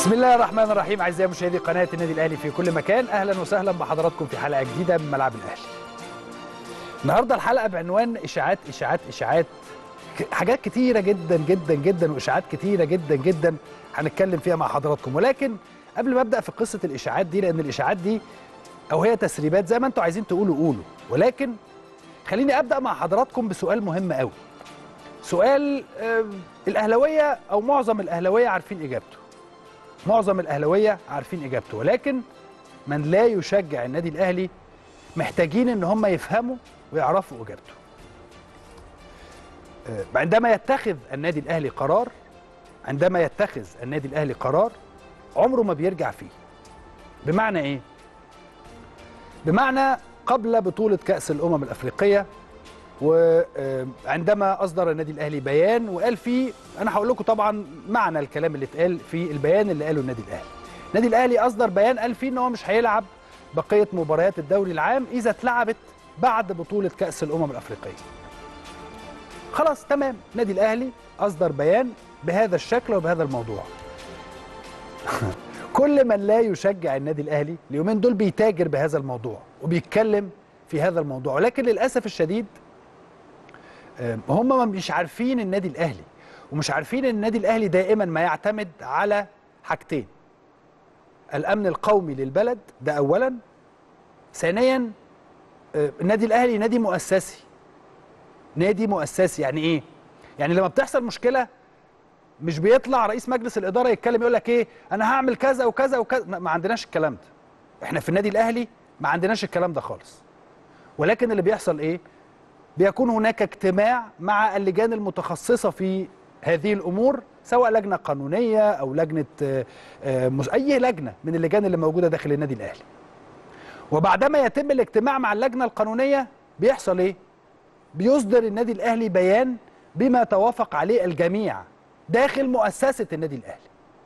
بسم الله الرحمن الرحيم اعزائي مشاهدي قناه النادي الاهلي في كل مكان اهلا وسهلا بحضراتكم في حلقه جديده من ملعب الاهلي. النهارده الحلقه بعنوان اشاعات اشاعات اشاعات ك- حاجات كتيره جدا جدا جدا واشاعات كتيره جدا جدا هنتكلم فيها مع حضراتكم ولكن قبل ما ابدا في قصه الاشاعات دي لان الاشاعات دي او هي تسريبات زي ما انتم عايزين تقولوا قولوا ولكن خليني ابدا مع حضراتكم بسؤال مهم قوي. سؤال آه، الاهلاويه او معظم الاهلاويه عارفين اجابته. معظم الاهلاويه عارفين اجابته ولكن من لا يشجع النادي الاهلي محتاجين ان هم يفهموا ويعرفوا اجابته آه، عندما يتخذ النادي الاهلي قرار عندما يتخذ النادي الاهلي قرار عمره ما بيرجع فيه بمعنى ايه بمعنى قبل بطوله كاس الامم الافريقيه وعندما اصدر النادي الاهلي بيان وقال فيه انا هقول لكم طبعا معنى الكلام اللي اتقال في البيان اللي قاله النادي الاهلي. النادي الاهلي اصدر بيان قال فيه ان هو مش هيلعب بقيه مباريات الدوري العام اذا اتلعبت بعد بطوله كاس الامم الافريقيه. خلاص تمام النادي الاهلي اصدر بيان بهذا الشكل وبهذا الموضوع. كل من لا يشجع النادي الاهلي اليومين دول بيتاجر بهذا الموضوع وبيتكلم في هذا الموضوع ولكن للاسف الشديد آه، هم مش عارفين النادي الاهلي ومش عارفين ان النادي الاهلي دائما ما يعتمد على حاجتين الامن القومي للبلد ده اولا ثانيا آه، النادي الاهلي نادي مؤسسي نادي مؤسسي يعني ايه يعني لما بتحصل مشكله مش بيطلع رئيس مجلس الاداره يتكلم يقول لك ايه انا هعمل كذا وكذا وكذا ما ما عندناش الكلام ده احنا في النادي الاهلي ما عندناش الكلام ده خالص ولكن اللي بيحصل ايه بيكون هناك اجتماع مع اللجان المتخصصه في هذه الامور سواء لجنه قانونيه او لجنه آه، آه، مس- اي لجنه من اللجان اللي موجوده داخل النادي الاهلي. وبعدما يتم الاجتماع مع اللجنه القانونيه بيحصل ايه؟ بيصدر النادي الاهلي بيان بما توافق عليه الجميع داخل مؤسسه النادي الاهلي.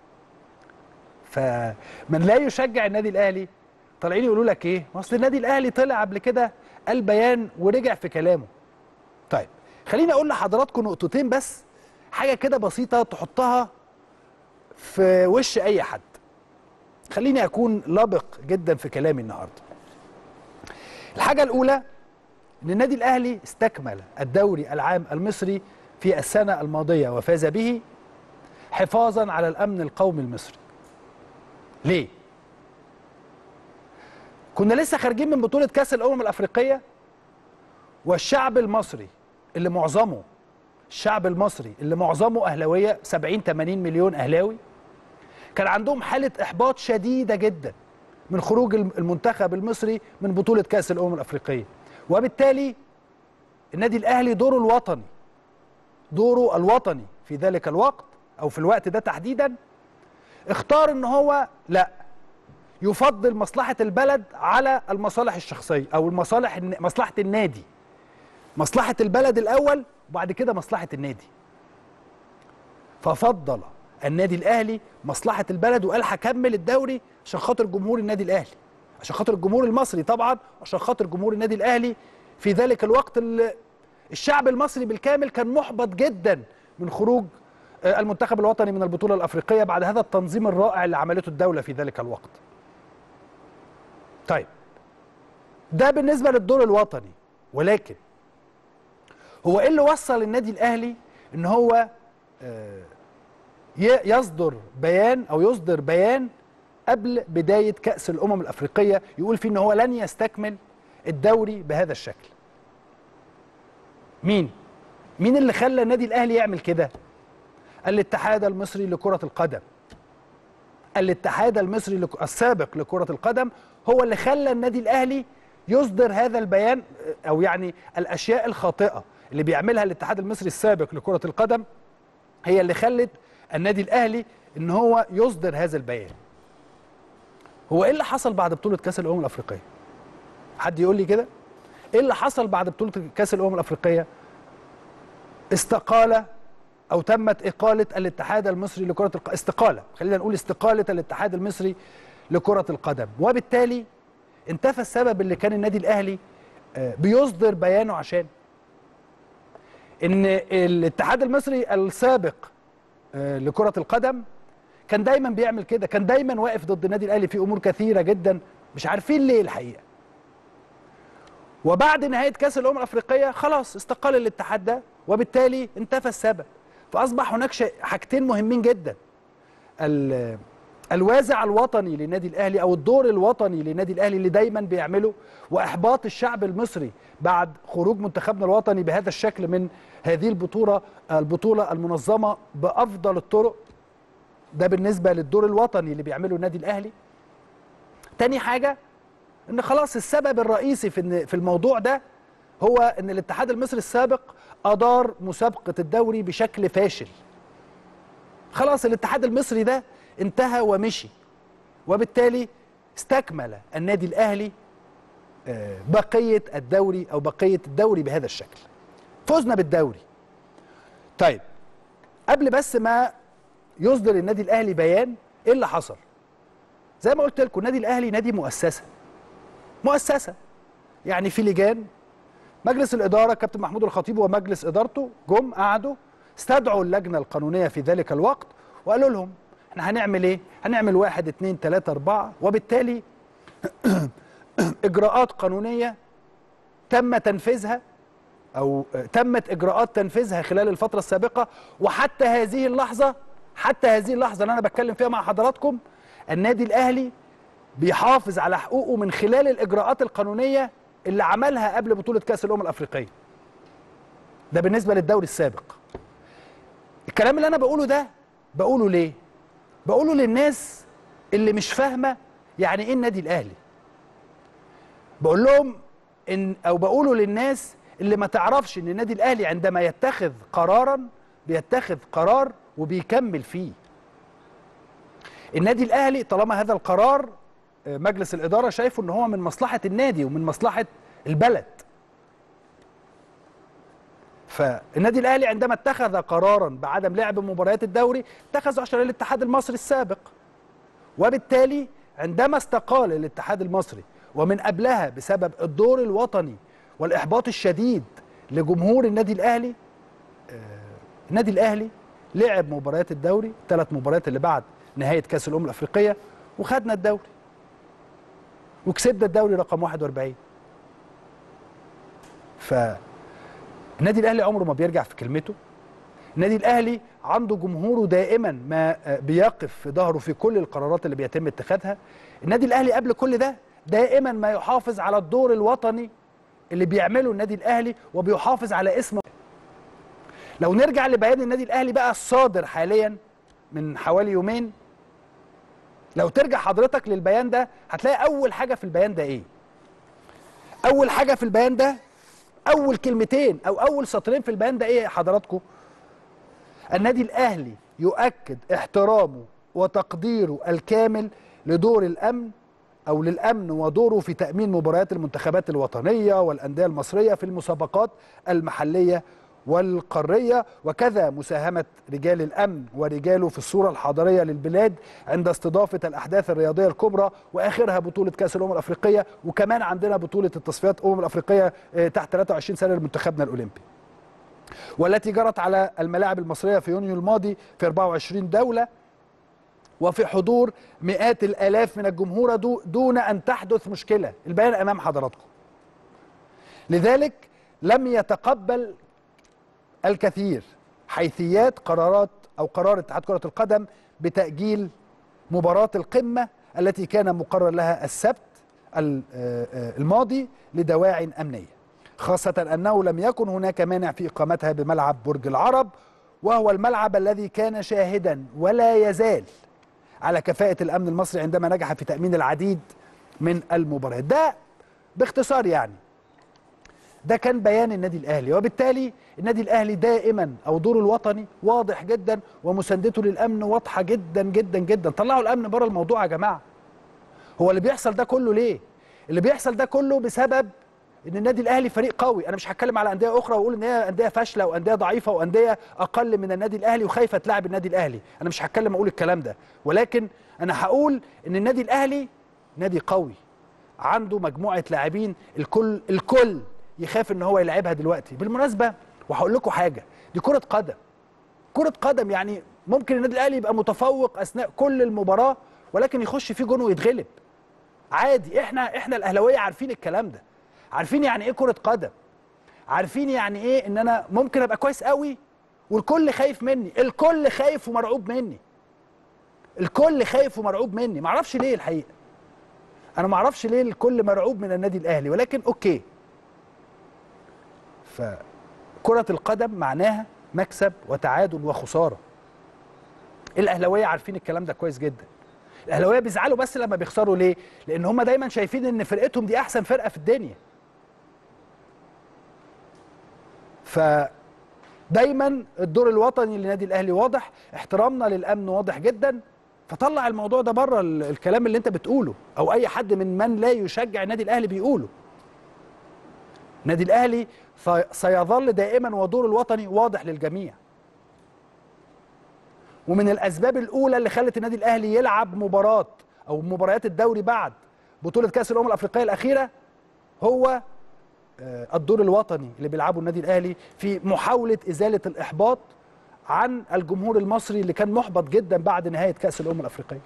فمن لا يشجع النادي الاهلي طالعين يقولوا لك ايه؟ ما اصل النادي الاهلي طلع قبل كده قال بيان ورجع في كلامه. طيب خليني اقول لحضراتكم نقطتين بس حاجه كده بسيطه تحطها في وش اي حد. خليني اكون لبق جدا في كلامي النهارده. الحاجه الاولى ان النادي الاهلي استكمل الدوري العام المصري في السنه الماضيه وفاز به حفاظا على الامن القومي المصري. ليه؟ كنا لسه خارجين من بطوله كاس الامم الافريقيه والشعب المصري اللي معظمه الشعب المصري اللي معظمه اهلاويه 70 80 مليون اهلاوي كان عندهم حاله احباط شديده جدا من خروج الم- المنتخب المصري من بطوله كاس الامم الافريقيه وبالتالي النادي الاهلي دوره الوطني دوره الوطني في ذلك الوقت او في الوقت ده تحديدا اختار ان هو لا يفضل مصلحه البلد على المصالح الشخصيه او المصالح الن- مصلحه النادي مصلحة البلد الأول وبعد كده مصلحة النادي ففضل النادي الأهلي مصلحة البلد وقال هكمل الدوري عشان خاطر جمهور النادي الأهلي عشان خاطر الجمهور المصري طبعا عشان خاطر جمهور النادي الأهلي في ذلك الوقت اللي الشعب المصري بالكامل كان محبط جدا من خروج آه، المنتخب الوطني من البطولة الأفريقية بعد هذا التنظيم الرائع اللي عملته الدولة في ذلك الوقت طيب ده بالنسبة للدور الوطني ولكن هو ايه اللي وصل النادي الاهلي ان هو آه، ي- يصدر بيان او يصدر بيان قبل بدايه كاس الامم الافريقيه يقول فيه ان هو لن يستكمل الدوري بهذا الشكل مين مين اللي خلى النادي الاهلي يعمل كده الاتحاد المصري لكره القدم الاتحاد المصري لك... السابق لكره القدم هو اللي خلى النادي الاهلي يصدر هذا البيان او يعني الاشياء الخاطئه اللي بيعملها الاتحاد المصري السابق لكره القدم هي اللي خلت النادي الاهلي ان هو يصدر هذا البيان هو ايه اللي حصل بعد بطوله كاس الامم الافريقيه حد يقول لي كده ايه اللي حصل بعد بطوله كاس الامم الافريقيه استقال او تمت اقاله الاتحاد المصري لكره القدم استقاله خلينا نقول استقاله الاتحاد المصري لكره القدم وبالتالي انتفى السبب اللي كان النادي الاهلي آه، بيصدر بيانه عشان ان الاتحاد المصري السابق آه، لكره القدم كان دايما بيعمل كده كان دايما واقف ضد النادي الاهلي في امور كثيره جدا مش عارفين ليه الحقيقه وبعد نهايه كاس الامم الافريقيه خلاص استقال الاتحاد ده وبالتالي انتفى السبب فاصبح هناك شيء حاجتين مهمين جدا ال- الوازع الوطني للنادي الاهلي او الدور الوطني للنادي الاهلي اللي دايما بيعمله واحباط الشعب المصري بعد خروج منتخبنا الوطني بهذا الشكل من هذه البطوله البطوله المنظمه بافضل الطرق ده بالنسبه للدور الوطني اللي بيعمله النادي الاهلي تاني حاجه ان خلاص السبب الرئيسي في إن- في الموضوع ده هو ان الاتحاد المصري السابق ادار مسابقه الدوري بشكل فاشل خلاص الاتحاد المصري ده انتهى ومشي وبالتالي استكمل النادي الاهلي آه، بقيه الدوري او بقيه الدوري بهذا الشكل فزنا بالدوري طيب قبل بس ما يصدر النادي الاهلي بيان ايه اللي حصل زي ما قلت لكم النادي الاهلي نادي مؤسسه مؤسسه يعني في لجان مجلس الاداره كابتن محمود الخطيب ومجلس ادارته جم قعدوا استدعوا اللجنه القانونيه في ذلك الوقت وقالوا لهم احنا هنعمل ايه؟ هنعمل واحد اتنين تلاته اربعه وبالتالي اجراءات قانونيه تم تنفيذها او تمت اجراءات تنفيذها خلال الفتره السابقه وحتى هذه اللحظه حتى هذه اللحظه اللي انا بتكلم فيها مع حضراتكم النادي الاهلي بيحافظ على حقوقه من خلال الاجراءات القانونيه اللي عملها قبل بطوله كاس الامم الافريقيه ده بالنسبه للدوري السابق الكلام اللي انا بقوله ده بقوله ليه بقوله للناس اللي مش فاهمه يعني ايه النادي الاهلي بقول لهم ان او بقوله للناس اللي ما تعرفش ان النادي الاهلي عندما يتخذ قرارا بيتخذ قرار وبيكمل فيه النادي الاهلي طالما هذا القرار آه، مجلس الاداره شايفه ان هو من مصلحه النادي ومن مصلحه البلد فالنادي الاهلي عندما اتخذ قرارا بعدم لعب مباريات الدوري اتخذه عشان الاتحاد المصري السابق وبالتالي عندما استقال الاتحاد المصري ومن قبلها بسبب الدور الوطني والاحباط الشديد لجمهور النادي الاهلي آه، النادي الاهلي لعب مباريات الدوري ثلاث مباريات اللي بعد نهايه كاس الامم الافريقيه وخدنا الدوري وكسبنا الدوري رقم 41 فالنادي الاهلي عمره ما بيرجع في كلمته النادي الاهلي عنده جمهوره دائما ما آه، بيقف في ظهره في كل القرارات اللي بيتم اتخاذها النادي الاهلي قبل كل ده دائما ما يحافظ على الدور الوطني اللي بيعمله النادي الاهلي وبيحافظ على اسمه لو نرجع لبيان النادي الاهلي بقى الصادر حاليا من حوالي يومين لو ترجع حضرتك للبيان ده هتلاقي اول حاجه في البيان ده ايه اول حاجه في البيان ده اول كلمتين او اول سطرين في البيان ده ايه يا حضراتكم النادي الاهلي يؤكد احترامه وتقديره الكامل لدور الامن او للامن ودوره في تامين مباريات المنتخبات الوطنيه والانديه المصريه في المسابقات المحليه والقاريه وكذا مساهمه رجال الامن ورجاله في الصوره الحضاريه للبلاد عند استضافه الاحداث الرياضيه الكبرى واخرها بطوله كاس الامم الافريقيه وكمان عندنا بطوله التصفيات الامم الافريقيه آه، تحت 23 سنه لمنتخبنا الاولمبي والتي جرت على الملاعب المصريه في يونيو الماضي في 24 دوله وفي حضور مئات الالاف من الجمهور دو- دون ان تحدث مشكله البيان امام حضراتكم لذلك لم يتقبل الكثير حيثيات قرارات او قرار اتحاد كره القدم بتاجيل مباراه القمه التي كان مقرر لها السبت ال- آه، آه، الماضي لدواعي امنيه خاصه انه لم يكن هناك مانع في اقامتها بملعب برج العرب وهو الملعب الذي كان شاهدا ولا يزال على كفاءه الامن المصري عندما نجح في تامين العديد من المباريات ده باختصار يعني ده كان بيان النادي الاهلي وبالتالي النادي الاهلي دائما او دوره الوطني واضح جدا ومساندته للامن واضحه جدا جدا جدا طلعوا الامن بره الموضوع يا جماعه هو اللي بيحصل ده كله ليه اللي بيحصل ده كله بسبب ان النادي الاهلي فريق قوي انا مش هتكلم على انديه اخرى واقول ان هي انديه فاشله وانديه ضعيفه وانديه اقل من النادي الاهلي وخايفه تلعب النادي الاهلي انا مش هتكلم اقول الكلام ده ولكن انا هقول ان النادي الاهلي نادي قوي عنده مجموعه لاعبين الكل الكل يخاف ان هو يلعبها دلوقتي بالمناسبه وهقول لكم حاجه دي كره قدم كره قدم يعني ممكن النادي الاهلي يبقى متفوق اثناء كل المباراه ولكن يخش فيه جون ويتغلب عادي احنا احنا الاهلاويه عارفين الكلام ده عارفين يعني ايه كره قدم عارفين يعني ايه ان انا ممكن ابقى كويس قوي والكل خايف مني الكل خايف ومرعوب مني الكل خايف ومرعوب مني معرفش ليه الحقيقه انا معرفش ليه الكل مرعوب من النادي الاهلي ولكن اوكي فكره القدم معناها مكسب وتعادل وخساره الاهلاويه عارفين الكلام ده كويس جدا الاهلاويه بيزعلوا بس لما بيخسروا ليه لان هم دايما شايفين ان فرقتهم دي احسن فرقه في الدنيا فدايما الدور الوطني للنادي الاهلي واضح احترامنا للامن واضح جدا فطلع الموضوع ده بره ال- الكلام اللي انت بتقوله او اي حد من من لا يشجع النادي الاهلي بيقوله النادي الاهلي في- سيظل دائما ودور الوطني واضح للجميع ومن الاسباب الاولى اللي خلت النادي الاهلي يلعب مباراه او مباريات الدوري بعد بطوله كاس الامم الافريقيه الاخيره هو آه، الدور الوطني اللي بيلعبه النادي الاهلي في محاوله ازاله الاحباط عن الجمهور المصري اللي كان محبط جدا بعد نهايه كاس الامم الافريقيه.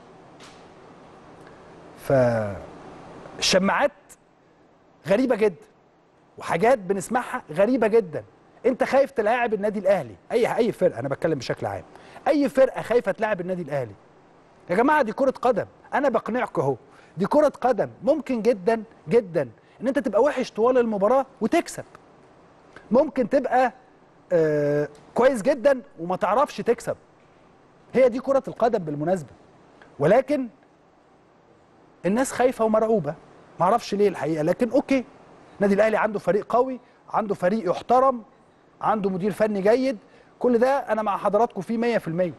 فالشماعات غريبه جدا وحاجات بنسمعها غريبه جدا انت خايف تلاعب النادي الاهلي اي اي فرقه انا بتكلم بشكل عام اي فرقه خايفه تلاعب النادي الاهلي يا جماعه دي كره قدم انا بقنعكم اهو دي كره قدم ممكن جدا جدا ان انت تبقى وحش طوال المباراه وتكسب ممكن تبقى آه كويس جدا وما تعرفش تكسب هي دي كره القدم بالمناسبه ولكن الناس خايفه ومرعوبه ما اعرفش ليه الحقيقه لكن اوكي النادي الاهلي عنده فريق قوي عنده فريق يحترم عنده مدير فني جيد كل ده انا مع حضراتكم فيه 100%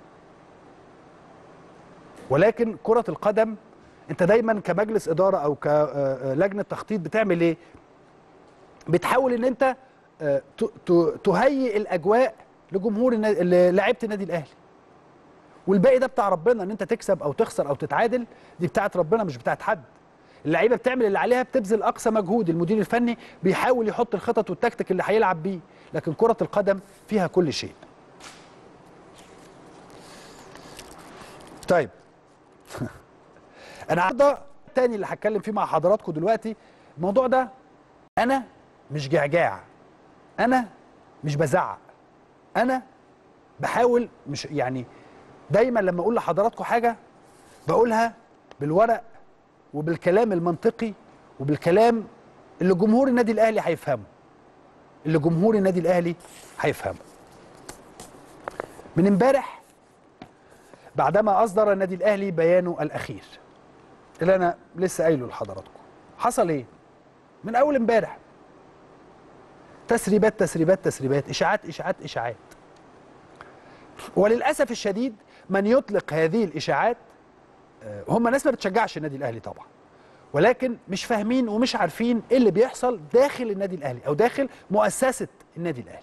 ولكن كره القدم انت دايما كمجلس اداره او كلجنه تخطيط بتعمل ايه بتحاول ان انت آه، ت- ت- تهيئ الاجواء لجمهور النا- للاعيبه النادي الاهلي والباقي ده بتاع ربنا ان انت تكسب او تخسر او تتعادل دي بتاعت ربنا مش بتاعت حد اللعيبه بتعمل اللي عليها بتبذل اقصى مجهود المدير الفني بيحاول يحط الخطط والتكتيك اللي هيلعب بيه لكن كره القدم فيها كل شيء طيب انا النهارده التاني اللي هتكلم فيه مع حضراتكم دلوقتي الموضوع ده انا مش جعجاع انا مش بزعق انا بحاول مش يعني دايما لما اقول لحضراتكم حاجه بقولها بالورق وبالكلام المنطقي وبالكلام اللي جمهور النادي الاهلي هيفهمه اللي جمهور النادي الاهلي هيفهمه من امبارح بعدما اصدر النادي الاهلي بيانه الاخير اللي انا لسه قايله لحضراتكم حصل ايه من اول امبارح تسريبات تسريبات تسريبات اشاعات اشاعات اشاعات وللاسف الشديد من يطلق هذه الاشاعات آه، هم ناس ما بتشجعش النادي الاهلي طبعا ولكن مش فاهمين ومش عارفين ايه اللي بيحصل داخل النادي الاهلي او داخل مؤسسه النادي الاهلي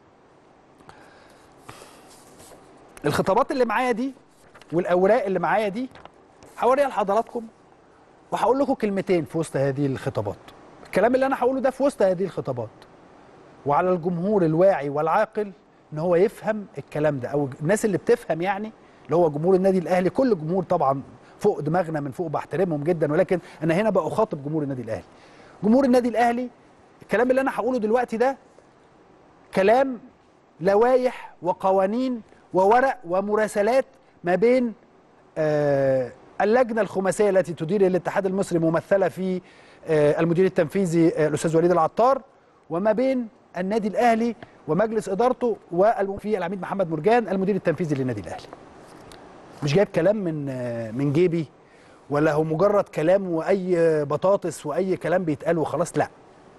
الخطابات اللي معايا دي والاوراق اللي معايا دي هوريها لحضراتكم وهقول لكم كلمتين في وسط هذه الخطابات الكلام اللي انا هقوله ده في وسط هذه الخطابات وعلى الجمهور الواعي والعاقل ان هو يفهم الكلام ده او الناس اللي بتفهم يعني اللي هو جمهور النادي الاهلي كل جمهور طبعا فوق دماغنا من فوق بحترمهم جدا ولكن انا هنا بقى اخاطب جمهور النادي الاهلي جمهور النادي الاهلي الكلام اللي انا هقوله دلوقتي ده كلام لوائح وقوانين وورق ومراسلات ما بين آه، اللجنه الخماسيه التي تدير الاتحاد المصري ممثله في آه، المدير التنفيذي آه، الاستاذ وليد العطار وما بين النادي الاهلي ومجلس ادارته وفي العميد محمد مرجان المدير التنفيذي للنادي الاهلي. مش جايب كلام من آه، من جيبي ولا هو مجرد كلام واي بطاطس واي كلام بيتقال وخلاص لا.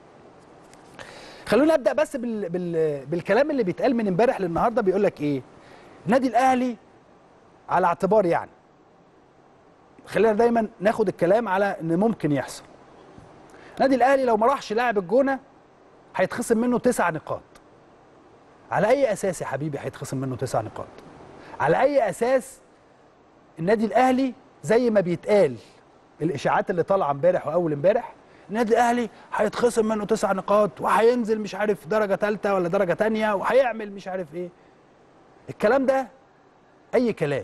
خلونا ابدا بس بال بال بالكلام اللي بيتقال من امبارح للنهارده بيقول لك ايه؟ النادي الاهلي على اعتبار يعني خلينا دايما ناخد الكلام على ان ممكن يحصل النادي الاهلي لو ما راحش لاعب الجونه هيتخصم منه تسع نقاط على اي اساس يا حبيبي هيتخصم منه تسع نقاط على اي اساس النادي الاهلي زي ما بيتقال الاشاعات اللي طالعه امبارح واول امبارح النادي الاهلي هيتخصم منه تسع نقاط وهينزل مش عارف درجه ثالثه ولا درجه ثانيه وهيعمل مش عارف ايه الكلام ده اي كلام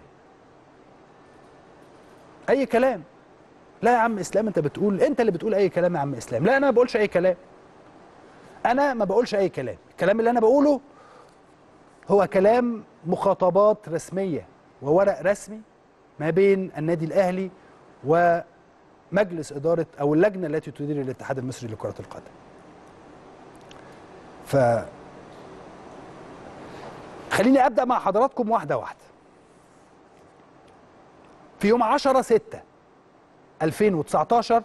اي كلام لا يا عم اسلام انت بتقول انت اللي بتقول اي كلام يا عم اسلام لا انا ما بقولش اي كلام انا ما بقولش اي كلام الكلام اللي انا بقوله هو كلام مخاطبات رسميه وورق رسمي ما بين النادي الاهلي ومجلس اداره او اللجنه التي تدير الاتحاد المصري لكره القدم ف خليني ابدا مع حضراتكم واحده واحده في يوم 10 6 2019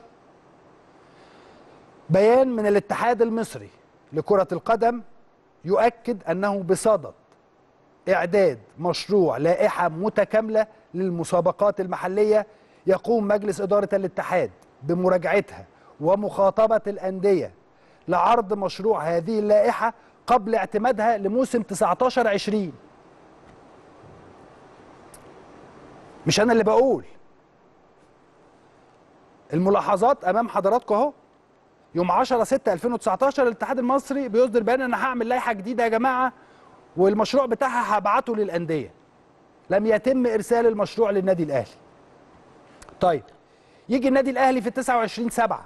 بيان من الاتحاد المصري لكرة القدم يؤكد أنه بصدد إعداد مشروع لائحة متكاملة للمسابقات المحلية يقوم مجلس إدارة الاتحاد بمراجعتها ومخاطبة الأندية لعرض مشروع هذه اللائحة قبل اعتمادها لموسم 19 20 مش أنا اللي بقول الملاحظات امام حضراتكم اهو يوم 10 6 2019 الاتحاد المصري بيصدر بيان انا هعمل لائحه جديده يا جماعه والمشروع بتاعها هبعته للانديه لم يتم ارسال المشروع للنادي الاهلي طيب يجي النادي الاهلي في 29 7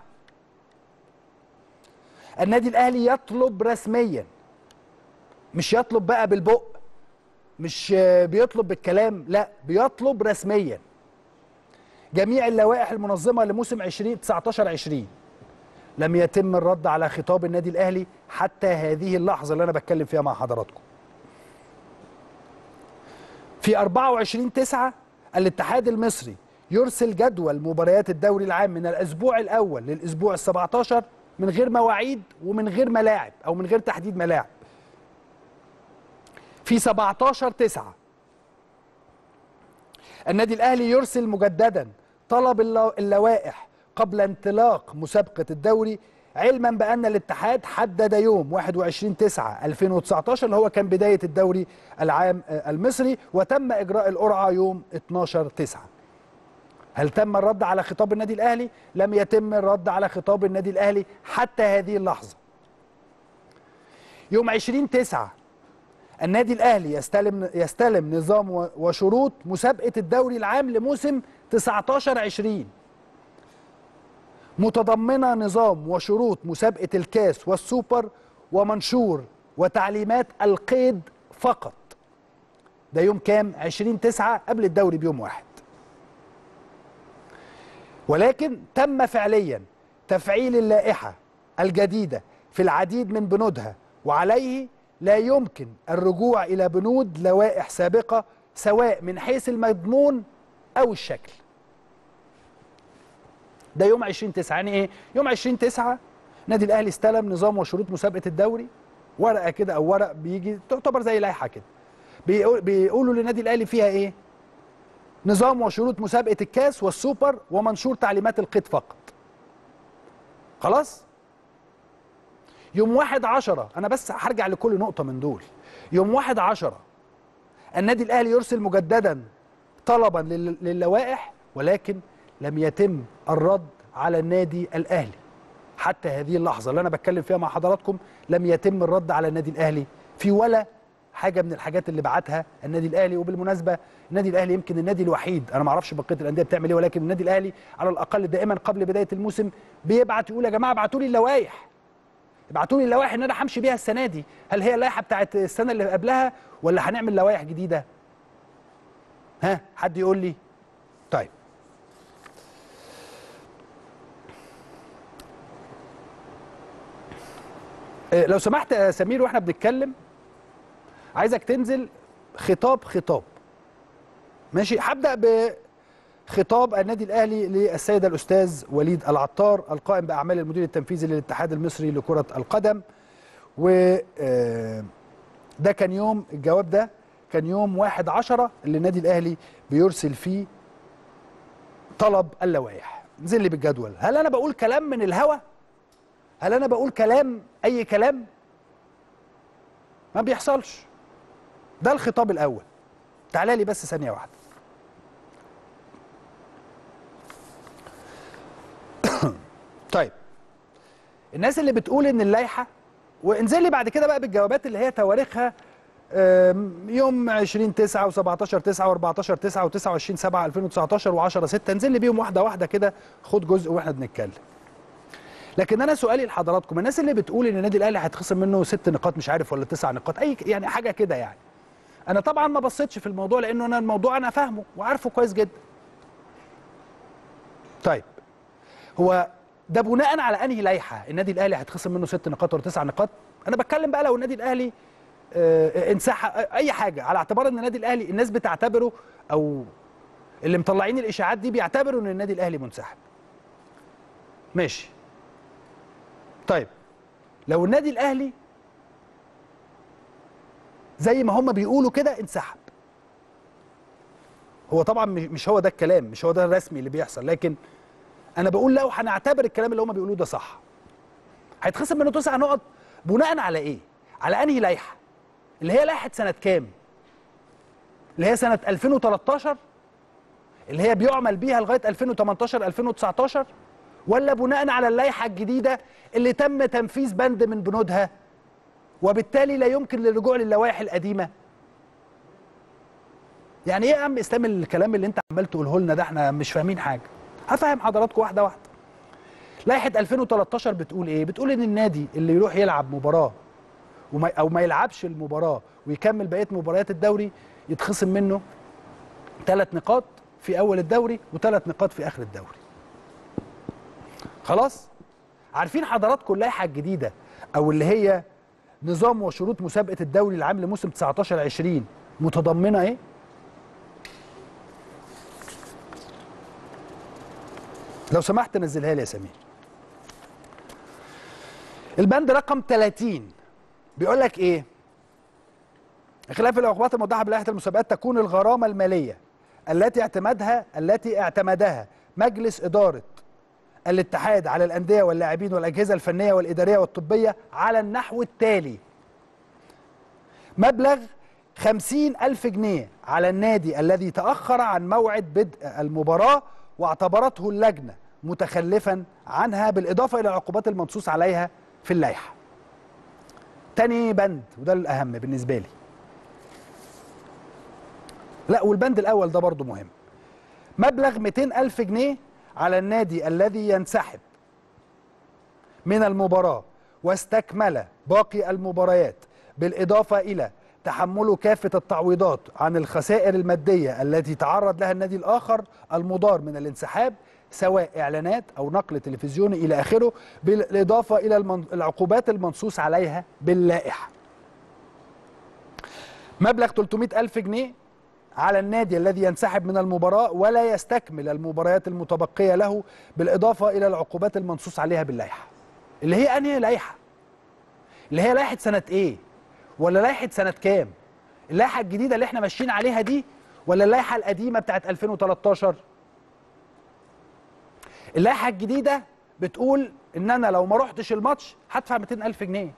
النادي الاهلي يطلب رسميا مش يطلب بقى بالبق مش بيطلب بالكلام لا بيطلب رسميا جميع اللوائح المنظمه لموسم 20 19 20 لم يتم الرد على خطاب النادي الاهلي حتى هذه اللحظه اللي انا بتكلم فيها مع حضراتكم. في 24 9 الاتحاد المصري يرسل جدول مباريات الدوري العام من الاسبوع الاول للاسبوع ال 17 من غير مواعيد ومن غير ملاعب او من غير تحديد ملاعب. في 17 9 النادي الاهلي يرسل مجددا طلب اللوائح قبل انطلاق مسابقه الدوري علما بان الاتحاد حدد يوم 21 9 2019 اللي هو كان بدايه الدوري العام المصري وتم اجراء القرعه يوم 12 9 هل تم الرد على خطاب النادي الاهلي لم يتم الرد على خطاب النادي الاهلي حتى هذه اللحظه يوم 20 9 النادي الاهلي يستلم يستلم نظام وشروط مسابقه الدوري العام لموسم 19 20 متضمنه نظام وشروط مسابقه الكاس والسوبر ومنشور وتعليمات القيد فقط ده يوم كام 20 9 قبل الدوري بيوم واحد ولكن تم فعليا تفعيل اللائحه الجديده في العديد من بنودها وعليه لا يمكن الرجوع الى بنود لوائح سابقه سواء من حيث المضمون او الشكل ده يوم 20 9 يعني ايه يوم 20 9 نادي الاهلي استلم نظام وشروط مسابقه الدوري ورقه كده او ورق بيجي تعتبر زي لائحه كده بيقول بيقولوا للنادي الاهلي فيها ايه نظام وشروط مسابقه الكاس والسوبر ومنشور تعليمات القيد فقط خلاص يوم واحد عشرة أنا بس هرجع لكل نقطة من دول يوم واحد عشرة النادي الأهلي يرسل مجددا طلبا للوائح ولكن لم يتم الرد على النادي الأهلي حتى هذه اللحظة اللي أنا بتكلم فيها مع حضراتكم لم يتم الرد على النادي الأهلي في ولا حاجة من الحاجات اللي بعتها النادي الأهلي وبالمناسبة النادي الأهلي يمكن النادي الوحيد أنا ما أعرفش بقية الأندية بتعمل إيه ولكن النادي الأهلي على الأقل دائما قبل بداية الموسم بيبعت يقول يا جماعة ابعتوا لي اللوائح ابعتوا لي اللوائح ان انا همشي بيها السنه دي هل هي اللائحه بتاعت السنه اللي قبلها ولا هنعمل لوائح جديده ها حد يقول لي طيب إيه لو سمحت يا سمير واحنا بنتكلم عايزك تنزل خطاب خطاب ماشي هبدا بخطاب النادي الاهلي للسيد الاستاذ وليد العطار القائم باعمال المدير التنفيذي للاتحاد المصري لكره القدم و ده كان يوم الجواب ده كان يوم واحد عشرة اللي النادي الاهلي بيرسل فيه طلب اللوائح نزل لي بالجدول هل انا بقول كلام من الهوى هل انا بقول كلام اي كلام ما بيحصلش ده الخطاب الاول تعالى لي بس ثانيه واحده طيب الناس اللي بتقول ان اللائحه وانزل لي بعد كده بقى بالجوابات اللي هي تواريخها آم، يوم 20 9 و17 9 و14 9 و29 7 2019 و10 6 انزل لي بيهم واحده واحده كده خد جزء واحنا بنتكلم لكن انا سؤالي لحضراتكم الناس اللي بتقول ان النادي الاهلي هيتخصم منه ست نقاط مش عارف ولا تسع نقاط اي يعني حاجه كده يعني انا طبعا ما بصيتش في الموضوع لانه انا الموضوع انا فاهمه وعارفه كويس جدا طيب هو ده بناء على انهي لائحه النادي الاهلي هيتخصم منه ست نقاط ولا تسع نقاط انا بتكلم بقى لو النادي الاهلي آه، انسحب اي حاجه على اعتبار ان النادي الاهلي الناس بتعتبره او اللي مطلعين الاشاعات دي بيعتبروا ان النادي الاهلي منسحب ماشي طيب لو النادي الاهلي زي ما هم بيقولوا كده انسحب هو طبعا مش مش هو ده الكلام مش هو ده الرسمي اللي بيحصل لكن انا بقول لو هنعتبر الكلام اللي هم بيقولوه ده صح هيتخصم منه تسع نقط بناء على ايه على انهي لائحه اللي هي لائحه سنه كام اللي هي سنه 2013 اللي هي بيعمل بيها لغايه 2018 2019 ولا بناء على اللائحه الجديده اللي تم تنفيذ بند من بنودها وبالتالي لا يمكن الرجوع للوائح القديمه يعني ايه يا عم اسلام الكلام اللي انت عمال تقوله لنا ده احنا مش فاهمين حاجه هفهم حضراتكم واحده واحده لائحه 2013 بتقول ايه بتقول ان النادي اللي يروح يلعب مباراه وما او ما يلعبش المباراه ويكمل بقيه مباريات الدوري يتخصم منه ثلاث نقاط في اول الدوري وثلاث نقاط في اخر الدوري خلاص عارفين حضراتكم اللائحه الجديده او اللي هي نظام وشروط مسابقه الدوري العام لموسم 19 20 متضمنه ايه لو سمحت نزلها لي يا سمير البند رقم 30 بيقول لك ايه خلاف العقوبات الموضحه بلائحه المسابقات تكون الغرامه الماليه التي اعتمدها التي اعتمدها مجلس اداره الاتحاد على الانديه واللاعبين والاجهزه الفنيه والاداريه والطبيه على النحو التالي مبلغ خمسين ألف جنيه على النادي الذي تأخر عن موعد بدء المباراة واعتبرته اللجنة متخلفا عنها بالإضافة إلى العقوبات المنصوص عليها في اللائحة تاني بند وده الأهم بالنسبة لي لا والبند الأول ده برضو مهم مبلغ 200 ألف جنيه على النادي الذي ينسحب من المباراة واستكمل باقي المباريات بالإضافة إلى تحمله كافة التعويضات عن الخسائر المادية التي تعرض لها النادي الآخر المضار من الانسحاب سواء إعلانات أو نقل تلفزيوني إلى آخره بالإضافة إلى المن- العقوبات المنصوص عليها باللائحة مبلغ 300 ألف جنيه على النادي الذي ينسحب من المباراة ولا يستكمل المباريات المتبقية له بالإضافة إلى العقوبات المنصوص عليها باللائحة اللي هي أنهي لائحة اللي هي لائحة سنة إيه ولا لائحة سنة كام اللائحة الجديدة اللي احنا ماشيين عليها دي ولا اللائحة القديمة بتاعت 2013 اللائحة الجديدة بتقول ان انا لو ما رحتش الماتش هدفع 200 الف جنيه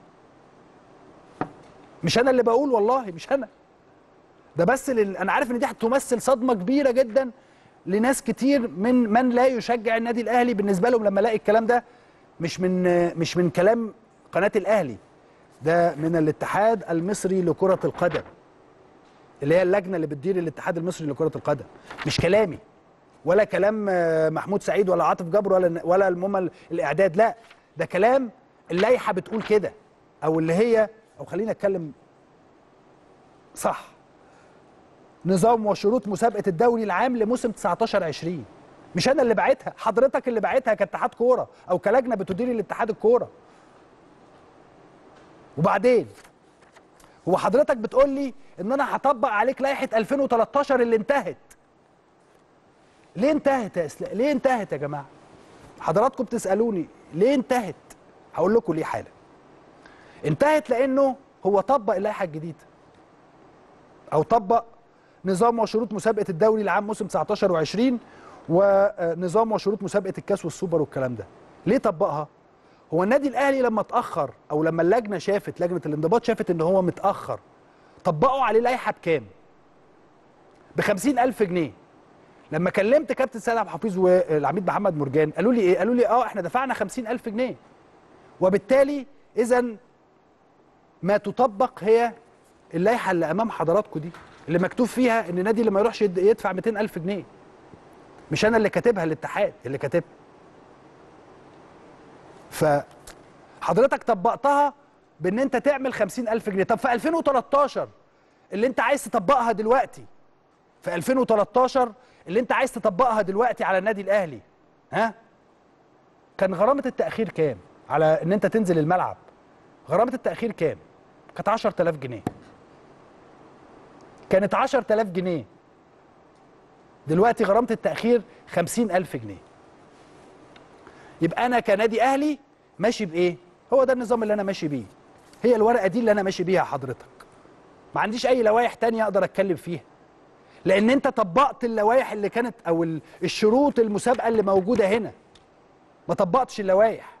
مش انا اللي بقول والله مش انا ده بس لل... انا عارف ان دي هتمثل صدمه كبيره جدا لناس كتير من من لا يشجع النادي الاهلي بالنسبه لهم لما الاقي الكلام ده مش من مش من كلام قناه الاهلي ده من الاتحاد المصري لكره القدم اللي هي اللجنه اللي بتدير الاتحاد المصري لكره القدم مش كلامي ولا كلام آه، محمود سعيد ولا عاطف جبر ولا ولا المم الاعداد لا ده كلام اللائحه بتقول كده او اللي هي او خلينا اتكلم صح نظام وشروط مسابقه الدوري العام لموسم 19 20 مش انا اللي باعتها حضرتك اللي باعتها كاتحاد كوره او كلجنه بتدير الاتحاد الكوره وبعدين هو حضرتك بتقول لي ان انا هطبق عليك لائحه 2013 اللي انتهت ليه انتهت يا اسلام ليه انتهت يا جماعه حضراتكم بتسالوني ليه انتهت هقول لكم ليه حالا انتهت لانه هو طبق اللائحه الجديده او طبق نظام وشروط مسابقه الدوري العام موسم 19 و20 ونظام وشروط مسابقه الكاس والسوبر والكلام ده ليه طبقها هو النادي الاهلي لما اتاخر او لما اللجنه شافت لجنه الانضباط شافت ان هو متاخر طبقوا عليه لائحه بكام ب 50000 جنيه لما كلمت كابتن سيد عبد الحفيظ والعميد محمد مرجان قالوا لي ايه قالوا لي اه احنا دفعنا 50000 جنيه وبالتالي اذا ما تطبق هي اللائحه اللي امام حضراتكم دي اللي مكتوب فيها ان النادي اللي ما يروحش يد- يدفع 200 الف جنيه مش انا اللي كاتبها الاتحاد اللي كاتبها فحضرتك طبقتها بان انت تعمل 50 الف جنيه طب في 2013 اللي انت عايز تطبقها دلوقتي في 2013 اللي انت عايز تطبقها دلوقتي على النادي الاهلي ها كان غرامه التاخير كام على ان انت تنزل الملعب غرامه التاخير كام كانت 10000 جنيه كانت 10000 جنيه دلوقتي غرامه التاخير 50000 جنيه يبقى انا كنادي اهلي ماشي بايه هو ده النظام اللي انا ماشي بيه هي الورقه دي اللي انا ماشي بيها حضرتك ما عنديش اي لوائح تانية اقدر اتكلم فيها لان انت طبقت اللوائح اللي كانت او ال- الشروط المسابقه اللي موجوده هنا ما طبقتش اللوائح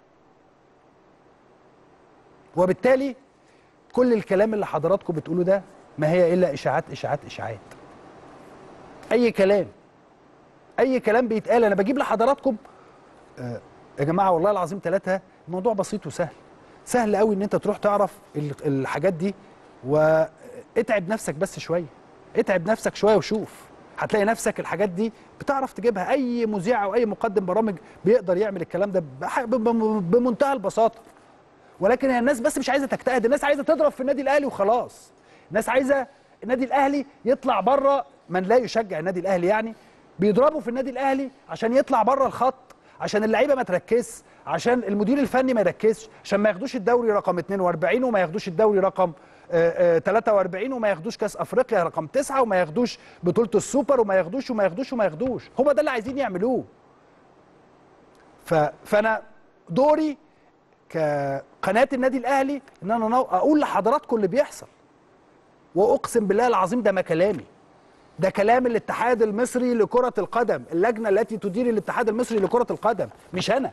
وبالتالي كل الكلام اللي حضراتكم بتقولوه ده ما هي الا اشاعات اشاعات اشاعات اي كلام اي كلام بيتقال انا بجيب لحضراتكم آه، يا جماعه والله العظيم ثلاثه الموضوع بسيط وسهل سهل قوي ان انت تروح تعرف ال- الحاجات دي واتعب نفسك بس شويه اتعب نفسك شويه وشوف هتلاقي نفسك الحاجات دي بتعرف تجيبها اي مذيع او اي مقدم برامج بيقدر يعمل الكلام ده بح- ب- ب- بمنتهى البساطه ولكن هي الناس بس مش عايزه تجتهد الناس عايزه تضرب في النادي الاهلي وخلاص الناس عايزه النادي الاهلي يطلع بره من لا يشجع النادي الاهلي يعني بيضربوا في النادي الاهلي عشان يطلع بره الخط عشان اللعيبه ما تركزش عشان المدير الفني ما يركزش عشان ما ياخدوش الدوري رقم 42 وما ياخدوش الدوري رقم آه، آه، 43 وما ياخدوش كاس افريقيا رقم 9 وما ياخدوش بطوله السوبر وما ياخدوش وما ياخدوش وما ياخدوش هو ده اللي عايزين يعملوه ف... فانا دوري كقناه النادي الاهلي ان انا نو- اقول لحضراتكم اللي بيحصل واقسم بالله العظيم ده ما كلامي ده كلام الاتحاد المصري لكره القدم اللجنه التي تدير الاتحاد المصري لكره القدم مش انا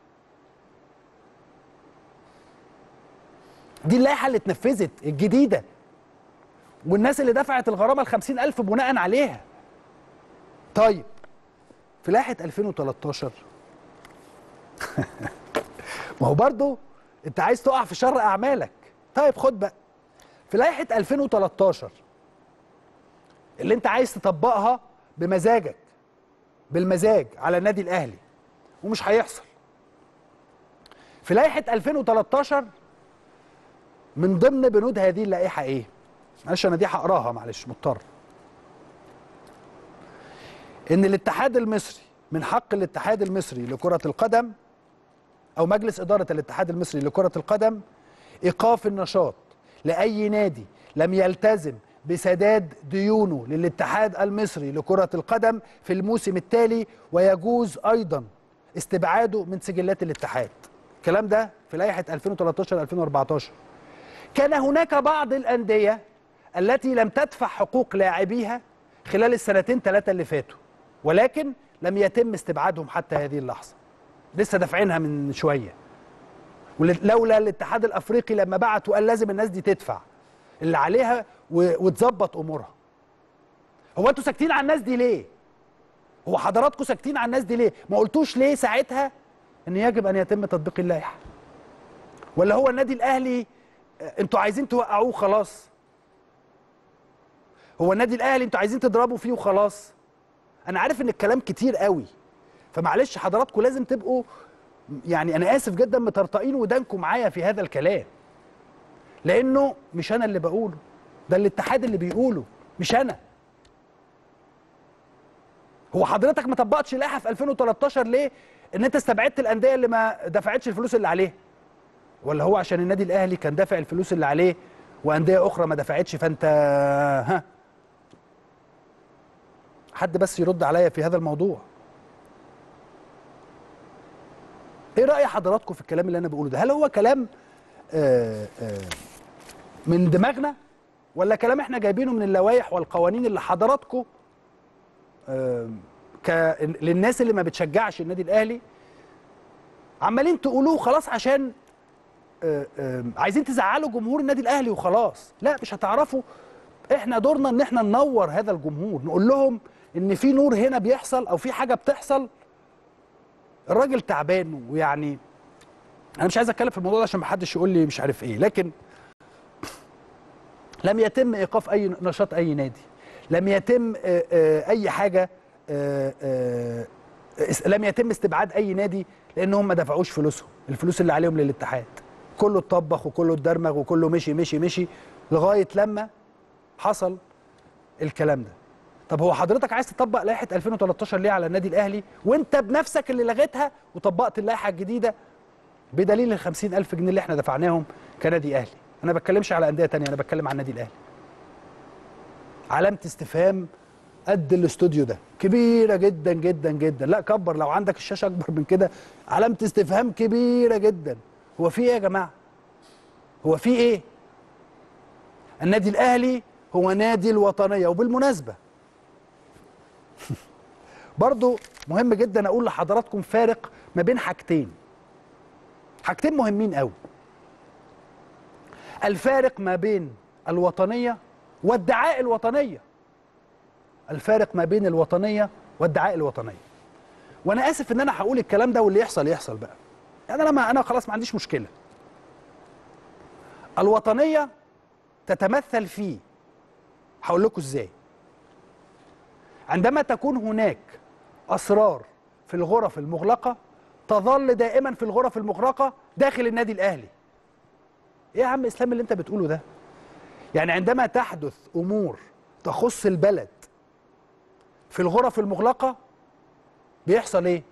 دي اللائحه اللي اتنفذت الجديده والناس اللي دفعت الغرامه ال 50000 بناء عليها طيب في لائحه 2013 ما هو برضه انت عايز تقع في شر اعمالك طيب خد بقى في لائحه 2013 اللي انت عايز تطبقها بمزاجك بالمزاج على النادي الاهلي ومش هيحصل في لائحه 2013 من ضمن بنود هذه اللائحه ايه معلش انا دي هقراها معلش مضطر ان الاتحاد المصري من حق الاتحاد المصري لكره القدم او مجلس اداره الاتحاد المصري لكره القدم ايقاف النشاط لاي نادي لم يلتزم بسداد ديونه للاتحاد المصري لكره القدم في الموسم التالي ويجوز ايضا استبعاده من سجلات الاتحاد الكلام ده في لائحه 2013 2014 كان هناك بعض الانديه التي لم تدفع حقوق لاعبيها خلال السنتين ثلاثه اللي فاتوا ولكن لم يتم استبعادهم حتى هذه اللحظه لسه دافعينها من شويه ولولا الاتحاد الافريقي لما بعت وقال لازم الناس دي تدفع اللي عليها و- وتظبط امورها هو انتوا ساكتين على الناس دي ليه هو حضراتكم ساكتين على الناس دي ليه ما قلتوش ليه ساعتها ان يجب ان يتم تطبيق اللائحه ولا هو النادي الاهلي آه، انتوا عايزين توقعوه خلاص هو النادي الاهلي انتوا عايزين تضربوا فيه وخلاص انا عارف ان الكلام كتير قوي فمعلش حضراتكم لازم تبقوا يعني انا اسف جدا مطرطقين ودانكم معايا في هذا الكلام لانه مش انا اللي بقوله ده الاتحاد اللي بيقوله مش انا هو حضرتك ما طبقتش اللائحه في 2013 ليه ان انت استبعدت الانديه اللي ما دفعتش الفلوس اللي عليها ولا هو عشان النادي الاهلي كان دافع الفلوس اللي عليه وانديه اخرى ما دفعتش فانت ها حد بس يرد عليا في هذا الموضوع ايه راي حضراتكم في الكلام اللي انا بقوله ده هل هو كلام آه آه من دماغنا ولا كلام احنا جايبينه من اللوائح والقوانين اللي حضراتكم آه ك... للناس اللي ما بتشجعش النادي الاهلي عمالين تقولوه خلاص عشان آه آه عايزين تزعلوا جمهور النادي الاهلي وخلاص لا مش هتعرفوا احنا دورنا ان احنا ننور هذا الجمهور نقول لهم ان في نور هنا بيحصل او في حاجه بتحصل الراجل تعبان ويعني انا مش عايز اتكلم في الموضوع ده عشان محدش يقول لي مش عارف ايه لكن لم يتم ايقاف اي نشاط اي نادي لم يتم آه، آه، اي حاجه آه، آه، اس- لم يتم استبعاد اي نادي لان هم ما دفعوش فلوسهم الفلوس اللي عليهم للاتحاد كله اتطبخ وكله اتدرمغ وكله مشي مشي مشي لغايه لما حصل الكلام ده طب هو حضرتك عايز تطبق لائحه 2013 ليه على النادي الاهلي وانت بنفسك اللي لغيتها وطبقت اللائحه الجديده بدليل ال 50000 جنيه اللي احنا دفعناهم كنادي اهلي انا ما بتكلمش على انديه تانية انا بتكلم على النادي الاهلي علامه استفهام قد الاستوديو ده كبيره جدا جدا جدا لا كبر لو عندك الشاشه اكبر من كده علامه استفهام كبيره جدا هو في ايه يا جماعه هو في ايه النادي الاهلي هو نادي الوطنيه وبالمناسبه برضو مهم جدا اقول لحضراتكم فارق ما بين حاجتين حاجتين مهمين قوي الفارق ما بين الوطنيه وادعاء الوطنيه الفارق ما بين الوطنيه وادعاء الوطنيه وانا اسف ان انا هقول الكلام ده واللي يحصل يحصل بقى يعني انا ما انا خلاص ما عنديش مشكله الوطنيه تتمثل في هقول لكم ازاي عندما تكون هناك اسرار في الغرف المغلقه تظل دائما في الغرف المغلقه داخل النادي الاهلي ايه يا عم اسلام اللي انت بتقوله ده يعني عندما تحدث امور تخص البلد في الغرف المغلقه بيحصل ايه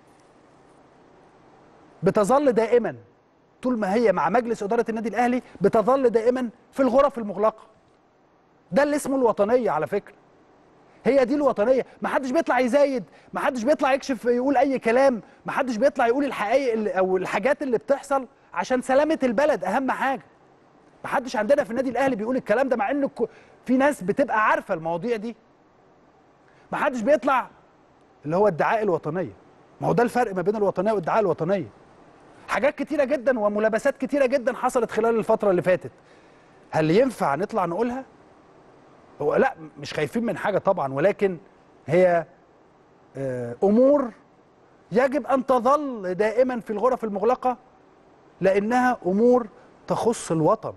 بتظل دائما طول ما هي مع مجلس اداره النادي الاهلي بتظل دائما في الغرف المغلقه ده اللي اسمه الوطنيه على فكره هي دي الوطنيه ما حدش بيطلع يزايد ما حدش بيطلع يكشف يقول اي كلام ما حدش بيطلع يقول الحقائق اللي او الحاجات اللي بتحصل عشان سلامه البلد اهم حاجه ما حدش عندنا في النادي الاهلي بيقول الكلام ده مع ان الك- في ناس بتبقى عارفه المواضيع دي ما حدش بيطلع اللي هو ادعاء الوطنيه ما هو ده الفرق ما بين الوطنيه وادعاء الوطنيه حاجات كتيره جدا وملابسات كتيره جدا حصلت خلال الفتره اللي فاتت هل ينفع نطلع نقولها هو لا مش خايفين من حاجه طبعا ولكن هي آه، امور يجب ان تظل دائما في الغرف المغلقه لانها امور تخص الوطن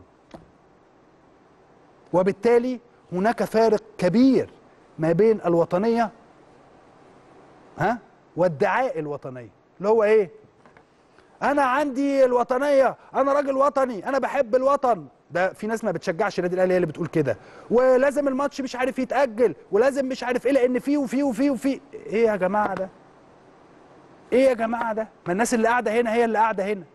وبالتالي هناك فارق كبير ما بين الوطنيه ها وادعاء الوطنيه اللي هو ايه انا عندي الوطنيه انا راجل وطني انا بحب الوطن ده في ناس ما بتشجعش النادي الاهلي هي اللي بتقول كده ولازم الماتش مش عارف يتاجل ولازم مش عارف ايه لان في وفي وفي وفي ايه يا جماعه ده ايه يا جماعه ده ما الناس اللي قاعده هنا هي اللي قاعده هنا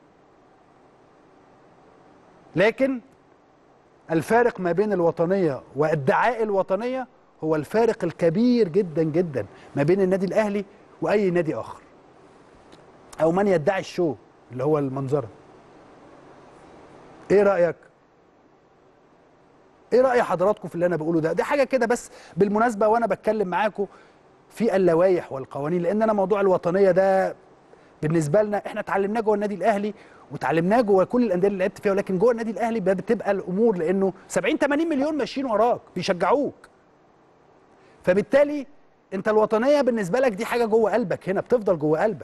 لكن الفارق ما بين الوطنيه وادعاء الوطنيه هو الفارق الكبير جدا جدا ما بين النادي الاهلي واي نادي اخر او من يدعي الشو اللي هو المنظره ايه رايك ايه راي حضراتكم في اللي انا بقوله ده دي حاجه كده بس بالمناسبه وانا بتكلم معاكم في اللوائح والقوانين لان انا موضوع الوطنيه ده بالنسبه لنا احنا اتعلمناه جوه النادي الاهلي وتعلمناه جوه كل الانديه اللي لعبت فيها ولكن جوه النادي الاهلي بتبقى الامور لانه 70 80 مليون ماشيين وراك بيشجعوك فبالتالي انت الوطنيه بالنسبه لك دي حاجه جوه قلبك هنا بتفضل جوه قلبك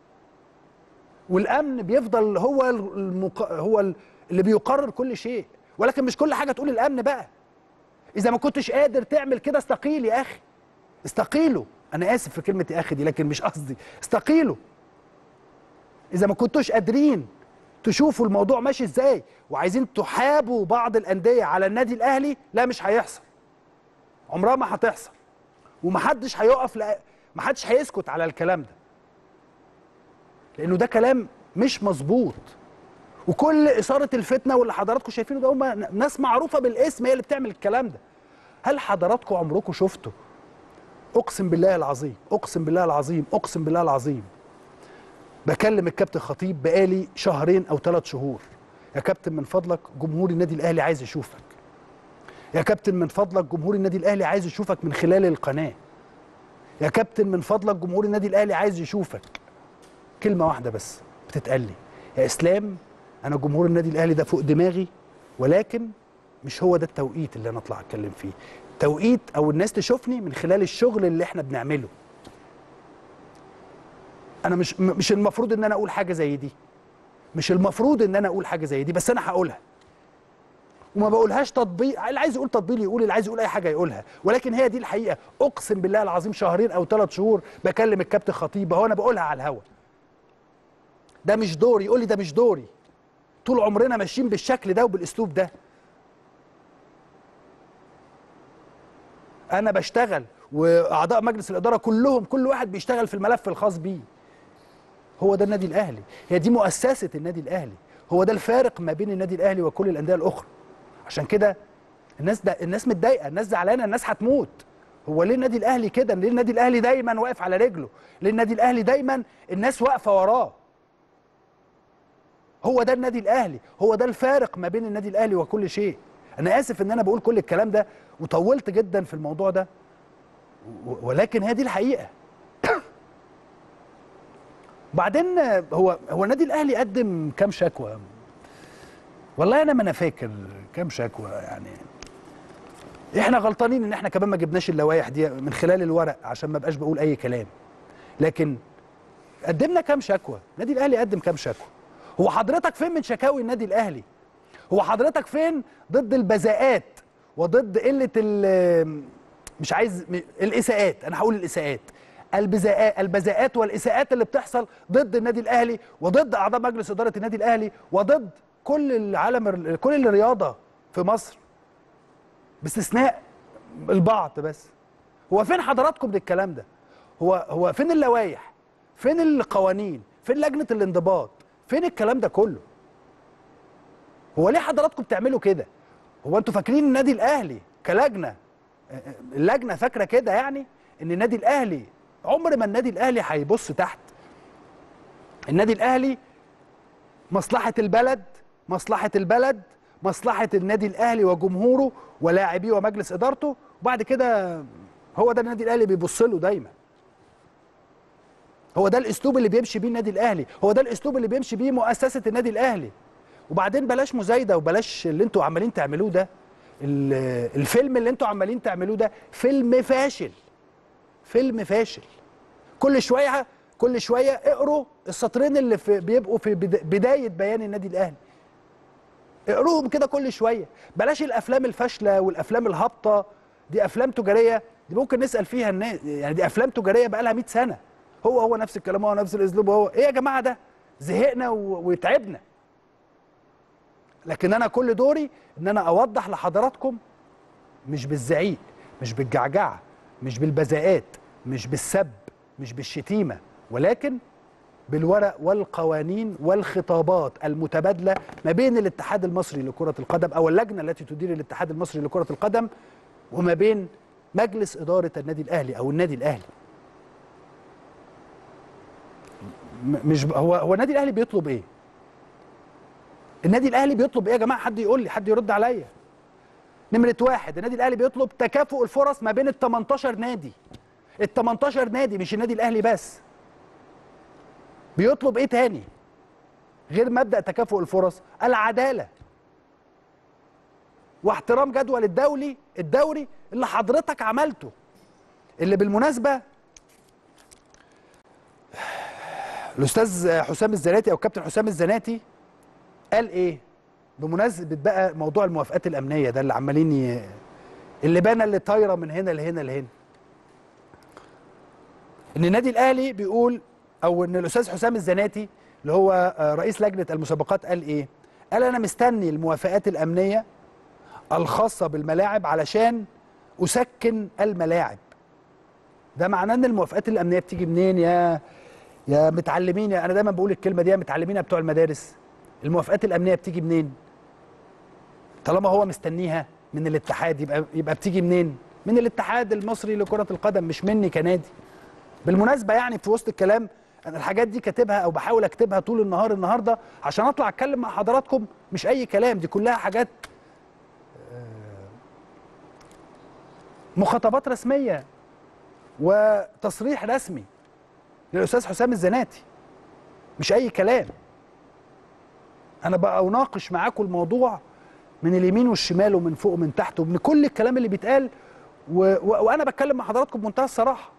والامن بيفضل هو المق... هو ال- اللي بيقرر كل شيء ولكن مش كل حاجه تقول الامن بقى اذا ما كنتش قادر تعمل كده استقيل يا اخي استقيلوا انا اسف في كلمه يا اخي دي لكن مش قصدي استقيلوا اذا ما كنتوش قادرين تشوفوا الموضوع ماشي ازاي وعايزين تحابوا بعض الانديه على النادي الاهلي لا مش هيحصل عمرها ما هتحصل ومحدش هيقف لا محدش هيسكت على الكلام ده لانه ده كلام مش مظبوط وكل اثاره الفتنه واللي حضراتكم شايفينه ده هم ناس معروفه بالاسم هي اللي بتعمل الكلام ده هل حضراتكم عمركم شفتوا اقسم بالله العظيم اقسم بالله العظيم اقسم بالله العظيم بكلم الكابتن خطيب بقالي شهرين او ثلاث شهور يا كابتن من فضلك جمهور النادي الاهلي عايز يشوفك يا كابتن من فضلك جمهور النادي الاهلي عايز يشوفك من خلال القناه يا كابتن من فضلك جمهور النادي الاهلي عايز يشوفك كلمه واحده بس بتتقال لي يا اسلام انا جمهور النادي الاهلي ده فوق دماغي ولكن مش هو ده التوقيت اللي انا اطلع اتكلم فيه توقيت او الناس تشوفني من خلال الشغل اللي احنا بنعمله انا مش م- مش المفروض ان انا اقول حاجه زي دي مش المفروض ان انا اقول حاجه زي دي بس انا هقولها وما بقولهاش تطبيق اللي عايز يقول تطبيق يقول اللي عايز يقول اي حاجه يقولها ولكن هي دي الحقيقه اقسم بالله العظيم شهرين او ثلاث شهور بكلم الكابتن خطيب هو انا بقولها على الهوا ده مش دوري يقول لي ده مش دوري طول عمرنا ماشيين بالشكل ده وبالاسلوب ده انا بشتغل واعضاء مجلس الاداره كلهم كل واحد بيشتغل في الملف الخاص بيه هو ده النادي الاهلي هي دي مؤسسه النادي الاهلي هو ده الفارق ما بين النادي الاهلي وكل الانديه الاخرى عشان كده الناس ده الناس متضايقه الناس زعلانه الناس هتموت هو ليه النادي الاهلي كده ليه النادي الاهلي دايما واقف على رجله ليه النادي الاهلي دايما الناس واقفه وراه هو ده النادي الاهلي هو ده الفارق ما بين النادي الاهلي وكل شيء انا اسف ان انا بقول كل الكلام ده وطولت جدا في الموضوع ده و- ولكن هي دي الحقيقه بعدين هو هو النادي الاهلي قدم كام شكوى والله انا ما انا فاكر كام شكوى يعني احنا غلطانين ان احنا كمان ما جبناش اللوائح دي من خلال الورق عشان ما بقاش بقول اي كلام لكن قدمنا كام شكوى النادي الاهلي قدم كام شكوى هو حضرتك فين من شكاوي النادي الاهلي هو حضرتك فين ضد البذاءات وضد قله ال- مش عايز م- الاساءات انا هقول الاساءات البذاءات البذاءات والاساءات اللي بتحصل ضد النادي الاهلي وضد اعضاء مجلس اداره النادي الاهلي وضد كل العالم ال- كل الرياضه في مصر باستثناء البعض بس هو فين حضراتكم من الكلام ده هو هو فين اللوائح فين القوانين فين لجنه الانضباط فين الكلام ده كله هو ليه حضراتكم بتعملوا كده هو انتوا فاكرين النادي الاهلي كلجنه اللجنه فاكره كده يعني ان النادي الاهلي عمر ما النادي الاهلي هيبص تحت النادي الاهلي مصلحه البلد مصلحه البلد مصلحه النادي الاهلي وجمهوره ولاعبيه ومجلس ادارته وبعد كده هو ده النادي الاهلي بيبص له دايما هو ده الاسلوب اللي بيمشي بيه النادي الاهلي هو ده الاسلوب اللي بيمشي بيه مؤسسه النادي الاهلي وبعدين بلاش مزايده وبلاش اللي انتوا عمالين تعملوه ده ال- الفيلم اللي انتوا عمالين تعملوه ده فيلم فاشل فيلم فاشل كل شويه كل شويه اقروا السطرين اللي في بيبقوا في بدا- بدايه بيان النادي الاهلي اقروهم كده كل شويه بلاش الافلام الفاشله والافلام الهابطه دي افلام تجاريه دي ممكن نسال فيها الناس يعني دي افلام تجاريه بقى لها 100 سنه هو هو نفس الكلام هو نفس الاسلوب هو ايه يا جماعه ده زهقنا و- وتعبنا لكن انا كل دوري ان انا اوضح لحضراتكم مش بالزعيق مش بالجعجعه مش بالبذاءات مش بالسب مش بالشتيمه ولكن بالورق والقوانين والخطابات المتبادله ما بين الاتحاد المصري لكره القدم او اللجنه التي تدير الاتحاد المصري لكره القدم وما بين مجلس اداره النادي الاهلي او النادي الاهلي م- مش ب- هو هو النادي الاهلي بيطلب ايه النادي الاهلي بيطلب ايه يا جماعه حد يقول لي حد يرد عليا نمره واحد النادي الاهلي بيطلب تكافؤ الفرص ما بين ال 18 نادي ال 18 نادي مش النادي الاهلي بس بيطلب ايه تاني غير مبدا تكافؤ الفرص العداله واحترام جدول الدولي الدوري اللي حضرتك عملته اللي بالمناسبه الاستاذ حسام الزناتي او كابتن حسام الزناتي قال ايه بمناسبه بقى موضوع الموافقات الامنيه ده اللي عمالين ي... اللبانه اللي طايره من هنا لهنا لهنا ان النادي الاهلي بيقول او ان الاستاذ حسام الزناتي اللي هو آه، رئيس لجنه المسابقات قال ايه قال انا مستني الموافقات الامنيه الخاصه بالملاعب علشان اسكن الملاعب ده معناه ان الموافقات الامنيه بتيجي منين يا يا متعلمين يا انا دايما بقول الكلمه دي يا متعلمين يا بتوع المدارس الموافقات الامنيه بتيجي منين طالما هو مستنيها من الاتحاد يبقى يبقى بتيجي منين من الاتحاد المصري لكره القدم مش مني كنادي بالمناسبه يعني في وسط الكلام انا الحاجات دي كاتبها او بحاول اكتبها طول النهار النهارده عشان اطلع اتكلم مع حضراتكم مش اي كلام دي كلها حاجات آه، مخاطبات رسميه وتصريح رسمي للاستاذ حسام الزناتي مش اي كلام انا بقى اناقش معاكم الموضوع من اليمين والشمال ومن فوق ومن تحت ومن كل الكلام اللي بيتقال و... و... وانا بتكلم مع حضراتكم بمنتهى الصراحه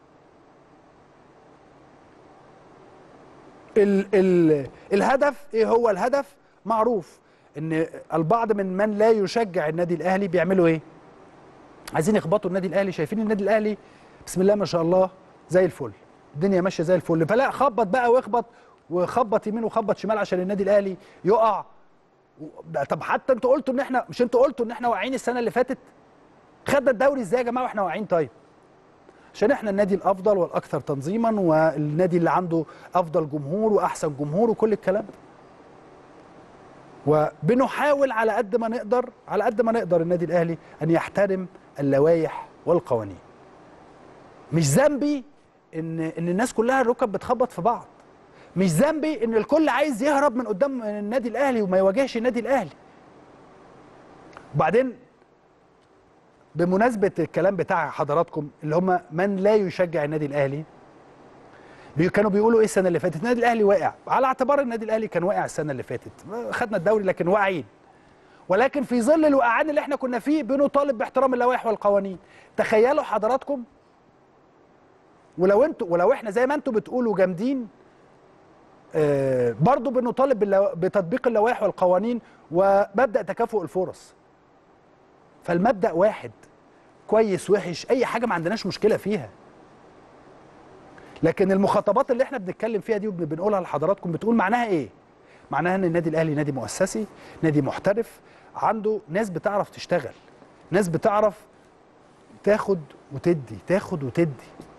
ال... ال... الهدف ايه هو الهدف معروف ان البعض من من لا يشجع النادي الاهلي بيعملوا ايه عايزين يخبطوا النادي الاهلي شايفين النادي الاهلي بسم الله ما شاء الله زي الفل الدنيا ماشيه زي الفل فلا خبط بقى واخبط وخبط يمين وخبط شمال عشان النادي الاهلي يقع و- طب حتى انتوا قلتوا ان احنا مش انتوا قلتوا ان احنا واقعين السنه اللي فاتت خدنا الدوري ازاي يا جماعه واحنا واقعين طيب عشان احنا النادي الافضل والاكثر تنظيما والنادي اللي عنده افضل جمهور واحسن جمهور وكل الكلام ده وبنحاول على قد ما نقدر على قد ما نقدر النادي الاهلي ان يحترم اللوائح والقوانين مش ذنبي ان ان الناس كلها الركب بتخبط في بعض مش ذنبي ان الكل عايز يهرب من قدام النادي الاهلي وما يواجهش النادي الاهلي وبعدين بمناسبه الكلام بتاع حضراتكم اللي هم من لا يشجع النادي الاهلي بي- كانوا بيقولوا ايه السنه اللي فاتت النادي الاهلي واقع على اعتبار النادي الاهلي كان واقع السنه اللي فاتت خدنا الدوري لكن واقعين ولكن في ظل الوقعان اللي احنا كنا فيه بنطالب باحترام اللوائح والقوانين تخيلوا حضراتكم ولو انتوا ولو احنا زي ما انتوا بتقولوا جامدين آه برضو بنطالب باللو... بتطبيق اللوائح والقوانين ومبدا تكافؤ الفرص فالمبدا واحد كويس وحش اي حاجه ما عندناش مشكله فيها لكن المخاطبات اللي احنا بنتكلم فيها دي وبنقولها لحضراتكم بتقول معناها ايه معناها ان النادي الاهلي نادي مؤسسي نادي محترف عنده ناس بتعرف تشتغل ناس بتعرف تاخد وتدي تاخد وتدي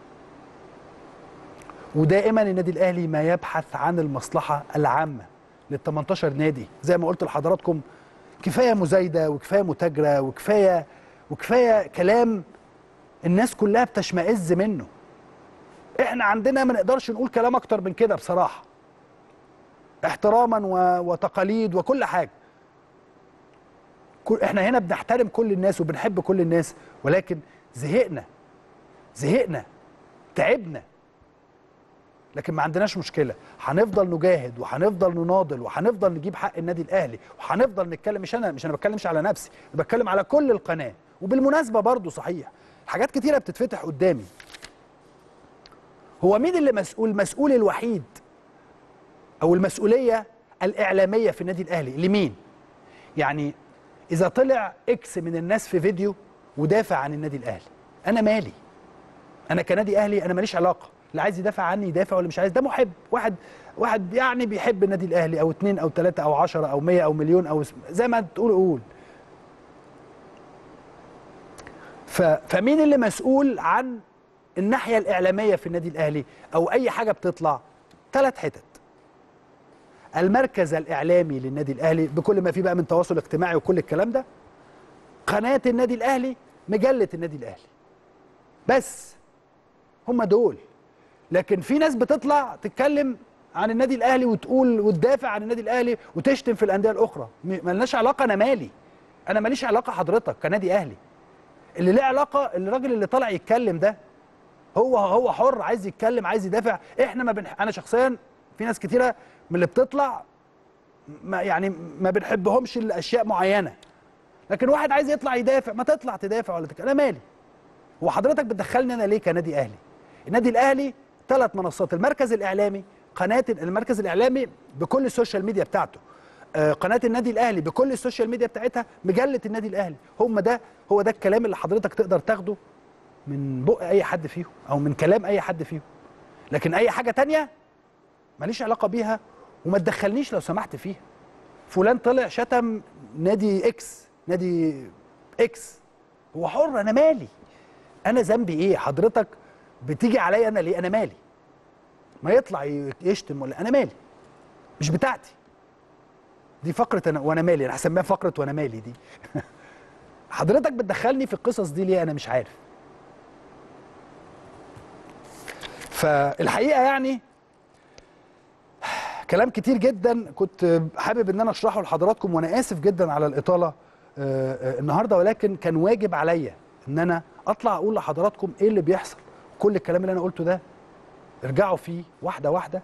ودائما النادي الاهلي ما يبحث عن المصلحه العامه لل 18 نادي زي ما قلت لحضراتكم كفايه مزايده وكفايه متاجره وكفايه وكفايه كلام الناس كلها بتشمئز منه احنا عندنا ما نقدرش نقول كلام اكتر من كده بصراحه احتراما و... وتقاليد وكل حاجه كل... احنا هنا بنحترم كل الناس وبنحب كل الناس ولكن زهقنا زهقنا تعبنا لكن ما عندناش مشكله هنفضل نجاهد وهنفضل نناضل وهنفضل نجيب حق النادي الاهلي وهنفضل نتكلم مش انا مش انا بتكلمش على نفسي انا بتكلم على كل القناه وبالمناسبه برضو صحيح حاجات كتيره بتتفتح قدامي هو مين اللي مسؤول المسؤول الوحيد او المسؤوليه الاعلاميه في النادي الاهلي لمين يعني اذا طلع اكس من الناس في فيديو ودافع عن النادي الاهلي انا مالي انا كنادي اهلي انا ماليش علاقه اللي عايز يدافع عني يدافع واللي مش عايز ده محب واحد واحد يعني بيحب النادي الاهلي او اتنين او تلاته او عشرة او مية او مليون او اسم- زي ما تقول قول ف... فمين اللي مسؤول عن الناحيه الاعلاميه في النادي الاهلي او اي حاجه بتطلع ثلاث حتت المركز الاعلامي للنادي الاهلي بكل ما فيه بقى من تواصل اجتماعي وكل الكلام ده قناه النادي الاهلي مجله النادي الاهلي بس هم دول لكن في ناس بتطلع تتكلم عن النادي الاهلي وتقول وتدافع عن النادي الاهلي وتشتم في الانديه الاخرى م- ملناش علاقه انا مالي انا ماليش علاقه حضرتك كنادي اهلي اللي ليه علاقه الراجل اللي طالع يتكلم ده هو هو حر عايز يتكلم عايز يدافع احنا ما بنح... انا شخصيا في ناس كتيره من اللي بتطلع ما يعني ما بنحبهمش لاشياء معينه لكن واحد عايز يطلع يدافع ما تطلع تدافع ولا تتكلم انا مالي هو حضرتك بتدخلني انا ليه كنادي اهلي النادي الاهلي ثلاث منصات المركز الاعلامي قناه المركز الاعلامي بكل السوشيال ميديا بتاعته آه، قناه النادي الاهلي بكل السوشيال ميديا بتاعتها مجله النادي الاهلي هم ده هو ده الكلام اللي حضرتك تقدر تاخده من بق اي حد فيهم او من كلام اي حد فيهم لكن اي حاجه تانية ماليش علاقه بيها وما تدخلنيش لو سمحت فيها فلان طلع شتم نادي اكس نادي اكس هو حر انا مالي انا ذنبي ايه حضرتك بتيجي عليا انا ليه انا مالي ما يطلع ي- يشتم ولا انا مالي مش بتاعتي دي فقره انا وانا مالي انا هسميها فقره وانا مالي دي حضرتك بتدخلني في القصص دي ليه انا مش عارف فالحقيقه يعني كلام كتير جدا كنت حابب ان انا اشرحه لحضراتكم وانا اسف جدا على الاطاله آه، آه، النهارده ولكن كان واجب عليا ان انا اطلع اقول لحضراتكم ايه اللي بيحصل كل الكلام اللي انا قلته ده ارجعوا فيه واحده واحده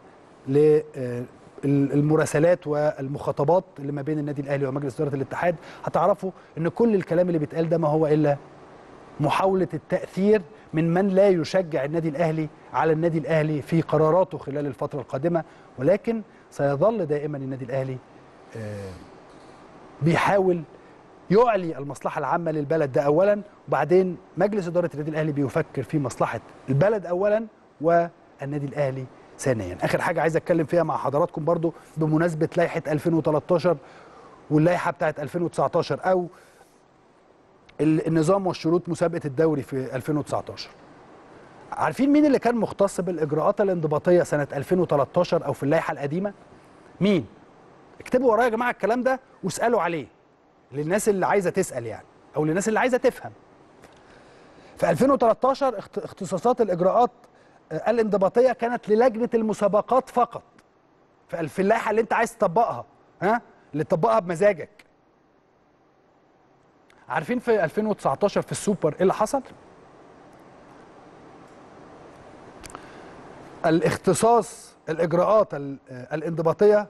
للمراسلات والمخاطبات اللي ما بين النادي الاهلي ومجلس اداره الاتحاد هتعرفوا ان كل الكلام اللي بيتقال ده ما هو الا محاولة التأثير من من لا يشجع النادي الأهلي على النادي الأهلي في قراراته خلال الفترة القادمة ولكن سيظل دائما النادي الأهلي آه، بيحاول يعلي المصلحه العامه للبلد ده اولا وبعدين مجلس اداره النادي الاهلي بيفكر في مصلحه البلد اولا والنادي الاهلي ثانيا اخر حاجه عايز اتكلم فيها مع حضراتكم برضو بمناسبه لائحه 2013 واللائحه بتاعه 2019 او النظام والشروط مسابقه الدوري في 2019 عارفين مين اللي كان مختص بالاجراءات الانضباطيه سنه 2013 او في اللائحه القديمه مين اكتبوا ورايا يا جماعه الكلام ده واسالوا عليه للناس اللي عايزه تسال يعني او للناس اللي عايزه تفهم في 2013 اختصاصات الاجراءات الانضباطيه كانت للجنه المسابقات فقط في اللائحه اللي انت عايز تطبقها ها اللي تطبقها بمزاجك عارفين في 2019 في السوبر ايه اللي حصل الاختصاص الاجراءات الانضباطيه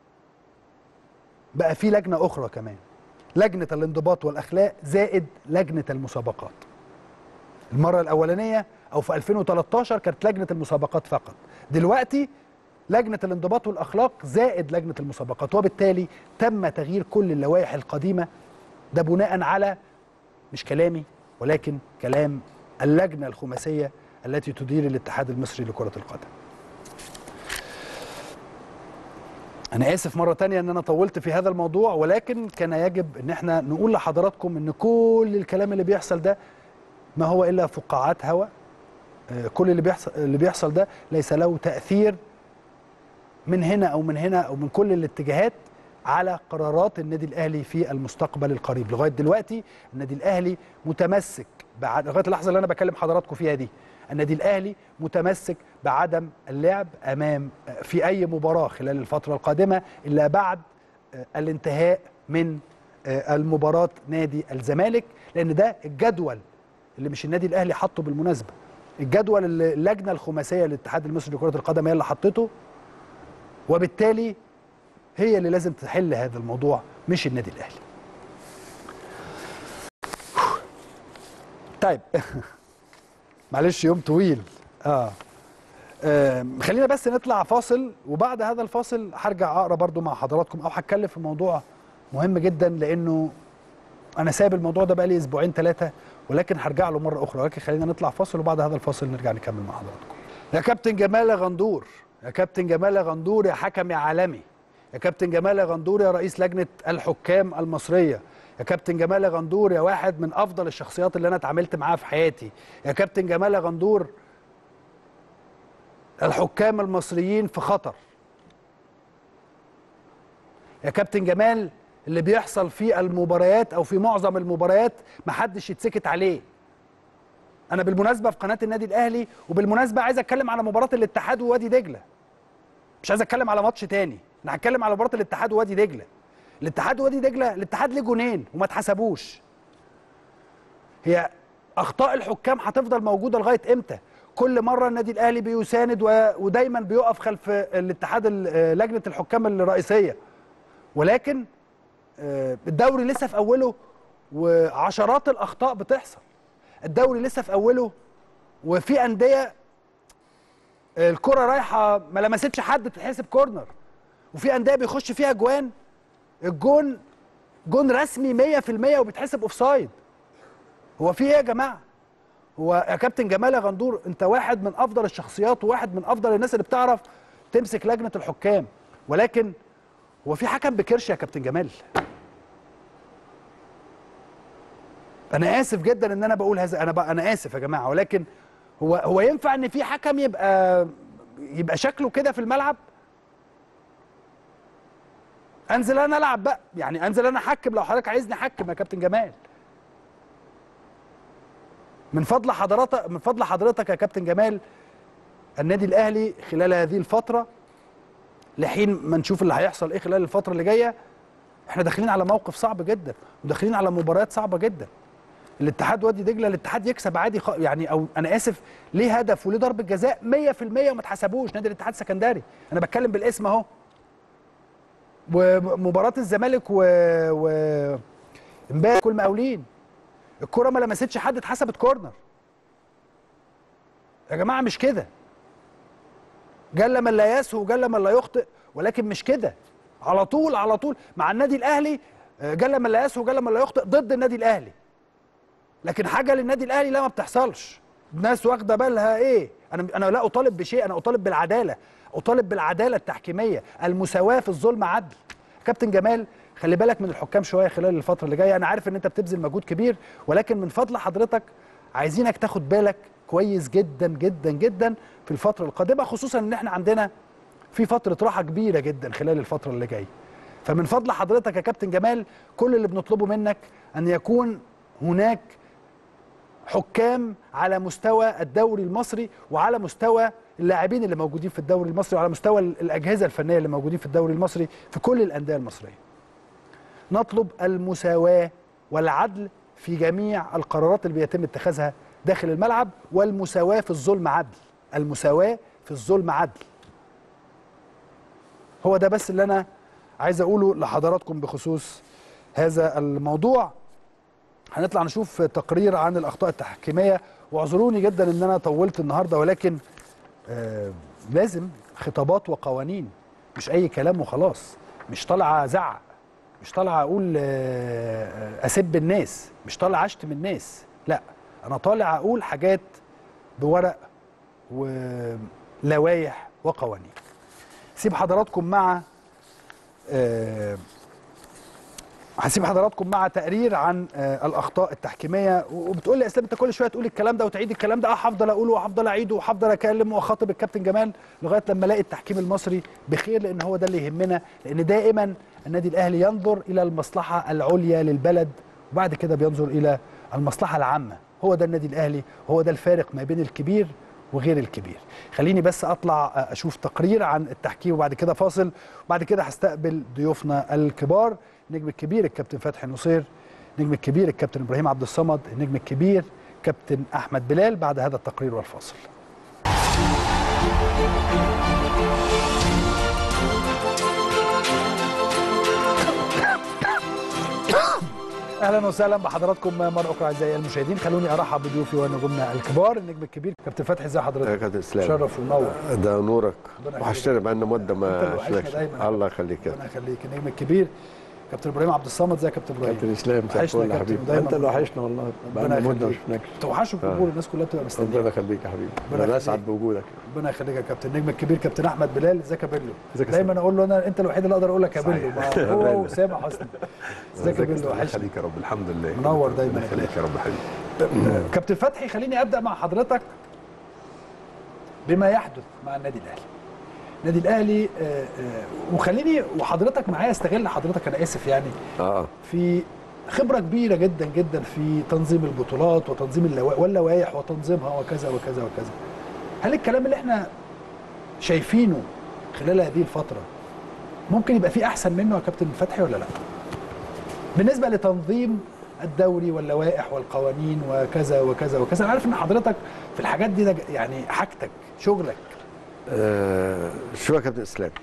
بقى في لجنه اخرى كمان لجنه الانضباط والاخلاق زائد لجنه المسابقات المره الاولانيه او في 2013 كانت لجنه المسابقات فقط دلوقتي لجنه الانضباط والاخلاق زائد لجنه المسابقات وبالتالي تم تغيير كل اللوائح القديمه ده بناء على مش كلامي ولكن كلام اللجنه الخماسيه التي تدير الاتحاد المصري لكره القدم انا اسف مره تانية ان انا طولت في هذا الموضوع ولكن كان يجب ان احنا نقول لحضراتكم ان كل الكلام اللي بيحصل ده ما هو الا فقاعات هواء كل اللي بيحصل اللي بيحصل ده ليس له تاثير من هنا او من هنا او من كل الاتجاهات على قرارات النادي الاهلي في المستقبل القريب لغايه دلوقتي النادي الاهلي متمسك بعد لغايه اللحظه اللي انا بكلم حضراتكم فيها دي النادي الاهلي متمسك بعدم اللعب امام في اي مباراه خلال الفتره القادمه الا بعد الانتهاء من المباراه نادي الزمالك لان ده الجدول اللي مش النادي الاهلي حطه بالمناسبه الجدول اللي اللجنه الخماسيه للاتحاد المصري لكره القدم هي اللي حطته وبالتالي هي اللي لازم تحل هذا الموضوع مش النادي الاهلي طيب معلش يوم طويل اه, آه. خلينا بس نطلع فاصل وبعد هذا الفاصل هرجع اقرا برضو مع حضراتكم او هتكلم في موضوع مهم جدا لانه انا سايب الموضوع ده بقالي اسبوعين ثلاثه ولكن هرجع له مره اخرى ولكن خلينا نطلع فاصل وبعد هذا الفاصل نرجع نكمل مع حضراتكم يا كابتن جمال يا غندور يا كابتن جمال يا غندور يا حكم يا عالمي يا كابتن جمال يا غندور يا رئيس لجنه الحكام المصريه يا كابتن جمال يا غندور يا واحد من افضل الشخصيات اللي انا اتعاملت معاها في حياتي يا كابتن جمال يا غندور الحكام المصريين في خطر يا كابتن جمال اللي بيحصل في المباريات او في معظم المباريات محدش يتسكت عليه انا بالمناسبه في قناه النادي الاهلي وبالمناسبه عايز اتكلم على مباراه الاتحاد ووادي دجله مش عايز اتكلم على ماتش تاني انا هتكلم على مباراه الاتحاد ووادي دجله الاتحاد ووادي دجله الاتحاد ليه جونين وما اتحسبوش هي اخطاء الحكام هتفضل موجوده لغايه امتى كل مره النادي الاهلي بيساند و... ودايما بيقف خلف الاتحاد لجنه الحكام الرئيسيه ولكن الدوري لسه في اوله وعشرات الاخطاء بتحصل الدوري لسه في اوله وفي انديه الكره رايحه ما لمستش حد تتحسب كورنر وفي انديه بيخش فيها جوان الجون جون رسمي 100% وبيتحسب اوفسايد هو في ايه يا جماعه هو يا كابتن جمال يا غندور انت واحد من افضل الشخصيات وواحد من افضل الناس اللي بتعرف تمسك لجنه الحكام ولكن هو في حكم بكرش يا كابتن جمال انا اسف جدا ان انا بقول هذا انا بقى انا اسف يا جماعه ولكن هو هو ينفع ان في حكم يبقى يبقى شكله كده في الملعب انزل انا العب بقى يعني انزل انا احكم لو حضرتك عايزني احكم يا كابتن جمال من فضل حضرتك من فضل حضرتك يا كابتن جمال النادي الاهلي خلال هذه الفتره لحين ما نشوف اللي هيحصل ايه خلال الفتره اللي جايه احنا داخلين على موقف صعب جدا وداخلين على مباريات صعبه جدا الاتحاد وادي دجله الاتحاد يكسب عادي خ... يعني او انا اسف ليه هدف وليه ضربه جزاء 100% وما اتحسبوش نادي الاتحاد السكندري انا بتكلم بالاسم اهو ومباراه الزمالك و, و... امبارح كل مقاولين الكره ما لمستش حد اتحسبت كورنر يا جماعه مش كده جل من لا يسهو وجل من لا يخطئ ولكن مش كده على طول على طول مع النادي الاهلي آه، جل من لا يسهو جل من لا يخطئ ضد النادي الاهلي لكن حاجه للنادي الاهلي لا ما بتحصلش الناس واخده بالها ايه انا انا لا اطالب بشيء انا اطالب بالعداله اطالب بالعداله التحكيميه المساواه في الظلم عدل كابتن جمال خلي بالك من الحكام شويه خلال الفتره اللي جايه انا عارف ان انت بتبذل مجهود كبير ولكن من فضل حضرتك عايزينك تاخد بالك كويس جدا جدا جدا في الفتره القادمه خصوصا ان احنا عندنا في فتره راحه كبيره جدا خلال الفتره اللي جايه فمن فضل حضرتك يا كابتن جمال كل اللي بنطلبه منك ان يكون هناك حكام على مستوى الدوري المصري وعلى مستوى اللاعبين اللي موجودين في الدوري المصري وعلى مستوى الاجهزه الفنيه اللي موجودين في الدوري المصري في كل الانديه المصريه. نطلب المساواه والعدل في جميع القرارات اللي بيتم اتخاذها داخل الملعب والمساواه في الظلم عدل. المساواه في الظلم عدل. هو ده بس اللي انا عايز اقوله لحضراتكم بخصوص هذا الموضوع هنطلع نشوف تقرير عن الاخطاء التحكيميه واعذروني جدا ان انا طولت النهارده ولكن آه لازم خطابات وقوانين مش اي كلام وخلاص مش طالعه ازعق مش طالعه اقول آه اسب الناس مش طالع اشتم الناس لا انا طالع اقول حاجات بورق ولوائح وقوانين سيب حضراتكم مع آه هسيب حضراتكم مع تقرير عن آه الاخطاء التحكيميه وبتقول لي يا اسلام انت كل شويه تقول الكلام ده وتعيد الكلام ده اه هفضل اقوله وهفضل اعيده وهفضل اكلم واخاطب الكابتن جمال لغايه لما الاقي التحكيم المصري بخير لان هو ده اللي يهمنا لان دائما النادي الاهلي ينظر الى المصلحه العليا للبلد وبعد كده بينظر الى المصلحه العامه هو ده النادي الاهلي هو ده الفارق ما بين الكبير وغير الكبير خليني بس اطلع اشوف تقرير عن التحكيم وبعد كده فاصل وبعد كده هستقبل ضيوفنا الكبار النجم الكبير الكابتن فتحي نصير النجم الكبير الكابتن ابراهيم عبد الصمد النجم الكبير كابتن احمد بلال بعد هذا التقرير والفاصل اهلا وسهلا بحضراتكم مره اخرى اعزائي المشاهدين خلوني ارحب بضيوفي ونجومنا الكبار النجم الكبير كابتن فتحي ازي حضرتك يا كابتن اسلام شرف ونور ده نورك ربنا وحشتنا بقالنا مده أنت ما اللي وحشنا شفناكش دايما. الله يخليك يا ربنا يخليك النجم الكبير كابتن ابراهيم عبد الصمد ازيك يا كابتن ابراهيم كابتن اسلام مساء وحشنا الفل يا يا كابتن، حبيبي دايما انت اللي وحشنا والله ربنا بقالنا مده ما يخليك. شفناكش توحشوا الجمهور الناس كلها بتبقى مستنيه ربنا يخليك يا حبيبي ربنا انا اسعد يخليك. بوجودك ربنا يخليك يا كابتن النجم الكبير كابتن احمد بلال ازيك يا بيلو ازيك يا دايما اقول له انا انت الوحيد اللي اقدر اقول لك يا بيلو صحيح. ما هو وسامح حسني ازيك يا بيلو الله وحشني يخليك يا رب الحمد لله منور دايما الله يا يخليك يا رب حبيبي كابتن فتحي خليني ابدا مع حضرتك بما يحدث مع النادي الاهلي النادي الاهلي آه، آه، وخليني وحضرتك معايا استغل حضرتك انا اسف يعني اه في خبره كبيره جدا جدا في تنظيم البطولات وتنظيم اللوا- واللوائح وتنظيمها وكذا وكذا وكذا هل الكلام اللي احنا شايفينه خلال هذه الفتره ممكن يبقى فيه احسن منه يا كابتن فتحي ولا لا بالنسبه لتنظيم الدوري واللوائح والقوانين وكذا وكذا وكذا انا عارف ان حضرتك في الحاجات دي ده يعني حاجتك شغلك آه، شو يا كابتن اسلام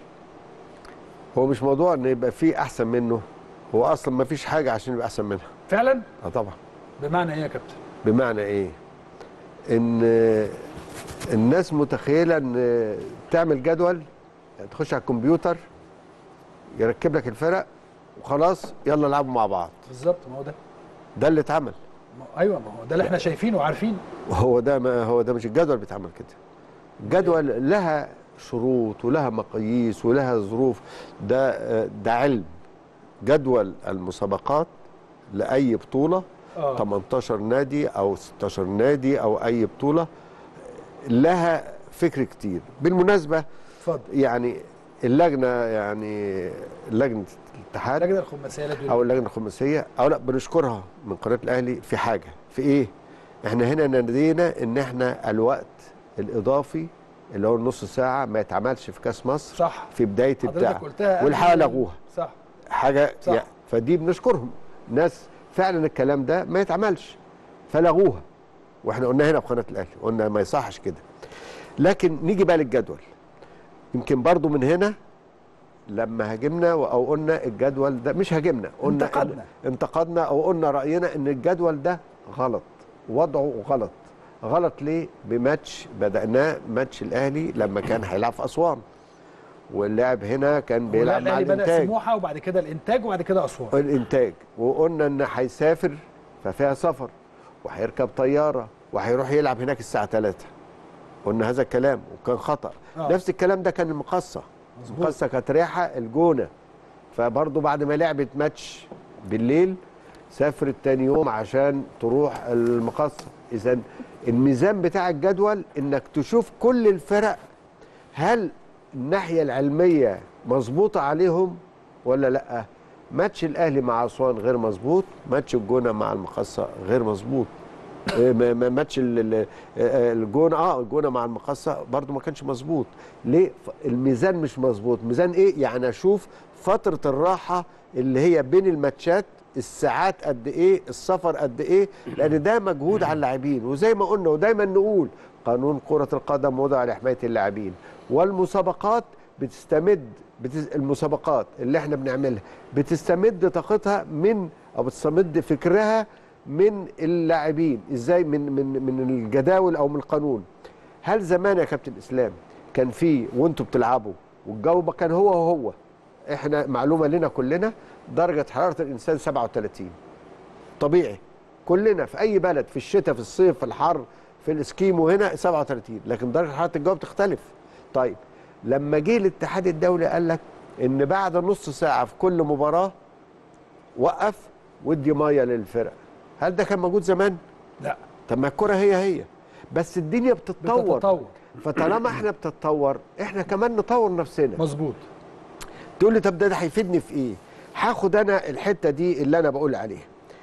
هو مش موضوع ان يبقى فيه احسن منه هو اصلا ما فيش حاجه عشان يبقى احسن منها فعلا اه طبعا بمعنى ايه يا كابتن بمعنى ايه ان آه، الناس متخيله ان آه، تعمل جدول تخش على الكمبيوتر يركب لك الفرق وخلاص يلا العبوا مع بعض بالظبط ما هو ده ده اللي اتعمل ما هو- ايوه ما هو ده اللي احنا شايفينه وعارفينه وهو ده ما هو ده مش الجدول بيتعمل كده الجدول لها شروط ولها مقاييس ولها ظروف ده آه، ده علم جدول المسابقات لاي بطوله اه 18 نادي او 16 نادي او اي بطوله لها فكر كتير بالمناسبه اتفضل يعني اللجنه يعني لجنه الاتحاد اللجنه الخماسيه لجنه او اللجنه الخماسيه او لا بنشكرها من قناه الاهلي في حاجه في ايه احنا هنا نادينا ان احنا الوقت الاضافي اللي هو النص ساعه ما يتعملش في كاس مصر صح في بدايه حضرتك البتاع قلتها قبل- والحقيقه لغوها صح حاجه صح. يعني فدي بنشكرهم ناس فعلا الكلام ده ما يتعملش فلغوها واحنا قلنا هنا في قناه الاهلي قلنا ما يصحش كده لكن نيجي بقى للجدول يمكن برضو من هنا لما هاجمنا او قلنا الجدول ده مش هاجمنا قلنا انتقدنا. انتقدنا او قلنا راينا ان الجدول ده غلط وضعه غلط غلط ليه بماتش بدأناه ماتش الاهلي لما كان هيلعب في اسوان واللاعب هنا كان بيلعب مع الاهلي بدا الانتاج سموحه وبعد كده الانتاج وبعد كده اسوان الانتاج وقلنا ان هيسافر ففيها سفر وهيركب طياره وهيروح يلعب هناك الساعه 3 قلنا هذا الكلام وكان خطا آه. نفس الكلام ده كان المقصه مظبوط. المقصه كانت رايحه الجونه فبرضه بعد ما لعبت ماتش بالليل سافرت تاني يوم عشان تروح المقصه اذا الميزان بتاع الجدول انك تشوف كل الفرق هل الناحيه العلميه مظبوطه عليهم ولا لا ماتش الاهلي مع اسوان غير مظبوط ماتش الجونه مع المقصه غير مظبوط إيه، ما- ما- ماتش ال- ال- آه، الجونه اه الجونه مع المقصه برضو ما كانش مظبوط ليه ف- الميزان مش مظبوط ميزان ايه يعني اشوف فتره الراحه اللي هي بين الماتشات الساعات قد ايه السفر قد ايه لان ده مجهود على اللاعبين وزي ما قلنا ودايما نقول قانون كره القدم وضع لحمايه اللاعبين والمسابقات بتستمد بتس... المسابقات اللي احنا بنعملها بتستمد طاقتها من او بتستمد فكرها من اللاعبين ازاي من من من الجداول او من القانون هل زمان يا كابتن اسلام كان في وانتوا بتلعبوا والجو بقى كان هو هو احنا معلومه لنا كلنا درجه حراره الانسان 37 طبيعي كلنا في اي بلد في الشتاء في الصيف في الحر في الاسكيمو هنا 37 لكن درجه حراره الجو بتختلف طيب لما جه الاتحاد الدولي قال لك ان بعد نص ساعه في كل مباراه وقف ودي ميه للفرق هل ده كان موجود زمان لا طب ما الكره هي هي بس الدنيا بتتطور بتتطور فطالما احنا بتتطور احنا كمان نطور نفسنا مظبوط تقول لي طب ده ده هيفيدني في ايه هاخد انا الحته دي اللي انا بقول عليها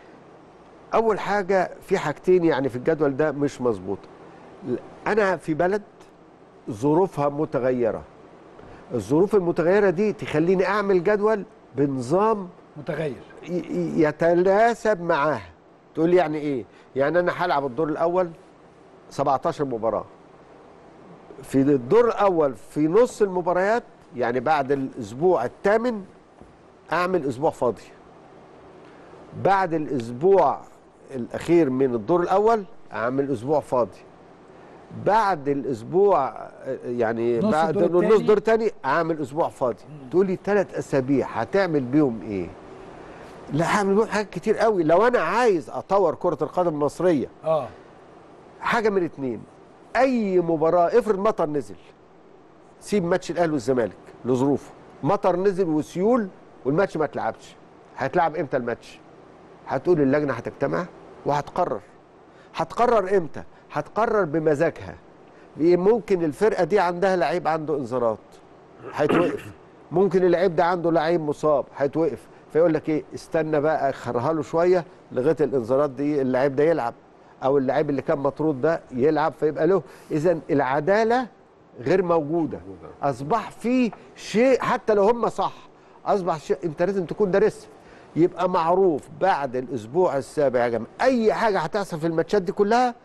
اول حاجه في حاجتين يعني في الجدول ده مش مظبوطه انا في بلد ظروفها متغيره الظروف المتغيره دي تخليني اعمل جدول بنظام متغير ي- ي- يتناسب معاها تقول لي يعني ايه يعني انا هلعب الدور الاول 17 مباراه في الدور الاول في نص المباريات يعني بعد الاسبوع الثامن اعمل اسبوع فاضي بعد الاسبوع الاخير من الدور الاول اعمل اسبوع فاضي بعد الاسبوع آه، يعني نص بعد الدور نص التاني. دور تاني اعمل اسبوع فاضي تقول لي ثلاث اسابيع هتعمل بيهم ايه لا هعمل بيهم حاجات كتير قوي لو انا عايز اطور كره القدم المصريه اه حاجه من اتنين اي مباراه افرض مطر نزل سيب ماتش الاهلي والزمالك لظروفه مطر نزل وسيول والماتش ما اتلعبش هيتلعب امتى الماتش هتقول اللجنه هتجتمع وهتقرر هتقرر امتى هتقرر بمزاجها ممكن الفرقه دي عندها لعيب عنده انذارات هيتوقف ممكن اللعيب ده عنده لعيب مصاب هيتوقف فيقول لك ايه استنى بقى اخرها له شويه لغايه الانذارات دي اللعيب ده يلعب او اللعيب اللي كان مطرود ده يلعب فيبقى له اذا العداله غير موجوده اصبح في شيء حتى لو هم صح اصبح شيء انت لازم تكون دارسها يبقى معروف بعد الاسبوع السابع يا جماعه اي حاجه هتحصل في الماتشات دي كلها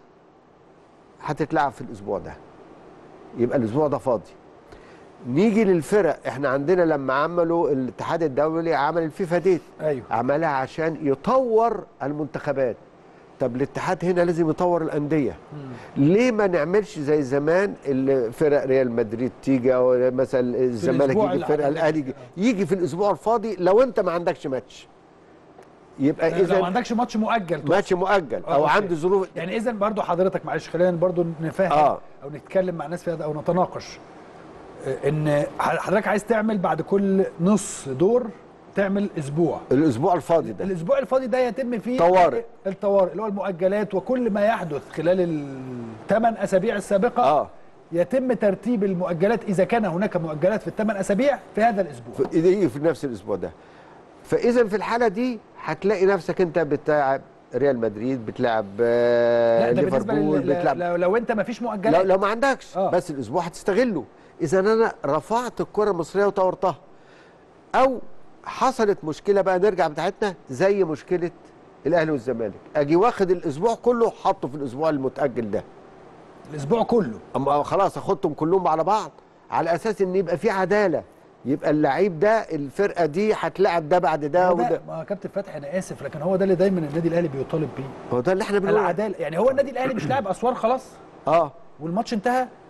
هتتلعب في الاسبوع ده يبقى الاسبوع ده فاضي نيجي للفرق احنا عندنا لما عملوا الاتحاد الدولي عمل الفيفا ديت ايوه عملها عشان يطور المنتخبات طب الاتحاد هنا لازم يطور الانديه ليه ما نعملش زي زمان اللي فرق ريال مدريد تيجي او مثلا الزمالك الأسبوع يجي اللي فرقه عندك. الاهلي يجي يجي في الاسبوع الفاضي لو انت ما عندكش ماتش يبقى لو ما اذا عندكش ماتش مؤجل تقصد. ماتش مؤجل آه، او أوكي. عندي ظروف يعني اذا برضو حضرتك معلش خلينا برضو نفهم آه. او نتكلم مع الناس في هذا او نتناقش آه، ان حضرتك عايز تعمل بعد كل نص دور تعمل اسبوع الاسبوع الفاضي ده الاسبوع الفاضي ده يتم فيه طوارئ. الطوارئ اللي هو المؤجلات وكل ما يحدث خلال الثمان اسابيع السابقه اه يتم ترتيب المؤجلات اذا كان هناك مؤجلات في الثمان اسابيع في هذا الاسبوع في يجي في نفس الاسبوع ده فاذا في الحاله دي هتلاقي نفسك انت بتلعب ريال مدريد بتلعب آه، لا ده بالنسبه ليفربول لل- بتلعب لو, لو انت ما فيش لو, مؤجلات لو ما عندكش آه. بس الاسبوع هتستغله اذا انا رفعت الكره المصريه وطورتها او حصلت مشكله بقى نرجع بتاعتنا زي مشكله الاهلي والزمالك اجي واخد الاسبوع كله حاطه في الاسبوع المتاجل ده الاسبوع كله اما خلاص اخدهم كلهم على بعض على اساس ان يبقى في عداله يبقى اللعيب ده الفرقه دي هتلعب ده بعد ده هو وده ده ما كابتن فتحي انا اسف لكن هو ده اللي دايما النادي الاهلي بيطالب بيه هو ده اللي احنا بنقوله العداله يعني هو النادي الاهلي مش لاعب اسوار خلاص اه والماتش انتهى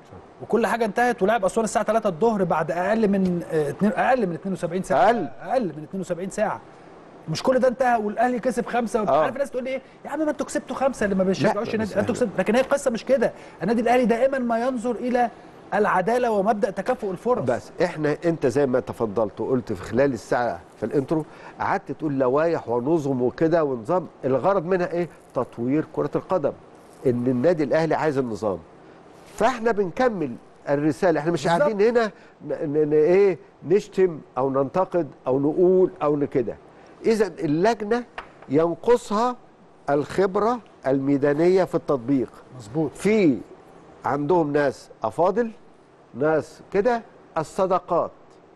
وكل حاجه انتهت ولعب اسوان الساعه 3 الظهر بعد اقل من آه، اتنين- اقل من 72 ساعه أقل. اقل من 72 ساعه مش كل ده انتهى والاهلي كسب خمسه آه. عارف الناس تقول لي ايه يا عم ما انتوا كسبتوا خمسه اللي ما بيشجعوش بس النادي إحنا- انتوا كسبتوا لكن هي القصه مش كده النادي الاهلي دائما ما ينظر الى العداله ومبدا تكافؤ الفرص بس احنا انت زي ما تفضلت وقلت في خلال الساعه في الانترو قعدت تقول لوائح ونظم وكده ونظام الغرض منها ايه تطوير كره القدم ان النادي الاهلي عايز النظام فاحنا بنكمل الرساله احنا مش بالظبط. قاعدين هنا ن- ن- ن- ايه نشتم او ننتقد او نقول او ن- كده اذا اللجنه ينقصها الخبره الميدانيه في التطبيق مظبوط في عندهم ناس افاضل ناس كده الصداقات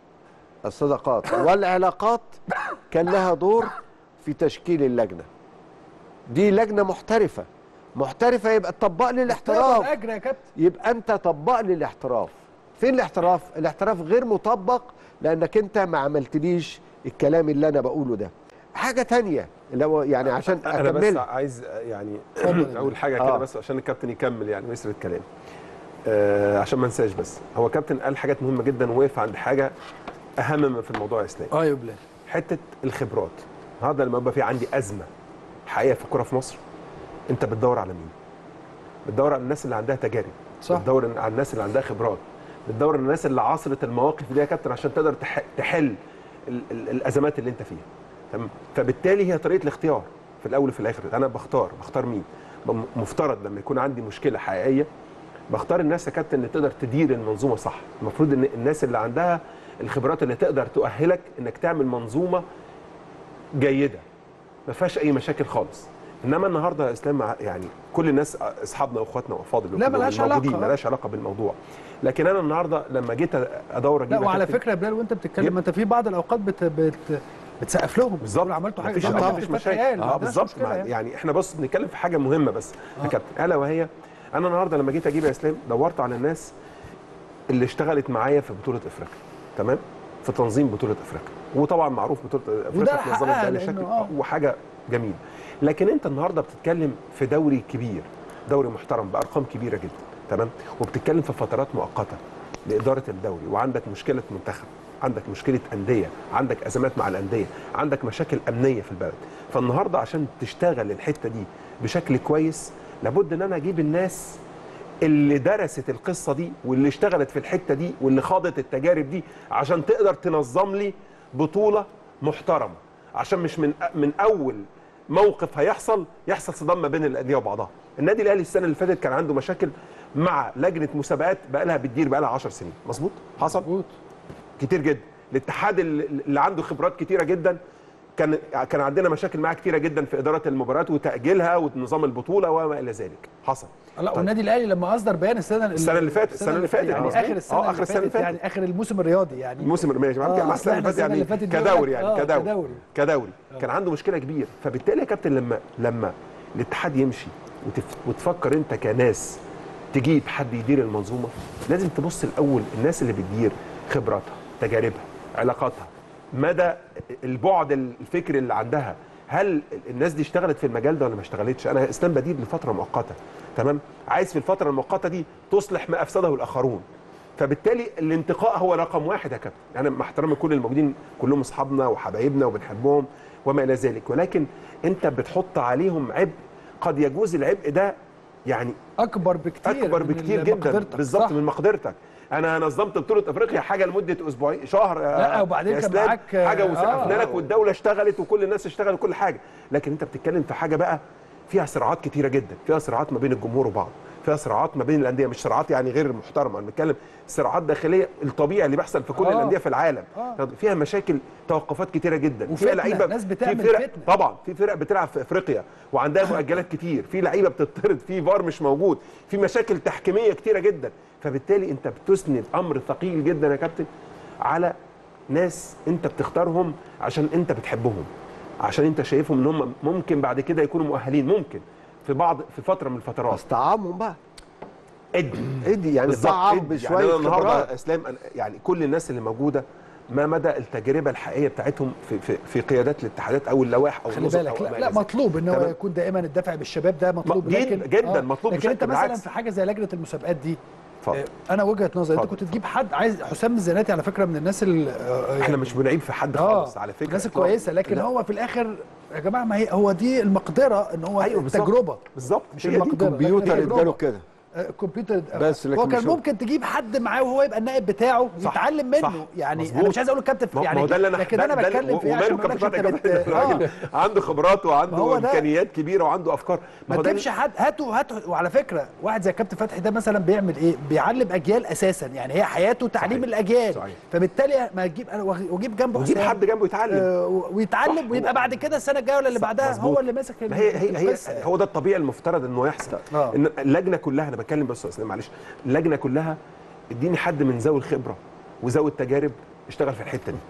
الصداقات والعلاقات كان لها دور في تشكيل اللجنه دي لجنه محترفه محترفه يبقى تطبق لي تاخد الاحتراف اجر يا كابتن يبقى انت طبق لي الاحتراف فين الاحتراف الاحتراف غير مطبق لانك انت ما عملتليش الكلام اللي انا بقوله ده حاجه تانية لو يعني عشان انا بس اكمل عايز يعني اتفضل. اول حاجه آه. كده بس عشان الكابتن يكمل يعني ويسر الكلام آه عشان ما انساش بس هو كابتن قال حاجات مهمه جدا ووقف عند حاجه اهم من في الموضوع يا اسلام اه يا بلال حته الخبرات النهارده لما يبقى في عندي ازمه حقيقيه في الكوره في مصر انت بتدور على مين؟ بتدور على الناس اللي عندها تجارب صح. بتدور على الناس اللي عندها خبرات بتدور على الناس اللي عاصرت المواقف دي يا كابتن عشان تقدر تح- تحل ال ال الازمات اللي انت فيها تمام فبالتالي هي طريقه الاختيار في الاول وفي الاخر انا بختار بختار مين م- مفترض لما يكون عندي مشكله حقيقيه بختار الناس يا كابتن اللي تقدر تدير المنظومه صح المفروض ان الناس اللي عندها الخبرات اللي تقدر تؤهلك انك تعمل منظومه جيده ما فيهاش اي مشاكل خالص انما النهارده يا اسلام مع- يعني كل الناس اصحابنا واخواتنا وافاضل لا، ملهاش موجودين، علاقة. ملهاش علاقه بالموضوع لكن انا النهارده لما جيت ادور اجيب لا يا وعلى كابتن، فكره يا بلال وانت بتتكلم يب. ما انت في بعض الاوقات بت بت بتسقف لهم بالظبط بتقول عملتوا حاجه مفيش زي ما طبعا كابتن مفيش فتحي مشاكل قال، ما اه عندناش بالظبط مشكلة مع- يعني. يعني احنا بص بنتكلم في حاجه مهمه بس يا آه. كابتن الا وهي انا النهارده لما جيت اجيب يا اسلام دورت على الناس اللي اشتغلت معايا في بطوله افريقيا تمام في تنظيم بطوله افريقيا وطبعا معروف بطوله وده افريقيا اتنظمت حقها بأقل لأنه شكل آه. وحاجه جميله لكن انت النهارده بتتكلم في دوري كبير دوري محترم بارقام كبيره جدا تمام وبتتكلم في فترات مؤقته لاداره الدوري وعندك مشكله منتخب عندك مشكله انديه عندك ازمات مع الانديه عندك مشاكل امنيه في البلد فالنهارده عشان تشتغل الحته دي بشكل كويس لابد ان انا اجيب الناس اللي درست القصه دي واللي اشتغلت في الحته دي واللي خاضت التجارب دي عشان تقدر تنظم لي بطوله محترمه عشان مش من من اول موقف هيحصل يحصل صدام ما بين الانديه وبعضها النادي الاهلي السنه اللي فاتت كان عنده مشاكل مع لجنه مسابقات بقى لها بتدير بقى لها 10 سنين مظبوط حصل مظبوط كتير جدا الاتحاد اللي اللي عنده خبرات كتيره جدا كان كان عندنا مشاكل معاه كتيره جدا في اداره المباريات وتاجيلها ونظام البطوله وما الى ذلك حصل لا طيب. والنادي الاهلي لما اصدر بيان السنه السنة اللي فاتت، السنة اللي فاتت، يعني مظبوط. اخر السنه آه، آخر السنة اللي فاتت. يعني اخر الموسم الرياضي يعني الموسم ماشي آه، معاك أصل السنه إحنا اللي فاتت السنة يعني اللي فاتت دي كدوري يقول لك يعني آه، كدوري كدوري. كدوري كان عنده مشكله كبيره فبالتالي يا كابتن لما لما الاتحاد يمشي وتف... وتفكر انت كناس تجيب حد يدير المنظومه لازم تبص الاول الناس اللي بتدير خبراتها تجاربها علاقاتها مدى البعد الفكري اللي عندها هل الناس دي اشتغلت في المجال ده ولا ما اشتغلتش انا اسلام بديل لفتره مؤقته تمام عايز في الفتره المؤقته دي تصلح ما افسده الاخرون فبالتالي الانتقاء هو رقم واحد يا كابتن انا مع احترامي كل الموجودين كلهم اصحابنا وحبايبنا وبنحبهم وما الى ذلك ولكن انت بتحط عليهم عبء قد يجوز العبء ده يعني اكبر بكتير اكبر من بكتير جدا مقدرتك. بالظبط صح. من مقدرتك انا نظمت بطوله افريقيا حاجه لمده اسبوعين شهر لا، وبعدين يا كان إسلام، معاك- حاجه آه. وسقفنا لك والدوله اشتغلت وكل الناس اشتغلت وكل حاجه لكن انت بتتكلم في حاجه بقى فيها صراعات كتيره جدا فيها صراعات ما بين الجمهور وبعض فيها صراعات ما بين الانديه مش صراعات يعني غير محترمه انا بتكلم صراعات داخليه الطبيعي اللي بيحصل في كل آه. الانديه في العالم آه. فيها مشاكل توقفات كتيره جدا وفتنة، فيها لعيبه ناس في بتعمل فرق فتنة. طبعا في فرق بتلعب في افريقيا وعندها مؤجلات كتير في لعيبه بتطرد في فار مش موجود في مشاكل تحكيميه كتيره جدا فبالتالي انت بتسند امر ثقيل جدا يا كابتن على ناس انت بتختارهم عشان انت بتحبهم عشان انت شايفهم ان هم ممكن بعد كده يكونوا مؤهلين ممكن في بعض في فتره من الفترات بس طعامهم بقى ادي ادي يعني بالظبط طعم ادي. بشويه يعني أنا النهارده خبرات. يا اسلام أنا- يعني كل الناس اللي موجوده ما مدى التجربه الحقيقيه بتاعتهم في في, في قيادات الاتحادات او اللوائح او خلي النظم بالك أو لا, ما لا إلى ذلك. مطلوب ان هو تمام. يكون دائما الدفع بالشباب ده مطلوب جد- لكن جداً مطلوب لكن بشكل انت مثلا بالعكس. في حاجه زي لجنه المسابقات دي اتفضل. آه، انا وجهه نظري انت اتفضل. كنت تجيب حد عايز حسام الزناتي على فكره من الناس اللي احنا مش بنعيب في حد خالص على فكره الناس إطلاقاً. الكويسه لكن لا. هو في الاخر يا جماعه ما هي هو دي المقدره ان هو ايوه بالظبط. التجربه بالظبط مش هي دي. المقدرة. كمبيوتر التجربة. اداله كده آه، كمبيوتر بس لكن هو كان مش هو. ممكن تجيب حد معاه وهو يبقى النائب بتاعه صح، يتعلم منه صح، يعني مظبوط. انا مش عايز اقول كابتن ما يعني ما هو ده اللي انا لكن ده- انا ده- بتكلم في ايه وماله عشان ما كابتن اقولكش فتحي انت كابتن بت... راجل عنده خبرات ما هو وعنده ده. امكانيات كبيره وعنده افكار ما هو ده تجيبش حد هاتوا هاتوا وعلى فكره واحد زي كابتن فتحي ده مثلا بيعمل ايه؟ بيعلم اجيال اساسا يعني هي حياته تعليم صحيح. الاجيال صحيح. فبالتالي ما تجيب انا واجيب جنبه وجيب حسام، حد جنبه يتعلم آه، ويتعلم صح. ويبقى بعد كده السنه الجايه ولا اللي صح، بعدها مظبوط. هو اللي ماسك ما هي هي هي القصة يعني. هو ده الطبيعي المفترض انه يحصل آه. ان اللجنه كلها انا بتكلم بس يا اسلام معلش اللجنه كلها اديني حد من ذوي الخبره وذوي التجارب اشتغل في الحته دي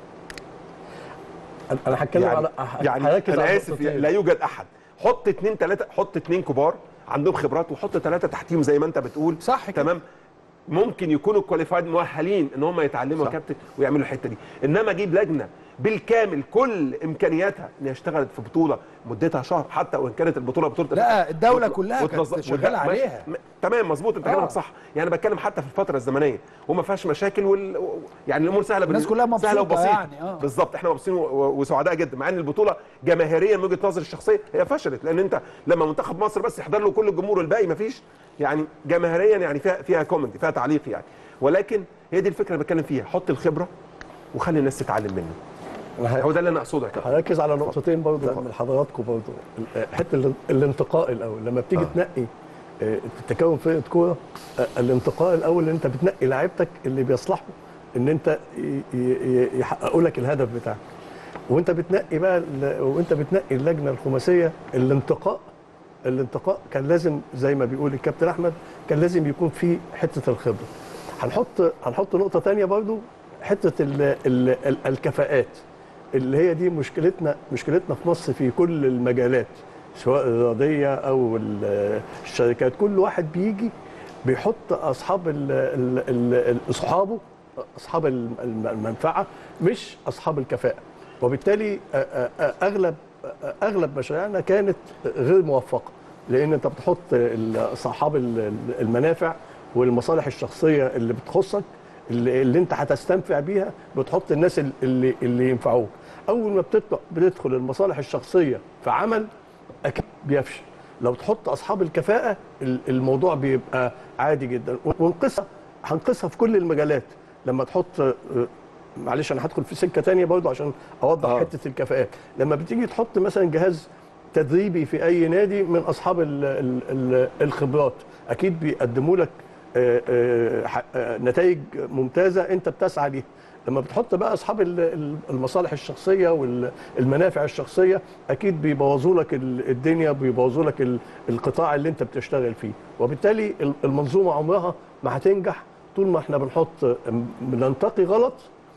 انا هتكلم يعني, على يعني هركز انا على اسف نقطتين. لا يوجد احد حط اثنين ثلاثه حط اثنين كبار عندهم خبرات وحط ثلاثه تحتيهم زي ما انت بتقول صح كده. تمام ممكن يكونوا كواليفايد مؤهلين ان هم يتعلموا يا كابتن ويعملوا الحته دي انما اجيب لجنه بالكامل كل امكانياتها ان هي اشتغلت في بطوله مدتها شهر حتى وان كانت البطوله بطوله لا، الدولة وتن- كلها كانت وتنظ- شغالة وده- ماشي. عليها. م- تمام مظبوط انت آه. كلامك صح يعني انا بتكلم حتى في الفتره الزمنيه وما فيهاش مشاكل وال... و- يعني الامور سهله الناس بالنسبة- كلها سهله مبسوطة وبسيطه يعني، آه. بالظبط احنا مبسوطين و- و- وسعداء جدا مع ان البطوله جماهيريا من وجهه نظري الشخصيه هي فشلت لان انت لما منتخب مصر بس يحضر له كل الجمهور والباقي مفيش يعني جماهيريا يعني فيها فيها كومنت فيها تعليق يعني ولكن هي دي الفكره اللي بتكلم فيها حط الخبره وخلي الناس تتعلم منه أنا هو ده اللي انا اقصده يا كابتن هركز على نقطتين برضو من حضراتكم برضو حته ال- الانتقاء الاول لما بتيجي آه. تنقي آه، تكون فرقه كوره آه، الانتقاء الاول اللي انت بتنقي لعيبتك اللي بيصلحوا ان انت ي- ي- يحققوا لك الهدف بتاعك وانت بتنقي بقى ال- وانت بتنقي اللجنه الخماسيه الانتقاء الانتقاء كان لازم زي ما بيقول الكابتن احمد كان لازم يكون في حته الخبره هنحط هنحط نقطه تانية برضو حته ال ال ال الكفاءات اللي هي دي مشكلتنا مشكلتنا في مصر في كل المجالات سواء الرياضيه او ال- الشركات كل واحد بيجي بيحط اصحاب ال ال ال اصحابه اصحاب الم- الم- المنفعه مش اصحاب الكفاءه وبالتالي أ- أ- أ- اغلب اغلب مشاريعنا كانت غير موفقه لان انت بتحط ال- اصحاب ال- المنافع والمصالح الشخصيه اللي بتخصك اللي, اللي انت هتستنفع بيها بتحط الناس ال- اللي اللي ينفعوك اول ما بتطلع بتدخل المصالح الشخصيه في عمل اكيد بيفشل لو تحط اصحاب الكفاءه ال- الموضوع بيبقى عادي جدا ونقصها هنقصها في كل المجالات لما تحط آه، معلش انا هدخل في سكه تانية برضه عشان اوضح آه. آه. حته الكفاءات لما بتيجي تحط مثلا جهاز تدريبي في اي نادي من اصحاب ال ال ال الخبرات اكيد بيقدموا لك آه، آه، ح- آه، نتائج ممتازه انت بتسعى ليها لما بتحط بقى اصحاب ال- ال- المصالح الشخصيه والمنافع الشخصيه اكيد بيبوظوا لك ال- الدنيا بيبوظوا لك ال- القطاع اللي انت بتشتغل فيه وبالتالي ال- المنظومه عمرها ما هتنجح طول ما احنا بنحط بننتقي غلط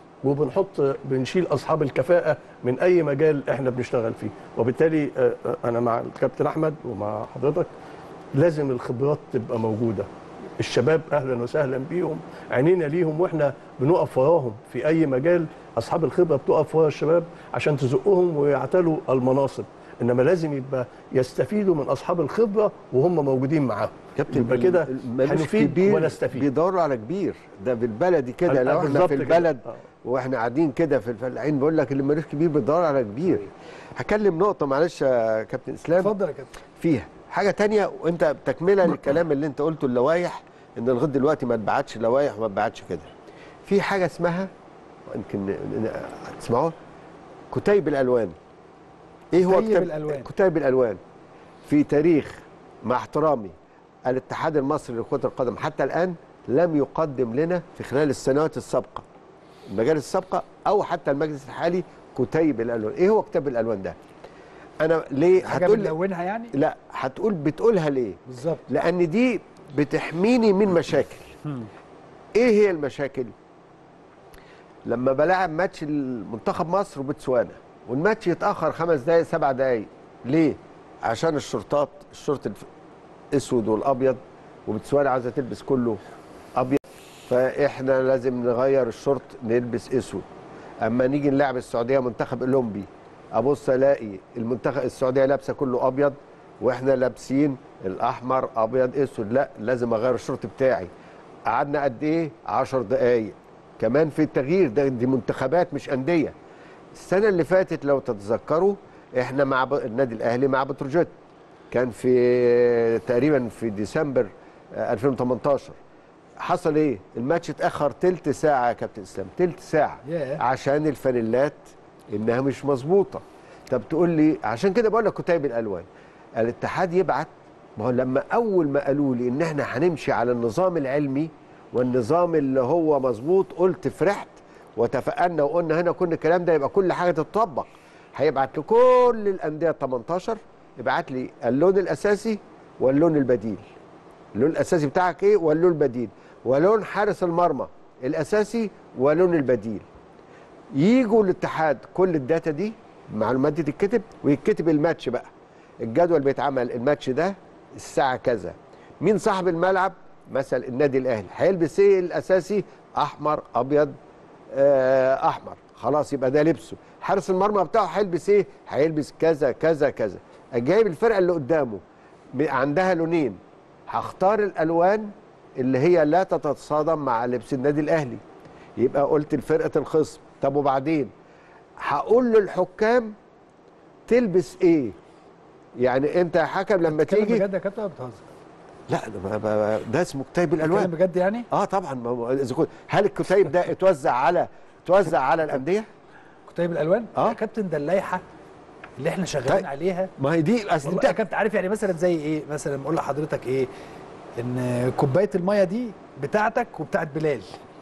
وبنحط بنشيل اصحاب الكفاءه من اي مجال احنا بنشتغل فيه وبالتالي آه، آه، انا مع الكابتن احمد ومع حضرتك لازم الخبرات تبقى موجوده الشباب اهلا وسهلا بيهم عينينا ليهم واحنا بنقف وراهم في اي مجال اصحاب الخبره بتقف ورا الشباب عشان تزقهم ويعتلوا المناصب انما لازم يبقى يستفيدوا من اصحاب الخبره وهم موجودين معاهم كابتن يبقى كده ملوش هنفيد كبير ونستفيد بيدوروا على كبير ده بالبلدي كده أنا- لو احنا بالظبط في كده. البلد آه. واحنا قاعدين كده في الفلاحين بقول لك اللي ملوش كبير بيدور على كبير هكلم نقطه معلش يا كابتن اسلام اتفضل يا كابتن فيها حاجه تانية وانت تكمله للكلام اللي انت قلته اللوائح ان لغايه دلوقتي ما اتبعتش لوائح وما اتبعتش كده في حاجه اسمها يمكن ن- ن- تسمعوها كتيب الالوان ايه هو كتيب الألوان. كتيب الالوان في تاريخ مع احترامي الاتحاد المصري لكره القدم حتى الان لم يقدم لنا في خلال السنوات السابقه المجالس السابقه او حتى المجلس الحالي كتيب الالوان ايه هو كتاب الالوان ده انا ليه حاجه هتقول لي- بنلونها يعني لا هتقول بتقولها ليه بالظبط لان دي بتحميني من مشاكل ايه هي المشاكل لما بلاعب ماتش المنتخب مصر وبتسوانا والماتش يتاخر خمس دقائق سبع دقائق ليه عشان الشرطات الشرط الاسود والابيض وبتسوانا عايزه تلبس كله ابيض فاحنا لازم نغير الشرط نلبس اسود اما نيجي نلعب السعوديه منتخب اولمبي ابص الاقي المنتخب السعوديه لابسه كله ابيض واحنا لابسين الاحمر ابيض اسود لا لازم اغير الشرط بتاعي قعدنا قد ايه 10 دقائق كمان في التغيير ده دي منتخبات مش انديه السنه اللي فاتت لو تتذكروا احنا مع ب... النادي الاهلي مع بتروجيت كان في تقريبا في ديسمبر آه، 2018 حصل ايه الماتش اتاخر تلت ساعه يا كابتن اسلام تلت ساعه ياه. عشان الفانيلات انها مش مظبوطه طب تقول لي عشان كده بقول لك كتيب الالوان الاتحاد يبعت ما هو لما اول ما قالوا لي ان احنا هنمشي على النظام العلمي والنظام اللي هو مظبوط قلت فرحت وتفقنا وقلنا هنا كل الكلام ده يبقى كل حاجه تتطبق هيبعت لكل الانديه 18 ابعت لي اللون الاساسي واللون البديل اللون الاساسي بتاعك ايه واللون البديل ولون حارس المرمى الاساسي ولون البديل يجوا الاتحاد كل الداتا دي المعلومات دي تتكتب ويتكتب الماتش بقى الجدول بيتعمل الماتش ده الساعه كذا مين صاحب الملعب مثلا النادي الاهلي هيلبس ايه الاساسي احمر ابيض آه احمر خلاص يبقى ده لبسه حارس المرمى بتاعه هيلبس ايه هيلبس كذا كذا كذا جايب الفرقه اللي قدامه ب- عندها لونين هختار الالوان اللي هي لا تتصادم مع لبس النادي الاهلي يبقى قلت لفرقه الخصم طب وبعدين هقول للحكام تلبس ايه يعني انت يا حكم لما بتتكلم تيجي بجد يا كابتن ولا بتهزر؟ لا ده, ما- ما- ده اسمه كتيب بتتكلم الالوان بجد يعني؟ اه طبعا ما هو اذا كنت هل الكتيب ده اتوزع على اتوزع على الانديه كتيب الالوان؟ آه. يا كابتن ده اللائحه اللي احنا شغالين طيب. عليها ما هي دي اصل والله يا انت كابتن عارف يعني مثلا زي ايه؟ مثلا بقول لحضرتك ايه؟ ان كوبايه الميه دي بتاعتك وبتاعت بلال.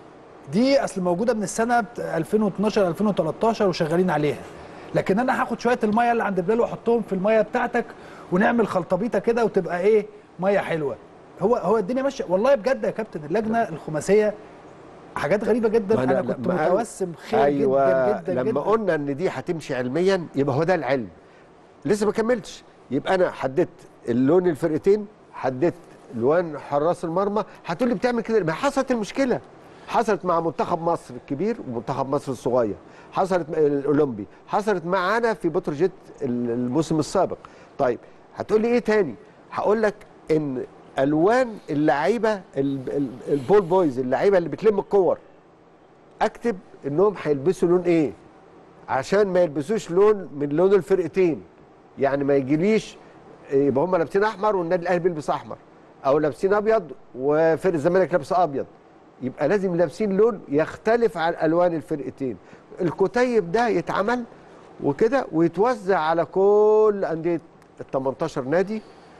دي اصل موجوده من السنه بت- 2012 2013 وشغالين عليها. لكن انا هاخد شويه الميه اللي عند بلال واحطهم في الميه بتاعتك ونعمل خلطبيطه كده وتبقى ايه؟ ميه حلوه. هو هو الدنيا ماشيه والله بجد يا كابتن اللجنه الخماسيه حاجات غريبه جدا ما انا أنا كنت لما قال- متوسم خير ايوه جدا جدا لما جدا قلنا ان دي هتمشي علميا يبقى هو ده العلم لسه ما كملتش يبقى انا حددت اللون الفرقتين حددت لون حراس المرمى هتقول لي بتعمل كده ما حصلت المشكله حصلت مع منتخب مصر الكبير ومنتخب مصر الصغير حصلت مع الاولمبي حصلت معانا في بتروجيت الموسم السابق طيب هتقول لي ايه تاني هقول لك ان الوان اللعيبه ال- ال- البول بويز اللعيبه اللي بتلم الكور اكتب انهم هيلبسوا لون ايه عشان ما يلبسوش لون من لون الفرقتين يعني ما يجيليش يبقى هم لابسين احمر والنادي الاهلي بيلبس احمر او لابسين ابيض وفرق الزمالك لابس ابيض يبقى لازم لابسين لون يختلف عن الوان الفرقتين الكتيب ده يتعمل وكده ويتوزع على كل انديه ال 18 نادي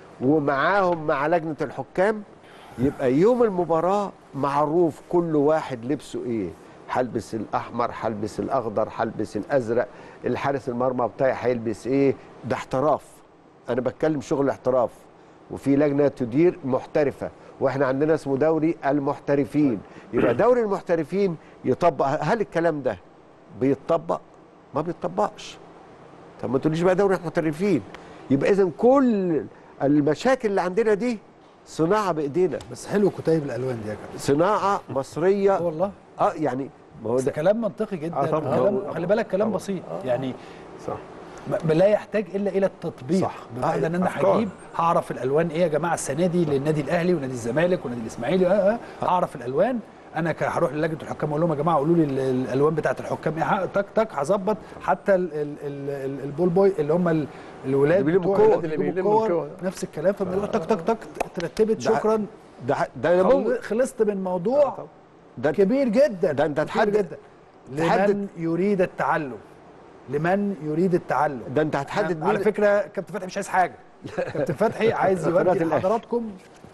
ومعاهم مع لجنه الحكام يبقى يوم المباراه معروف كل واحد لبسه ايه هلبس الاحمر هلبس الاخضر هلبس الازرق الحارس المرمى بتاعي هيلبس ايه ده احتراف انا بتكلم شغل احتراف وفي لجنه تدير محترفه واحنا عندنا اسمه دوري المحترفين يبقى دوري المحترفين يطبق هل الكلام ده بيتطبق ما بيتطبقش طب ما تقوليش بقى دوري المحترفين يبقى اذا كل المشاكل اللي عندنا دي صناعه بايدينا بس حلو كتيب الالوان دي يا كابتن صناعه مصريه آه والله اه يعني ما هو بس ده كلام منطقي جدا آه طبعاً. كلام طبعاً. خلي بالك كلام طبعاً. بسيط يعني صح م- لا يحتاج الا الى التطبيق صح. بمعنى ان انا أفكار. هجيب هعرف الالوان ايه يا جماعه السنه دي للنادي الاهلي ونادي الزمالك ونادي الاسماعيلي آه آه هعرف الالوان انا ك- هروح للجنه الحكام اقول لهم يا جماعه قولوا لي ال- الالوان بتاعه الحكام ايه ه- تك تك هظبط حتى ال- ال- ال- ال- البول بوي اللي هم ال- الولاد اللي بيلموا بتوع الكور. اللي اللي بيلموا بيلموا الكور الكور. نفس الكلام فبيقولوا تك تك تك ترتبت ده- شكرا ده ده أنا ممكن- خل- خلصت من موضوع ده كبير جدا ده أنت كبير تحدد- جدا تحدد- لمن يريد التعلم لمن يريد التعلم ده انت هتحدد على مين فكره كابتن فتحي مش عايز حاجه كابتن فتحي عايز قناة يودي الأهلي. لحضراتكم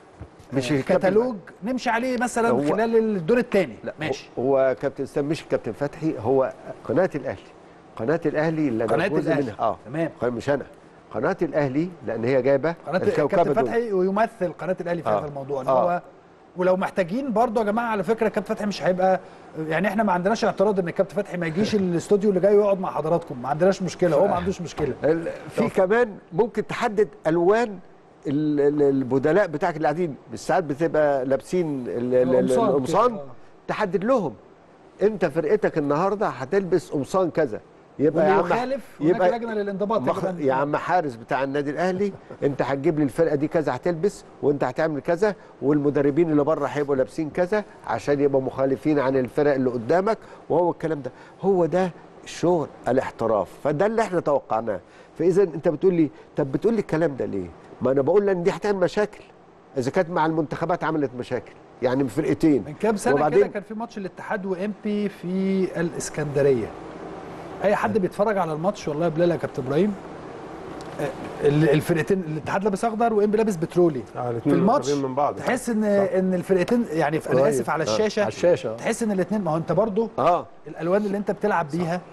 مش آه، الكابتن كتالوج نمشي عليه مثلا هو- خلال الدور الثاني لا ماشي هو هو كابتن اسلام مش الكابتن فتحي هو قناه الاهلي قناه الاهلي اللي أنا قناه جزء الاهلي منها اه تمام قناة- مش انا قناه الاهلي لان هي جايبه قناه الكوكبه كابتن دول. فتحي ويمثل قناه الاهلي في آه. هذا الموضوع ان آه. هو ولو محتاجين برضه يا جماعه على فكره كابتن فتحي مش هيبقى يعني احنا ما عندناش اعتراض ان كابتن فتحي ما يجيش الاستوديو اللي جاي ويقعد مع حضراتكم ما عندناش مشكله هو ما عندوش مشكله ال- في كمان ممكن تحدد الوان ال- ال- البدلاء بتاعك اللي قاعدين ساعات بتبقى لابسين ال- ال- ال- القمصان القمصان كده، آه. تحدد لهم انت فرقتك النهارده هتلبس قمصان كذا يبقى واللي يا عم يخالف هناك لجنه للانضباط مخ... كمان. يا عم حارس بتاع النادي الاهلي انت هتجيب لي الفرقه دي كذا هتلبس وانت هتعمل كذا والمدربين اللي بره هيبقوا لابسين كذا عشان يبقوا مخالفين عن الفرق اللي قدامك وهو الكلام ده هو ده الشغل الاحتراف فده اللي احنا توقعناه فاذا انت بتقول لي طب بتقول لي الكلام ده ليه ما انا بقول لان دي هتعمل مشاكل اذا كانت مع المنتخبات عملت مشاكل يعني فرقتين من كام سنه وبعدين- كده كان في ماتش الاتحاد وامبي في الاسكندريه اي حد بيتفرج على الماتش والله يا بلال يا كابتن ابراهيم آه، ال- الفرقتين الاتحاد لابس اخضر وامبي لابس بترولي آه، في الاتنين الماتش قريبين من بعض تحس ان ان الفرقتين يعني انا قريب. اسف على آه، الشاشه على الشاشة. تحس ان الاثنين ما هو انت برضو اه الالوان اللي انت بتلعب بيها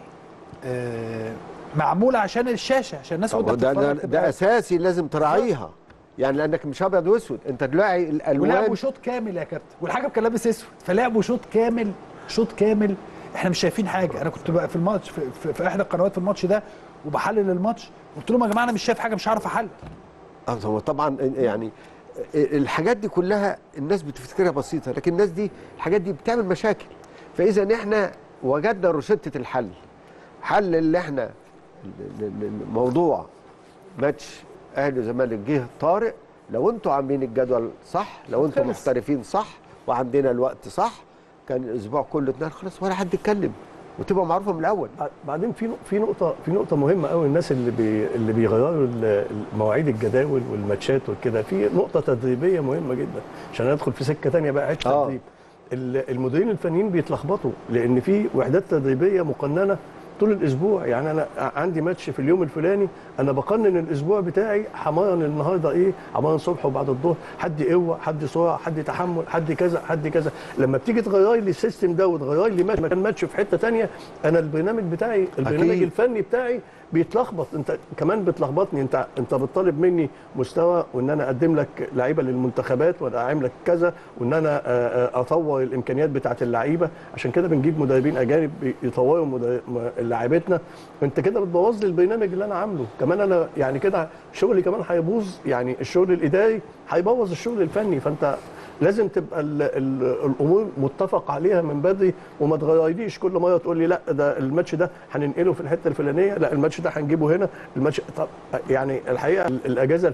آه، معموله عشان الشاشه عشان الناس طب وانت ده ده, بتتفرج ده تبقى- اساسي لازم تراعيها يعني لانك مش ابيض واسود انت تلاقي الالوان ولعبوا شوط كامل يا كابتن والحكم كان لابس اسود فلعبوا شوط كامل شوط كامل احنا مش شايفين حاجه انا كنت بقى في الماتش في, في, في احدى القنوات في الماتش ده وبحلل الماتش قلت لهم يا جماعه انا مش شايف حاجه مش هعرف احلل اه هو طبعا يعني الحاجات دي كلها الناس بتفتكرها بسيطه لكن الناس دي الحاجات دي بتعمل مشاكل فاذا احنا وجدنا روشته الحل حل اللي احنا ال- ال- الموضوع ماتش اهلي وزمالك جه طارئ لو انتوا عاملين الجدول صح لو انتوا خلص. محترفين صح وعندنا الوقت صح كان الاسبوع كله اتنين خلاص ولا حد يتكلم وتبقى معروفه من الاول بعدين في نق- في نقطه في نقطه مهمه قوي الناس اللي بي اللي بيغيروا ال- مواعيد الجداول والماتشات وكده في نقطه تدريبيه مهمه جدا عشان ادخل في سكه تانية بقى عيد آه. تدريب ال- المديرين الفنيين بيتلخبطوا لان في وحدات تدريبيه مقننه طول الاسبوع يعني انا عندي ماتش في اليوم الفلاني انا بقنن الاسبوع بتاعي همرن النهارده ايه همرن صبح وبعد الظهر حد قوه حد سرعه حد تحمل حد كذا حد كذا لما بتيجي تغير لي السيستم ده وتغير لي ماتش مكان ماتش في حته تانية انا البرنامج بتاعي البرنامج أكيد. الفني بتاعي بيتلخبط انت كمان بتلخبطني انت انت بتطالب مني مستوى وان انا اقدم لك لعيبه للمنتخبات وان اعمل لك كذا وان انا آه، آه، اطور الامكانيات بتاعه اللعيبه عشان كده بنجيب مدربين اجانب يطوروا مدر- م- لعيبتنا انت كده بتبوظ لي البرنامج اللي انا عامله كمان انا يعني كده شغلي كمان هيبوظ يعني الشغل الاداري هيبوظ الشغل الفني فانت لازم تبقى ال ال الامور متفق عليها من بدري وما تغيريش كل مره تقول لي لا ده الماتش ده هننقله في الحته الفلانيه لا الماتش ده هنجيبه هنا الماتش طب يعني الحقيقه ال- الاجازه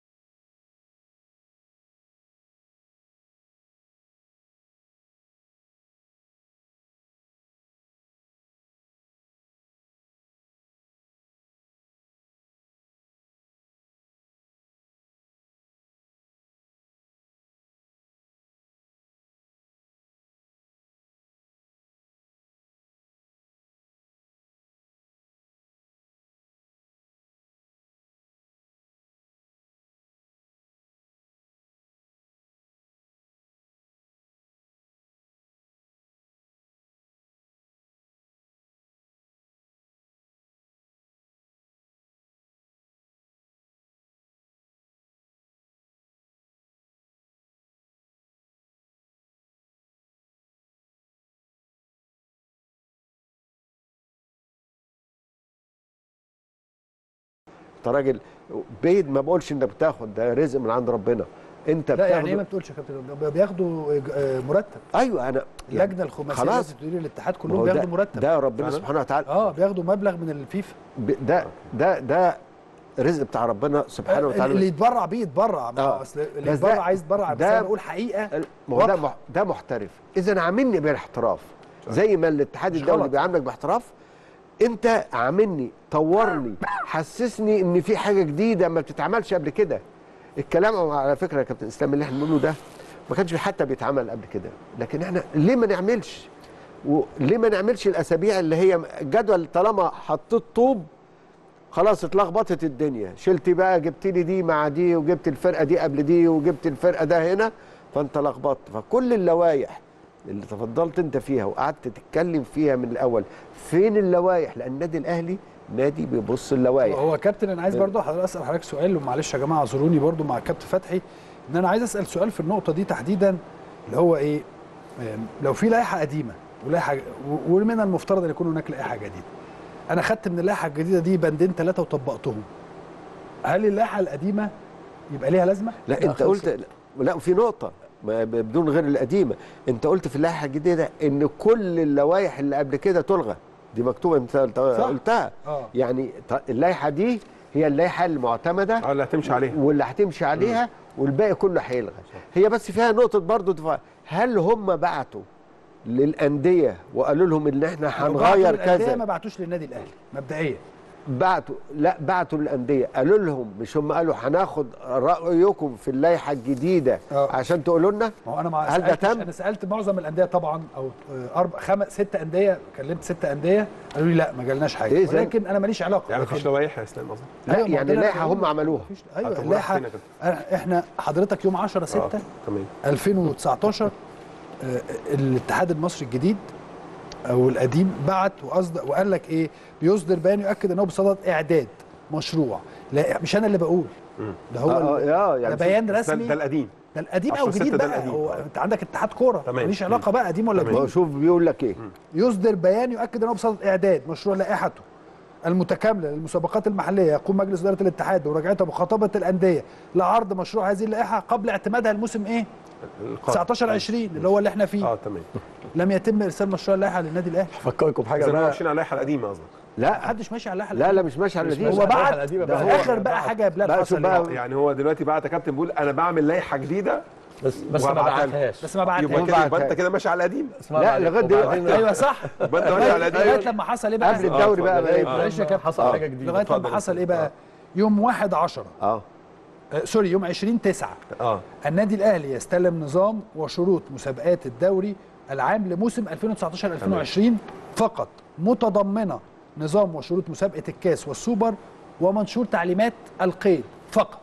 انت راجل بيد ما بقولش انك بتاخد ده رزق من عند ربنا انت لا بتاخده يعني ايه ما بتقولش يا كابتن بياخدوا آه، مرتب ايوه انا اللجنه الخماسيه خلاص. التي تدير الاتحاد ما كلهم هو ده- بياخدوا مرتب ده ربنا فعلا؟ سبحانه وتعالى اه بياخدوا مبلغ من الفيفا ب- ده ده ده رزق بتاع ربنا سبحانه اللي وتعالى يتبرع بيه يتبرع ما هو آه. اصل اللي بس يتبرع ده- عايز يتبرع بس ده- انا بقول حقيقه ما هو ده واضحة. مح- ده محترف اذا عاملني بالاحتراف زي ما الاتحاد مش الدولي غلط. بيعاملك باحتراف انت عاملني طورني حسسني ان في حاجه جديده ما بتتعملش قبل كده الكلام على فكره يا كابتن اسلام اللي احنا بنقوله ده ما كانش حتى بيتعمل قبل كده لكن احنا ليه ما نعملش وليه ما نعملش الاسابيع اللي هي الجدول طالما حطيت طوب خلاص اتلخبطت الدنيا شلت بقى جبت لي دي مع دي وجبت الفرقه دي قبل دي وجبت الفرقه ده هنا فانت لخبطت فكل اللوائح اللي تفضلت انت فيها وقعدت تتكلم فيها من الاول فين اللوائح لان النادي الاهلي نادي بيبص اللوائح هو كابتن انا عايز برضه حضرتك اسال حضرتك سؤال ومعلش يا جماعه اعذروني برضه مع كابتن فتحي ان انا عايز اسال سؤال في النقطه دي تحديدا اللي هو ايه آم، لو في لائحه قديمه ولائحه و- ومن المفترض ان يكون هناك لائحه جديده انا خدت من اللائحه الجديده دي بندين ثلاثه وطبقتهم هل اللائحه القديمه يبقى ليها لازمه؟ لا انت خلصت. قلت لا في نقطه ما ب- بدون غير القديمه انت قلت في اللائحه الجديده ان كل اللوائح اللي قبل كده تلغى دي مكتوبه انت قلت- صح. قلتها آه. يعني ط- اللائحه دي هي اللائحه المعتمده اه اللي هتمشي عليها واللي هتمشي عليها والباقي كله هيلغى هي بس فيها نقطه برضو دفاع هل هم بعتوا للانديه وقالوا لهم ان احنا لو بعتوا هنغير للأندية ما كذا بعتوش للنادي الاهلي مبدئيا بعتوا لا بعتوا للانديه قالوا لهم مش هم قالوا هناخد رايكم في اللائحه الجديده آه. عشان تقولوا لنا ما هو انا ما هل ده سالتش تم؟ انا سالت معظم الانديه طبعا او آه، اربع خمس ست انديه كلمت ست انديه قالوا لي لا ما جالناش حاجه إيه إزاي؟ ولكن انا ماليش علاقه يعني لكن- مفيش لوائح يا اسلام اصلا لا أيوة، ما يعني عندنا- اللائحه هم عملوها مفيش آه، ايوه طب اللائحه راح فين يا كابتن؟ أنا- احنا حضرتك يوم 10 6 اه تمام 2019 آه، الاتحاد المصري الجديد او القديم بعت واصدق وقال لك ايه بيصدر بيان يؤكد انه بصدد اعداد مشروع لا مش انا اللي بقول ده هو آه، ال- آه، ده يعني بيان ده, رسمي ده القديم ده القديم 10 او الجديد ستة ده بقى القديم. هو انت عندك اتحاد كوره تمام. ماليش علاقه بقى قديم ولا تمام. جديد هو شوف بيقول لك ايه يصدر بيان يؤكد انه بصدد اعداد مشروع لائحته المتكامله للمسابقات المحليه يقوم مجلس اداره الاتحاد بمراجعتها بمخاطبه الانديه لعرض مشروع هذه اللائحه قبل اعتمادها الموسم ايه القادم. 19 20 اللي هو اللي احنا فيه اه تمام لم يتم ارسال مشروع اللائحه للنادي الاهلي افكركم بحاجه اذا هم بقى ماشيين على اللائحه القديمه قصدك لا محدش ماشي على اللائحه لا لا مش ماشي على مش دي ماشي هو على بعت اللائحة القديمة ده بقى. هو هو اخر بقى بعت. حاجه يا بلال بقى حصل شوف بقى- إيه؟ يعني هو دلوقتي بعت يا كابتن بيقول انا بعمل لائحه جديده بس بس ما وهبعتها لك. بعتهاش بس ما يبقى بعتهاش كده يبقى بعتها. انت كده ماشي على القديم اسمها لا، بعد- لغاية دلوقتي. وبعدين- ايوه صح يبقى انت ماشي على لغايه القديم لغاية لما حصل ايه بقى قبل الدوري بقى اتفضل. بقى آه. معلش يا كابتن حصل آه. حاجه جديده لغايه لما اتفضل. حصل ايه بقى يوم 1 10 اه آه، سوري يوم 20 9 اه النادي الاهلي يستلم نظام وشروط مسابقات الدوري العام لموسم 2019 2020 فقط متضمنه نظام وشروط مسابقه الكاس والسوبر ومنشور تعليمات القيد فقط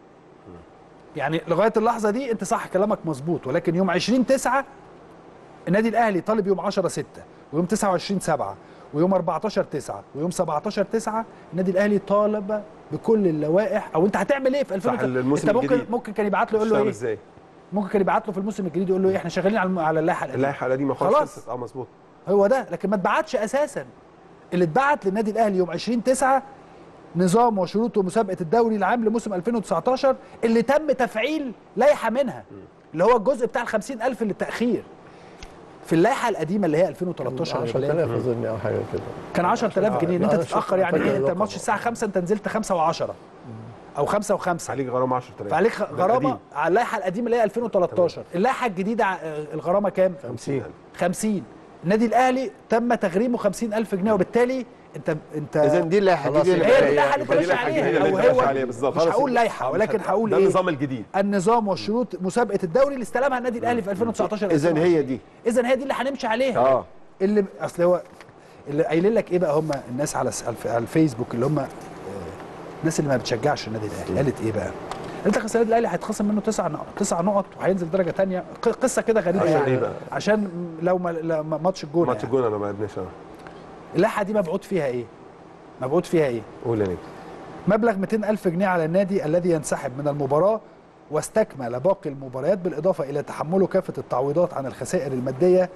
يعني لغايه اللحظه دي انت صح كلامك مظبوط ولكن يوم 20 9 النادي الاهلي طالب يوم 10 6 ويوم 29 7 ويوم 14 9 ويوم 17 9 النادي الاهلي طالب بكل اللوائح او انت هتعمل ايه في 2000 صح، الموسم انت ممكن الجديد. ممكن كان يبعت له يقول له اشتغل ايه ازاي ممكن كان يبعت له في الموسم الجديد يقول له ايه احنا شغالين على الم- على اللائحه القديمه اللائحه القديمه خلاص خلاص. خلصت. اه مظبوط هو ده لكن ما اتبعتش اساسا اللي اتبعت للنادي الاهلي يوم 20 9 نظام وشروط ومسابقه الدوري العام لموسم 2019 اللي تم تفعيل لائحه منها اللي هو الجزء بتاع ال 50000 للتاخير في اللائحه القديمه اللي هي 2013 يا بلال 10000 اظن او حاجه كده كان 10000 جنيه ان انت أنا شفت- تتاخر يعني فاكر ايه انت الرقم. الماتش الساعه 5 انت نزلت 5 و10 او 5 و5 عليك غرامه 10000 فعليك ده غرامه القديم. على اللائحه القديمه اللي هي 2013 اللائحه الجديده ع- الغرامه كام 50 50 النادي الاهلي تم تغريمه 50000 جنيه وبالتالي انت انت اذا دي اللائحه خلاص دي اللي هي دي بقى- اللائحه اللي انت يبقى دي ماشي اللائحة الجديدة عليها اللي او انت ماشي هو عليها بالظبط. مش خلاص. هقول لائحه ولكن هقول ده ايه النظام الجديد النظام والشروط مسابقه الدوري اللي استلمها النادي الاهلي في 2019 اذا هي دي اذا هي دي اللي هنمشي عليها اه اللي اصل هو اللي قايلين لك ايه بقى هم الناس على الس- على الفيسبوك اللي هم آه، الناس اللي ما بتشجعش النادي الاهلي قالت ايه بقى؟ قالت لك أصل النادي الاهلي هيتخصم منه تسع نقط تسع نقط وهينزل درجه ثانيه قصه كده غريبه عشان يعني ايه بقى؟ عشان لو ما لو ما- ماتش الجونه ماتش يعني. الجون انا ما لعبناش اه اللائحه دي مبعوث فيها ايه؟ مبعوث فيها ايه؟ قول يا نجم مبلغ 200 ألف جنيه على النادي الذي ينسحب من المباراة واستكمل باقي المباريات بالإضافة إلى تحمله كافة التعويضات عن الخسائر المادية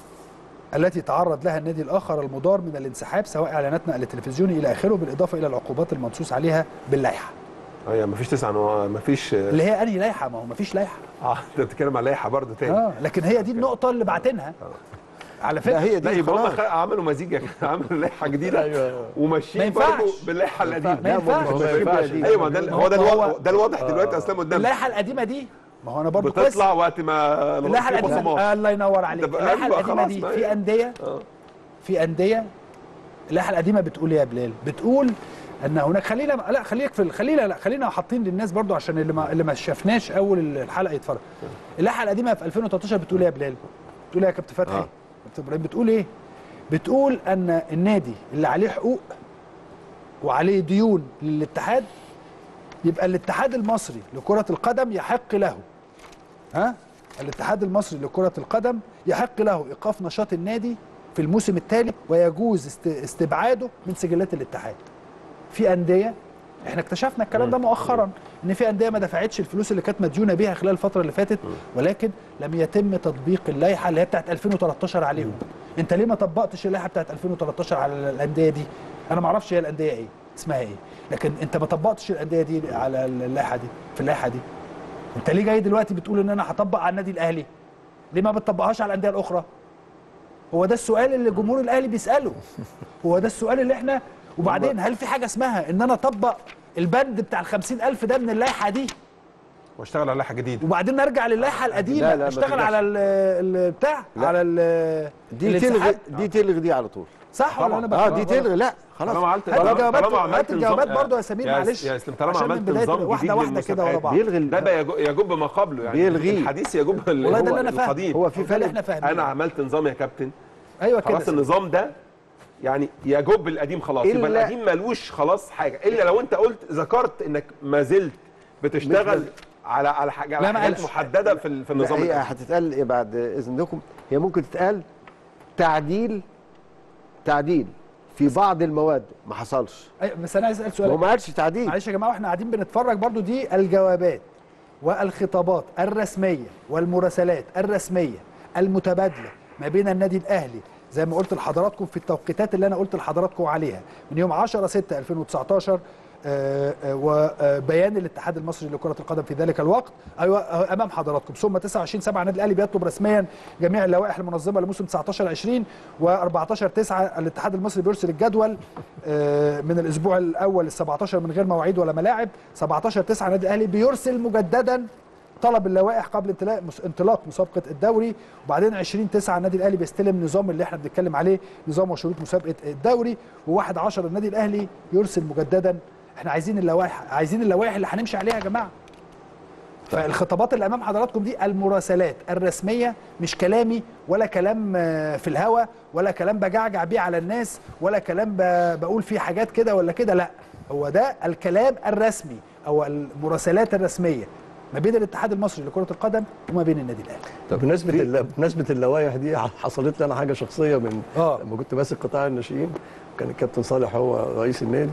التي تعرض لها النادي الآخر المضار من الانسحاب سواء إعلانات نقل تلفزيوني إلى آخره بالإضافة إلى العقوبات المنصوص عليها باللائحة اه يعني مفيش تسعة نوع مفيش اه اللي هي أنهي لائحة ما هو مفيش لائحة آه، انت بتتكلم على لائحه برضه تاني آه لكن هي دي النقطة اللي بعتينها على لا فكرة هي لا دي يبقى هم خلاص خ- عملوا مزيج يا جماعة، عملوا لائحه جديده أيوة، أيوة. ما وماشيين ينفعش. برضه باللائحه القديمه ما ينفعش ما ينفعش. ايوه ما ده ما هو ده هو- الواضح ده الواضح دلوقتي اصلا قدامنا اللائحة القديمة دي ما هو أنا برضو كويس بتطلع وقت ما اللائحه في القديمه خصومات. الله ينور عليك ده بقى- اللائحه أيوة، القديمه خلاص دي ما في هي. انديه آه. في انديه اللائحه القديمه بتقول ايه يا بلال بتقول ان هناك خلينا لا خليك في ال- خلينا لا خلينا حاطين للناس برضو عشان اللي ما اللي ما شافناش اول الحلقه يتفرج اللائحه القديمه في 2013 بتقول ايه يا بلال بتقول ايه يا كابتن فتحي آه. كابتن ابراهيم بتقول ايه بتقول ان النادي اللي عليه حقوق وعليه ديون للاتحاد يبقى الاتحاد المصري لكره القدم يحق له ها الاتحاد المصري لكرة القدم يحق له إيقاف نشاط النادي في الموسم التالي ويجوز است- استبعاده من سجلات الاتحاد في أندية احنا اكتشفنا الكلام ده مؤخرا ان في انديه ما دفعتش الفلوس اللي كانت مديونه بيها خلال الفتره اللي فاتت ولكن لم يتم تطبيق اللائحه اللي هي بتاعت 2013 عليهم انت ليه ما طبقتش اللائحه بتاعت 2013 على الانديه دي انا ما اعرفش هي الانديه ايه اسمها ايه لكن انت ما طبقتش الانديه دي على اللائحه دي في اللائحه دي انت ليه جاي دلوقتي بتقول ان انا هطبق على النادي الاهلي ليه ما بتطبقهاش على الانديه الاخرى هو ده السؤال اللي جمهور الاهلي بيساله هو ده السؤال اللي احنا وبعدين هل في حاجه اسمها ان انا اطبق البند بتاع ال 50000 ده من اللائحه دي واشتغل على لائحه جديده وبعدين نرجع للائحه القديمه لا، لا، ما اشتغل تقدرش. على ال- ال- بتاع لا. على ال- دي تلغي الانسحاب. دي تلغي دي على طول صح ولا طبعاً. انا اه بقى دي تلغي لا طالما خلاص عملت هات طالما- الجوابات- طالما هات عملت الجوابات نظام- برضو يا سمير، يا معلش. يا اسلام طالما عشان من عملت بداية نظام واحدة جديد واحدة كده ورا بعض. بيلغي ده بقى يجو- يجب ما قبله يعني بيلغيه. الحديث يجب ال- والله ده هو اللي انا فاهم القديم هو في ده اللي فرق احنا فاهمين انا عملت نظام يا كابتن ايوه كده خلاص النظام ده يعني يجب القديم خلاص يبقى إلا- القديم ملوش خلاص حاجه الا لو انت قلت ذكرت انك ما زلت بتشتغل مش على على حاجه لا، على ما حاجات قالش. محدده في ال- في لا النظام هي القديم. هتتقال إيه بعد اذنكم هي ممكن تتقال تعديل تعديل في بعض المواد ما حصلش أيوة بس انا عايز اسال هو سؤال ما قالش تعديل معلش يا جماعه واحنا قاعدين بنتفرج برضو دي الجوابات والخطابات الرسميه والمراسلات الرسميه المتبادله ما بين النادي الاهلي زي ما قلت لحضراتكم في التوقيتات اللي انا قلت لحضراتكم عليها من يوم 10 6 2019 آه، آه، وبيان الاتحاد المصري لكرة القدم في ذلك الوقت أيوة آه، أمام حضراتكم ثم 29 7 النادي الأهلي بيطلب رسميا جميع اللوائح المنظمة لموسم 19 20 و14 9 الاتحاد المصري بيرسل الجدول آه، من الأسبوع الأول ال 17 من غير مواعيد ولا ملاعب 17 9 النادي الأهلي بيرسل مجددا طلب اللوائح قبل انطلاق انطلاق مسابقه الدوري وبعدين 20 9 النادي الاهلي بيستلم نظام اللي احنا بنتكلم عليه نظام وشروط مسابقه الدوري و1 10 النادي الاهلي يرسل مجددا احنا عايزين اللوائح عايزين اللوائح اللي هنمشي عليها يا جماعه فالخطابات اللي امام حضراتكم دي المراسلات الرسميه مش كلامي ولا كلام آه، في الهوا ولا كلام بجعجع بيه على الناس ولا كلام ب- بقول فيه حاجات كده ولا كده لا هو ده الكلام الرسمي او المراسلات الرسميه ما بين الاتحاد المصري لكره القدم وما بين النادي الاهلي طب بمناسبه ال- بمناسبه اللوائح دي حصلت لي انا حاجه شخصيه من آه. لما كنت ماسك قطاع الناشئين كان الكابتن صالح هو رئيس النادي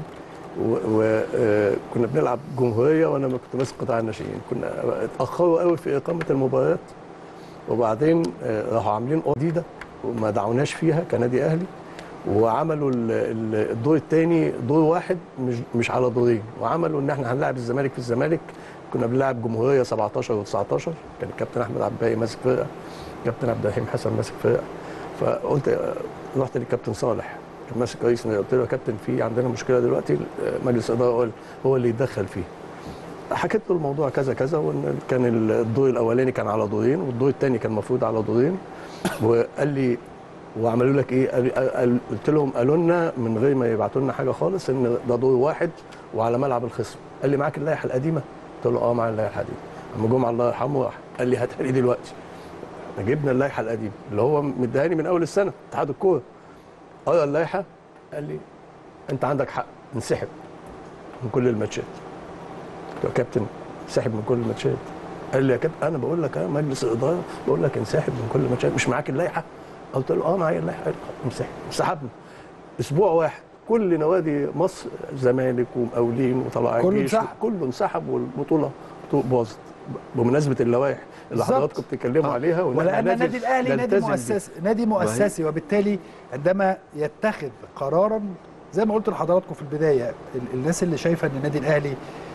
وكنا بنلعب جمهوريه وانا كنت ماسك قطاع الناشئين كنا اتاخروا قوي في اقامه المباريات وبعدين آه، راحوا عاملين أوضة جديده وما دعوناش فيها كنادي اهلي وعملوا ال- ال- الدور الثاني دور واحد مش مش على دورين وعملوا ان احنا هنلاعب الزمالك في الزمالك كنا بنلعب جمهوريه 17 و19 كان الكابتن احمد عبد الباقي ماسك فرقه كابتن عبد الرحيم حسن ماسك فرقه فقلت آه، رحت للكابتن صالح كان ماسك رئيس النادي قلت له يا كابتن في عندنا مشكله دلوقتي آه، مجلس الاداره هو- هو اللي يتدخل فيه حكيت له الموضوع كذا كذا وان كان الدور الاولاني كان على دورين والدور الثاني كان المفروض على دورين وقال لي وعملوا لك ايه؟ قال قال قلت لهم قالوا لنا من غير ما يبعتوا لنا حاجه خالص ان ده دور واحد وعلى ملعب الخصم قال لي معاك اللائحه القديمه؟ قلت له اه معايا اللائحه القديمه اما جم الله يرحمه راح قال لي هاتها لي دلوقتي احنا جبنا اللائحه القديمه اللي هو مديهاني من اول السنه اتحاد الكوره قرا اللائحه قال لي انت عندك حق انسحب من كل الماتشات قلت له يا كابتن انسحب من كل الماتشات قال لي يا كابتن انا بقول لك انا مجلس الاداره بقول لك انسحب من كل الماتشات مش معاك اللائحه قلت له اه معايا اللائحه قال لي انسحب انسحبنا اسبوع واحد كل نوادي مصر زمالك ومقاولين وطلائع كله الجيش انسحب. كله انسحب والبطوله باظت بمناسبه اللوائح اللي بالظبط. حضراتكم بتتكلموا عليها وإن إحنا ولان لازم النادي الاهلي نادي نلتزم بيه. مؤسسي نادي مؤسسي وبالتالي عندما يتخذ قرارا زي ما قلت لحضراتكم في البدايه ال- الناس اللي شايفه ان النادي الاهلي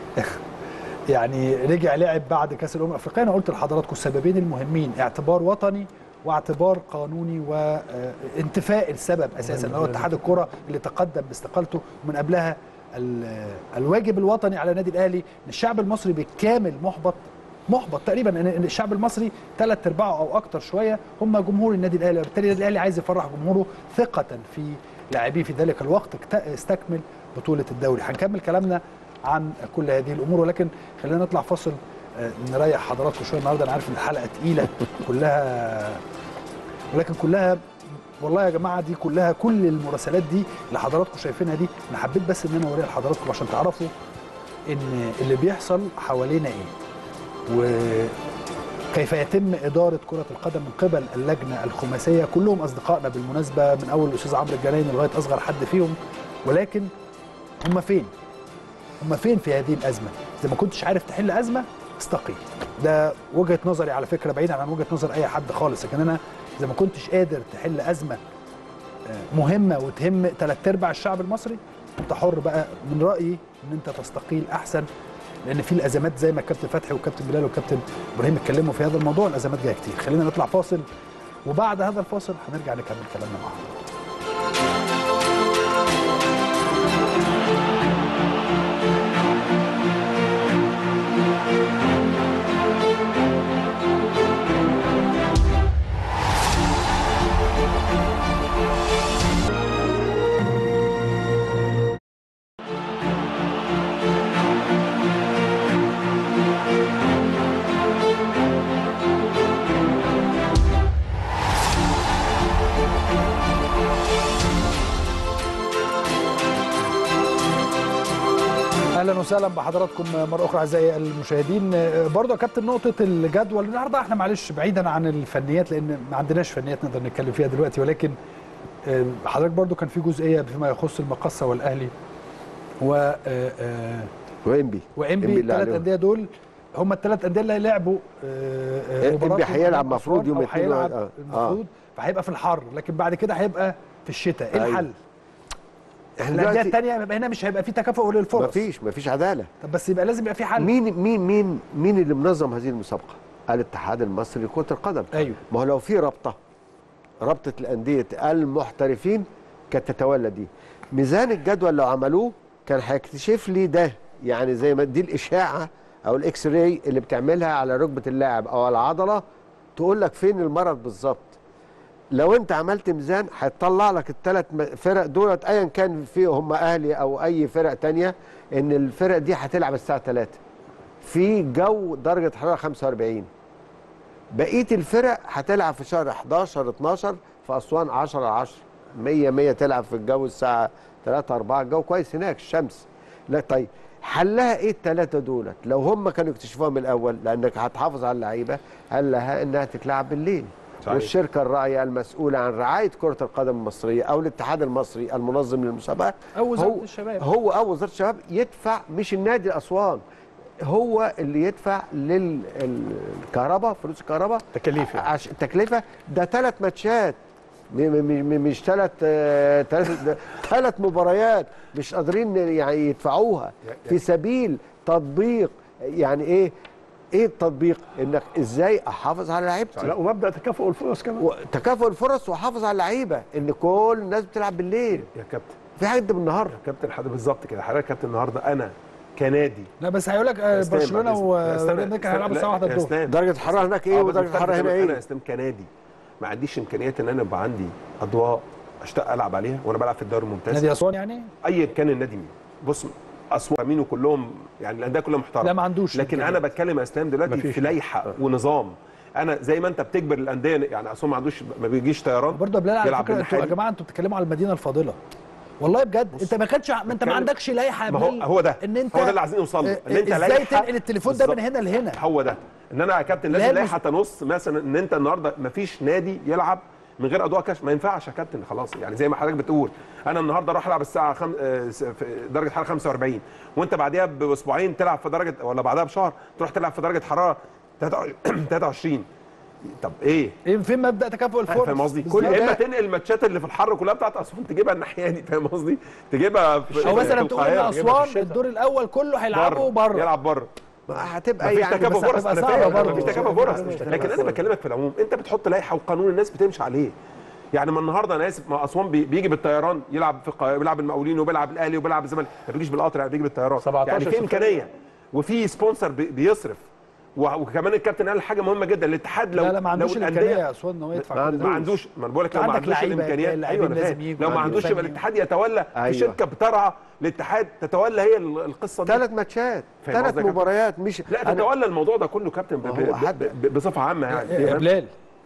يعني رجع لعب بعد كاس الامم الافريقيه انا قلت لحضراتكم السببين المهمين اعتبار وطني واعتبار قانوني وانتفاء السبب اساسا اللي هو اتحاد الكره اللي تقدم باستقالته ومن قبلها ال- الواجب الوطني على النادي الاهلي ان الشعب المصري بالكامل محبط محبط تقريبا ان إن الشعب المصري ثلاث ارباعه او اكتر شويه هم جمهور النادي الاهلي وبالتالي النادي الاهلي عايز يفرح جمهوره ثقه في لاعبيه في ذلك الوقت اكت- استكمل بطوله الدوري هنكمل كلامنا عن كل هذه الامور ولكن خلينا نطلع فاصل آه، نريح حضراتكم شويه النهارده انا عارف ان الحلقه تقيله كلها ولكن كلها والله يا جماعه دي كلها كل المراسلات دي اللي حضراتكم شايفينها دي انا حبيت بس ان انا اوريها لحضراتكم عشان تعرفوا ان اللي بيحصل حوالينا ايه وكيف يتم إدارة كرة القدم من قبل اللجنة الخماسية كلهم أصدقائنا بالمناسبة من أول الأستاذ عمرو الجنايني لغاية أصغر حد فيهم ولكن هم فين؟ هم فين في هذه الأزمة؟ إذا ما كنتش عارف تحل أزمة استقيل ده وجهة نظري على فكرة بعيدا عن وجهة نظر أي حد خالص لكن أنا إذا ما كنتش قادر تحل أزمة آه، مهمة وتهم ثلاث أرباع الشعب المصري أنت حر بقى من رأيي إن أنت تستقيل أحسن لان في الازمات زي ما الكابتن فتحي والكابتن بلال والكابتن ابراهيم اتكلموا في هذا الموضوع الازمات جايه كتير خلينا نطلع فاصل وبعد هذا الفاصل هنرجع نكمل كلامنا مع حضرتك اهلا وسهلا بحضراتكم مره اخرى اعزائي المشاهدين برضه يا كابتن نقطه الجدول النهارده احنا معلش بعيدا عن الفنيات لان ما عندناش فنيات نقدر نتكلم فيها دلوقتي ولكن آه، حضرتك برضه كان في جزئيه فيما يخص المقصه والاهلي و آه، آه، وانبي وانبي اللي الثلاث عليهم. انديه دول هم الثلاث انديه اللي هيلعبوا آه، آه، إنبي مباراتهم هيلعب أمام مفروض أسوان يوم أو الاثنين هيلعب آه، المفروض فهيبقى في الحر لكن بعد كده هيبقى في الشتاء ايه أيوة. الحل؟ احنا الانديه دلوقتي الثانيه يبقى هنا مش هيبقى في تكافؤ للفرص مفيش مفيش عداله طب بس يبقى لازم يبقى في حل مين مين مين مين اللي منظم هذه المسابقه؟ الاتحاد المصري لكره القدم ايوه ما هو لو في رابطه رابطه الانديه المحترفين كانت تتولى دي ميزان الجدول لو عملوه كان هيكتشف لي ده يعني زي ما دي الاشاعه او الاكس راي اللي بتعملها على ركبه اللاعب او على العضله تقول لك فين المرض بالظبط لو انت عملت ميزان هيطلع لك الثلاث فرق دولت ايا كان في هم اهلي او اي فرق تانية ان الفرق دي هتلعب الساعه 3 في جو درجه حراره 45 بقيه الفرق هتلعب في شهر 11 12 في اسوان 10 10 100 100 تلعب في الجو الساعه 3 4 الجو كويس هناك الشمس لا طيب حلها ايه الثلاثه دولت لو هم كانوا يكتشفوها من الاول لانك هتحافظ على اللعيبه حلها انها تتلعب بالليل صحيح. والشركه الراعيه المسؤوله عن رعايه كره القدم المصريه او الاتحاد المصري المنظم للمسابقه او وزاره هو الشباب هو او وزاره الشباب يدفع مش النادي اسوان هو اللي يدفع للكهرباء فلوس الكهرباء تكاليف يعني. عش... التكلفه ده ثلاث ماتشات م- م- م- مش ثلاث ثلاث ثلاث مباريات مش قادرين يعني يدفعوها في سبيل تطبيق يعني ايه ايه التطبيق انك ازاي احافظ على لعيبتي لا ومبدا تكافؤ الفرص كمان تكافؤ الفرص واحافظ على اللعيبه ان كل الناس بتلعب بالليل يا كابتن في حد بالنهار يا كابتن حضرتك بالظبط كده حضرتك يا كابتن النهارده انا كنادي لا بس هيقول لك آه، إسلام برشلونه بعد إذنك. و إسلام- كان هيلعبوا الساعه 1 لا، يا الظهر إسلام. درجه الحراره هناك ايه آه، ودرجه بس الحراره هنا انا ايه اسلام كنادي ما عنديش امكانيات ان انا يبقى عندي اضواء اشتاق العب عليها وانا بلعب في الدوري الممتاز نادي اسوان يعني ايا كان النادي مين بص اسوان مين وكلهم يعني الانديه كلها محترمه لا، ما عندوش لكن إمكانيات. انا بتكلم يا اسلام دلوقتي مفيش. في لائحه ونظام انا زي ما انت بتجبر الانديه يعني اسوان ما عندوش ما بيجيش طيران برضه يا بلال على يلعب فكره انتوا يا بالناحية دي. جماعه انتوا بتتكلموا على المدينه الفاضله والله بجد انت ما كانش ما انت ما بتكلم- عندكش لائحه يا ما هو بلال هو ده ان انت هو ده اللي عايزين نوصل له آه، ان انت ازاي لائحة تنقل التليفون ده من بالظبط. هنا لهنا هو ده ان انا يا كابتن لا، لازم مش- لائحه تنص مثلا ان انت النهارده ما فيش نادي يلعب من غير اضواء كاش ما ينفعش يا كابتن خلاص يعني زي ما حضرتك بتقول انا النهارده اروح العب الساعه خم... آه، س- في درجه حراره 45 وانت بعديها باسبوعين تلعب في درجه ولا بعدها بشهر تروح تلعب في درجه حراره 23 طب ايه ايه فين مبدا تكافؤ الفرص فاهم قصدي بالظبط. كل يا اما تنقل الماتشات اللي في الحر كلها بتاعت اسوان تجيبها الناحيه دي فاهم قصدي تجيبها في او في مثلا تقول ان القاهرة، تجيبها في اسوان الشتاء. الدور الاول كله هيلعبوا بره يلعب بره هتبقى مفيش يعني تكافؤ بس فرص هتبقى انا صعبة فاهم برضه. مفيش تكافؤ فرص لكن انا بكلمك في العموم انت بتحط لائحه وقانون الناس بتمشي عليه يعني ما النهارده انا اسف ما اسوان بي- بيجي بالطيران يلعب في القاهره بيلعب المقاولين وبيلعب الاهلي وبيلعب الزمالك ما بيجيش بالقطر يعني بيجي بالطيران 17 يعني في صفر. امكانيه وفي سبونسر بي- بيصرف و- وكمان الكابتن قال حاجه مهمه جدا الاتحاد لو لا لا ما عندوش لو الامكانيه الأندية يا اسوان ان هو يدفع ما كل ده. ما عندوش ما انا بقول لك لو ما عندك عندوش لعيبة، الامكانيات اللاعبين ايوه انا لازم فاهم يجوا لو ما عندهم عندوش فني. يبقى الاتحاد يتولى في أيوة. شركه بترعى الاتحاد تتولى هي ال- القصه دي ثلاث ماتشات فاهم ثلاث قصدي يا كابتن؟ مباريات مش لا أنا- تتولى الموضوع ده كله كابتن ب- ما ب- هو حد- ب- بصفه عامه يعني يا بلال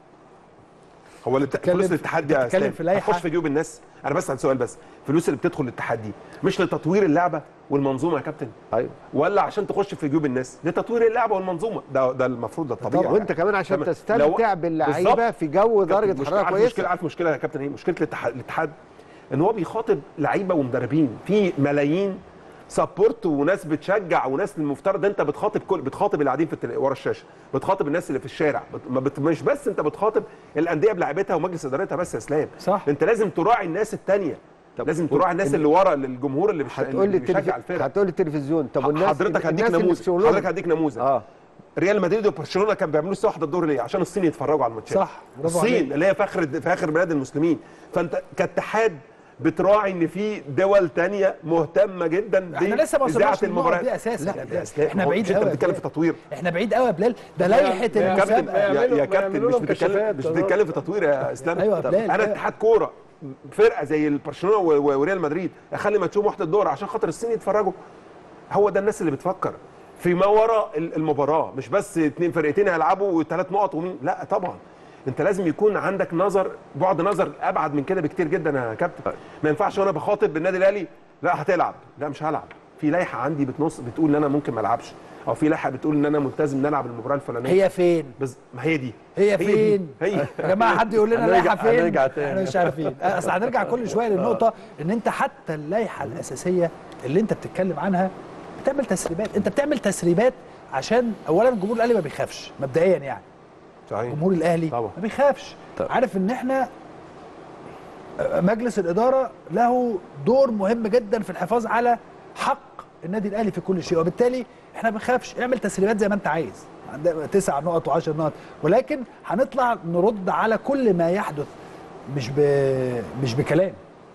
هو الات- بتتكلم فلوس في- الاتحاد دي يا بتتكلم اسلام في لائحة. هتخش في جيوب الناس انا بس عن سؤال بس فلوس اللي بتدخل الاتحاد دي مش لتطوير اللعبه والمنظومه يا كابتن ايوه ولا عشان تخش في جيوب الناس لتطوير اللعبه والمنظومه ده ده المفروض ده الطبيعي طبعا. وانت كمان عشان تمام. تستمتع لو- باللعيبه بالظبط. في جو درجه مشكلة- حراره عارف كويسه مشكله عارف مشكله يا كابتن ايه مشكله الاتحاد الاتحاد ان هو بيخاطب لعيبه ومدربين في ملايين سبورت وناس بتشجع وناس المفترض انت بتخاطب كل بتخاطب اللي قاعدين في التل... ورا الشاشه بتخاطب الناس اللي في الشارع بت... ما بت... مش بس انت بتخاطب الانديه بلعبتها ومجلس ادارتها بس يا اسلام صح. انت لازم تراعي الناس التانية طب لازم قول- تراعي الناس اللي ورا الجمهور اللي, بش... هتقول لي اللي بيشجع التلفزيون الفرق هتقول لي التلفزيون طب والناس حضرتك هديك الناس اللي في نموذج شغلهم- حضرتك هديك نموذج اه ريال مدريد وبرشلونه كانوا بيعملوا الساعه 1 الظهر ليه؟ عشان الصين يتفرجوا على الماتشات صح، برافو الصين عليك. اللي هي فخر فاخر بلاد المسلمين فانت كاتحاد بتراعي ان في دول تانية مهتمه جدا احنا لسه ما بإذاعة وصلناش للنقط دي اساسا لا يا اسلام احنا هو بعيد مش انت قوي يا بتتكلم في بلال. تطوير احنا بعيد قوي يا بلال ده لائحه يا كابتن المسابقه يا, يعملوا- يا كابتن يعملوا مش لهم بتتكلم كشافات. مش بتتكلم في تطوير يا اسلام أيوة يا طب بلال، انا أيوة. اتحاد كوره فرقه زي برشلونه و- و- وريال مدريد اخلي ماتشهم واحده الدور عشان خاطر الصين يتفرجوا هو ده الناس اللي بتفكر في ما وراء ال- المباراه مش بس اتنين فرقتين هيلعبوا وثلاث نقط ومين لا طبعا انت لازم يكون عندك نظر بعد نظر ابعد من كده بكتير جدا يا كابتن ما ينفعش وانا بخاطب النادي الاهلي لا هتلعب لا مش هلعب في لائحه عندي بتنص بتقول ان انا ممكن ما العبش او في لائحه بتقول ان انا ملتزم ان العب المباراه الفلانيه هي فين بس ما هي دي هي دي. فين هي يا جماعه حد يقول لنا هنرجع- اللائحه فين هنرجع تاني. احنا مش عارفين اصل هنرجع كل شويه للنقطه ان انت حتى اللائحه الاساسيه اللي انت بتتكلم عنها بتعمل تسريبات انت بتعمل تسريبات عشان اولا الجمهور الاهلي ما بيخافش مبدئيا يعني صحيح الجمهور الاهلي طبعا. ما بيخافش طبعا. عارف ان احنا مجلس الاداره له دور مهم جدا في الحفاظ على حق النادي الاهلي في كل شيء وبالتالي احنا ما بنخافش اعمل تسريبات زي ما انت عايز عندنا تسع نقط وعشر نقط ولكن هنطلع نرد على كل ما يحدث مش ب... مش بكلام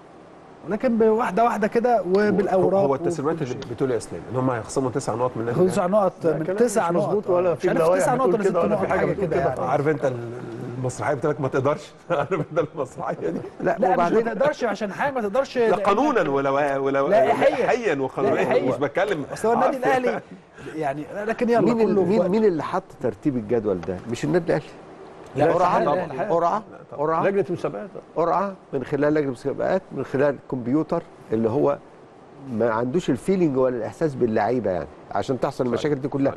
ولكن بواحده واحده كده وبالاوراق هو التسليمات وكل اللي شيء. بتقول يا اسلام ان هم هيخصموا تسع نقط من النادي تسع الأهلي. نقط لا، من كلام تسع مش نقط مظبوط آه. ولا مش في عارف لوائح تسع نقط بتقول ولا ست كده ولا في نقط حاجة حاجه بتقول كده كده. يعني عارف انت المسرحيه بتقول لك ما تقدرش عارف انت المسرحيه دي لا, لا مش ما وبعدين تقدرش عشان حاجه ما تقدرش لا لأن- قانونا ولا ولا لائحياً. لائحيا وقانونيا لائحياً. مش بتكلم بس هو النادي عارف. الاهلي يعني لكن يلا مين كله اللي في مين, وقت. مين اللي حط ترتيب الجدول ده مش النادي الاهلي لا، قرعه طبعاً. قرعه قرعه لجنه مسابقات قرعه من خلال لجنه مسابقات من خلال الكمبيوتر اللي هو ما عندوش الفيلينج ولا الاحساس باللعيبه يعني عشان تحصل المشاكل دي كلها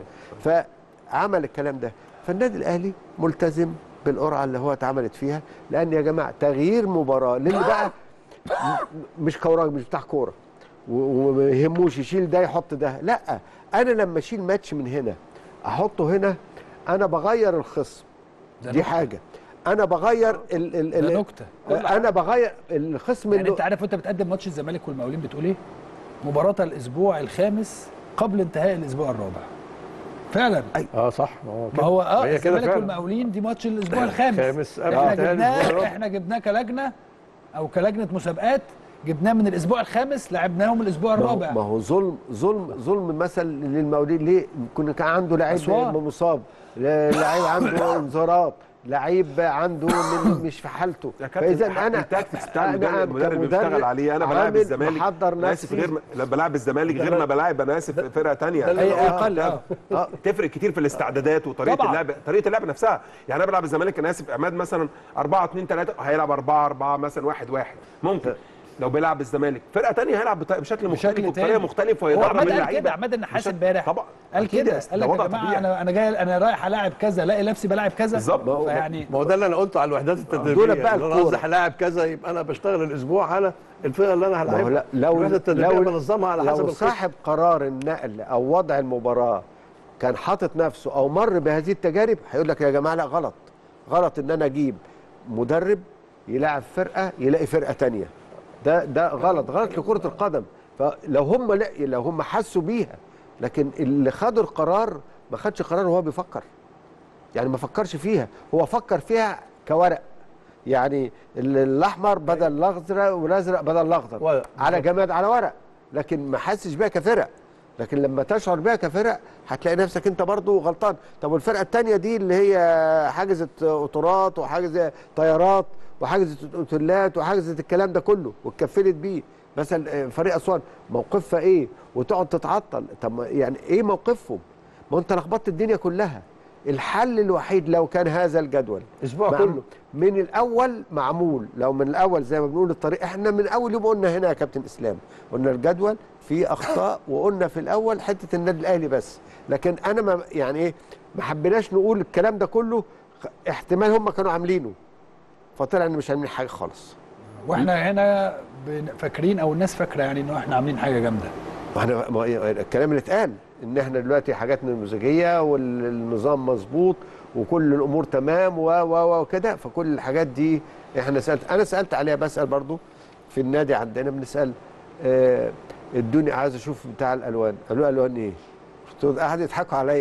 فعمل الكلام ده فالنادي الاهلي ملتزم بالقرعه اللي هو اتعملت فيها لان يا جماعه تغيير مباراه للي بقى م- مش كوره مش بتاع كوره و- وما يهموش يشيل ده يحط ده لا انا لما اشيل ماتش من هنا احطه هنا انا بغير الخصم ده دي نكتة. حاجه انا بغير ال ال ده ال نكته انا بغير الخصم يعني اللي انت عارف وانت بتقدم ماتش الزمالك والمقاولين بتقول ايه؟ مباراة الاسبوع الخامس قبل انتهاء الاسبوع الرابع. فعلا اه صح ما هو ما هو اه هي كده الزمالك فعلا. والمقاولين دي ماتش الاسبوع الخامس خامس قبل احنا انتهاء الأسبوع جبناه الرابع. احنا جبناه كلجنه او كلجنه مسابقات جبناه من الاسبوع الخامس لعبناهم الاسبوع ما هو, الرابع ما هو ظلم ظلم ظلم مثل للمقاولين ليه؟ كنا كان عنده لعيب أسوان. مصاب ل- لعيب عنده انذارات لعيب عنده من- مش في حالته يا كابتن فاذا انا انا التاكتكس بتاع أنا المدرب المدرب اللي كمدرب بيشتغل عليه انا بلاعب عامل الزمالك محضر أنا اسف نفسي غير ما لا بلاعب الزمالك غير ما بلاعب انا اسف فرقه ثانيه هي اقل اه آه. تفرق كتير في الاستعدادات وطريقه طبعاً. اللعب طريقه اللعب نفسها يعني انا بلعب الزمالك انا اسف عماد مثلا 4 2 3 هيلعب 4 4 مثلا 1 1 ممكن لو بيلعب الزمالك فرقه ثانيه هيلعب بط- بشكل مختلف بشكل وبطريقه تاني. مختلفه هو ويدرب عماد قال اللعيبه كده عماد النحاس بشكل- امبارح طبعا قال أكيد كده يا قال ده لك يا وضع جماعه طبيعي. انا انا جاي انا رايح العب كذا الاقي نفسي بلاعب كذا بالظبط. فيعني ما هو ده اللي انا قلته على الوحدات التدريبيه دول بقى اللي انا الكورة. قصدي هلاعب كذا يبقى انا بشتغل الاسبوع على الفرقه اللي انا ما هو هلاعبها لا- لو الوحده التدريبيه لو بنظمها على حسب لو الخصم. صاحب قرار النقل او وضع المباراه كان حاطط نفسه او مر بهذه التجارب هيقول لك يا جماعه لا غلط غلط ان انا اجيب مدرب يلاعب فرقه يلاقي فرقه تانية ده ده غلط غلط لكره القدم فلو هم لا لو هم حسوا بيها لكن اللي خدوا القرار ما خدش قرار وهو بيفكر يعني ما فكرش فيها هو فكر فيها كورق يعني ال- الاحمر بدل الازرق والازرق بدل الاخضر ورق. على جماد على ورق لكن ما حسش بيها كفرق لكن لما تشعر بيها كفرق هتلاقي نفسك انت برضو غلطان طب والفرقه الثانيه دي اللي هي حجزت قطارات وحجزت طيارات وحجزت اوتيلات وحجزت الكلام ده كله واتكفلت بيه مثلا فريق اسوان موقفها ايه وتقعد تتعطل طب ما- يعني ايه موقفهم ما انت لخبطت الدنيا كلها الحل الوحيد لو كان هذا الجدول الاسبوع مع- كله من الاول معمول لو من الاول زي ما بنقول الطريق احنا من اول يوم قلنا هنا يا كابتن اسلام قلنا الجدول فيه اخطاء وقلنا في الاول حته النادي الاهلي بس لكن انا ما يعني ايه ما حبيناش نقول الكلام ده كله خ- احتمال هم كانوا عاملينه فطلع ان مش عاملين حاجه خالص واحنا هنا بن- فاكرين او الناس فاكره يعني انه احنا عاملين حاجه جامده ما احنا ما الكلام اللي اتقال ان احنا دلوقتي حاجات نموذجيه والنظام مظبوط وكل الامور تمام و و وكده فكل الحاجات دي احنا سالت انا سالت عليها بسال برضو في النادي عندنا بنسال آه ادوني عايز اشوف بتاع الالوان قالوا الوان ايه؟ قلت له قعدوا يضحكوا عليا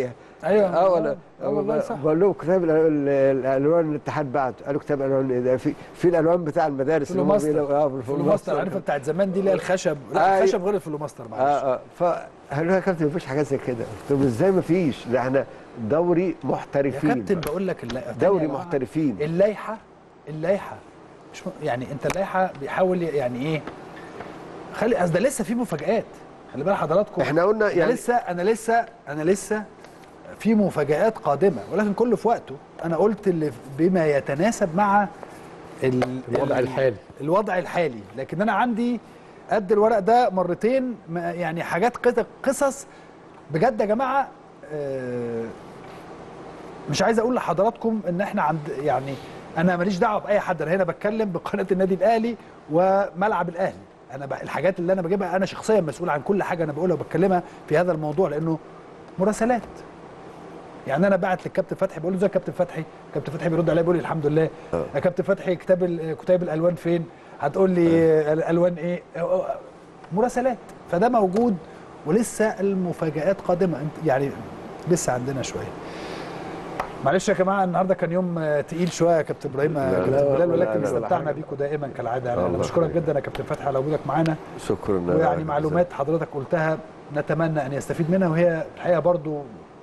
ايوه اه ولا آه والله صح بقول لهم كتاب الأل- ال- الالوان الاتحاد بعت قالوا كتاب الالوان إيه ده في في الالوان بتاع المدارس اللي هم فلوماستر. بيلاقوا- اه الفلوماستر عارفه بتاعت زمان دي اللي هي الخشب لا أيوة. الخشب غير الفلوماستر معلش اه اه فقالوا لي يا كابتن مفيش حاجات زي كده قلت لهم ازاي مفيش ده احنا دوري يا محترفين كابتن بقول لك اللا- دوري يا جماعة، محترفين اللائحه اللائحه مش م... يعني انت اللائحه بيحاول يعني ايه خلي اصل ده لسه في مفاجآت خلي بال حضراتكم احنا قلنا يعني يعني لسه انا لسه انا لسه في مفاجآت قادمه ولكن كله في وقته انا قلت اللي بما يتناسب مع ال... الوضع ال- الحالي. الوضع الحالي لكن انا عندي قد الورق ده مرتين ما- يعني حاجات قص- قصص بجد يا جماعه آه، مش عايز اقول لحضراتكم ان احنا عند يعني انا ماليش دعوه باي حد انا هنا بتكلم بقناه النادي الاهلي وملعب الاهلي انا بقى الحاجات اللي انا بجيبها انا شخصيا مسؤول عن كل حاجه انا بقولها وبتكلمها في هذا الموضوع لانه مراسلات يعني انا بعت للكابتن فتحي بقول له ازيك يا كابتن فتحي كابتن فتحي بيرد عليا بيقول لي الحمد لله يا كابتن فتحي كتاب ال- كتاب الالوان فين هتقول لي الالوان ايه مراسلات فده موجود ولسه المفاجآت قادمه انت يعني لسه عندنا شويه معلش يا جماعه النهارده كان يوم آه، تقيل شويه يا كابتن ابراهيم آه، لا، كابتن لا، بلال لا، ولكن لا، لا، استمتعنا حاجة. بيكم دائما كالعاده يعني انا الله بشكرك يخليك. جدا يا كابتن فتحي على وجودك معانا شكرا ويعني معلومات حضرتك قلتها نتمنى ان يستفيد منها وهي الحقيقه برضو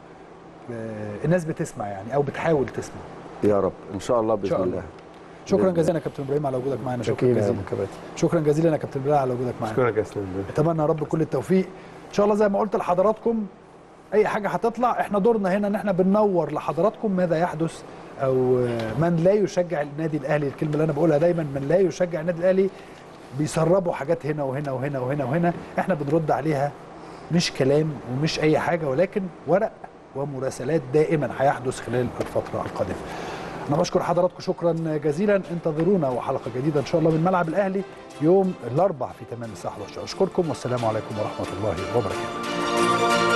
آه، الناس بتسمع يعني او بتحاول تسمع يا رب ان شاء الله باذن شاء الله. الله شكرا بإذن جزيلا يا كابتن ابراهيم على وجودك معانا شكرا شكرا يا جزيلا ابو كباتن شكرا جزيلا يا كابتن بلال على وجودك معانا اشكرك يا اسلام اتمنى يا رب كل التوفيق ان شاء الله زي ما قلت لحضراتكم اي حاجه هتطلع احنا دورنا هنا ان احنا بننور لحضراتكم ماذا يحدث او من لا يشجع النادي الاهلي الكلمه اللي انا بقولها دايما من لا يشجع النادي الاهلي بيسربوا حاجات هنا وهنا وهنا وهنا وهنا احنا بنرد عليها مش كلام ومش اي حاجه ولكن ورق ومراسلات دائما هيحدث خلال الفتره القادمه انا بشكر حضراتكم شكرا جزيلا انتظرونا وحلقه جديده ان شاء الله من ملعب الاهلي يوم الاربع في تمام الساعه 11 اشكركم والسلام عليكم ورحمه الله وبركاته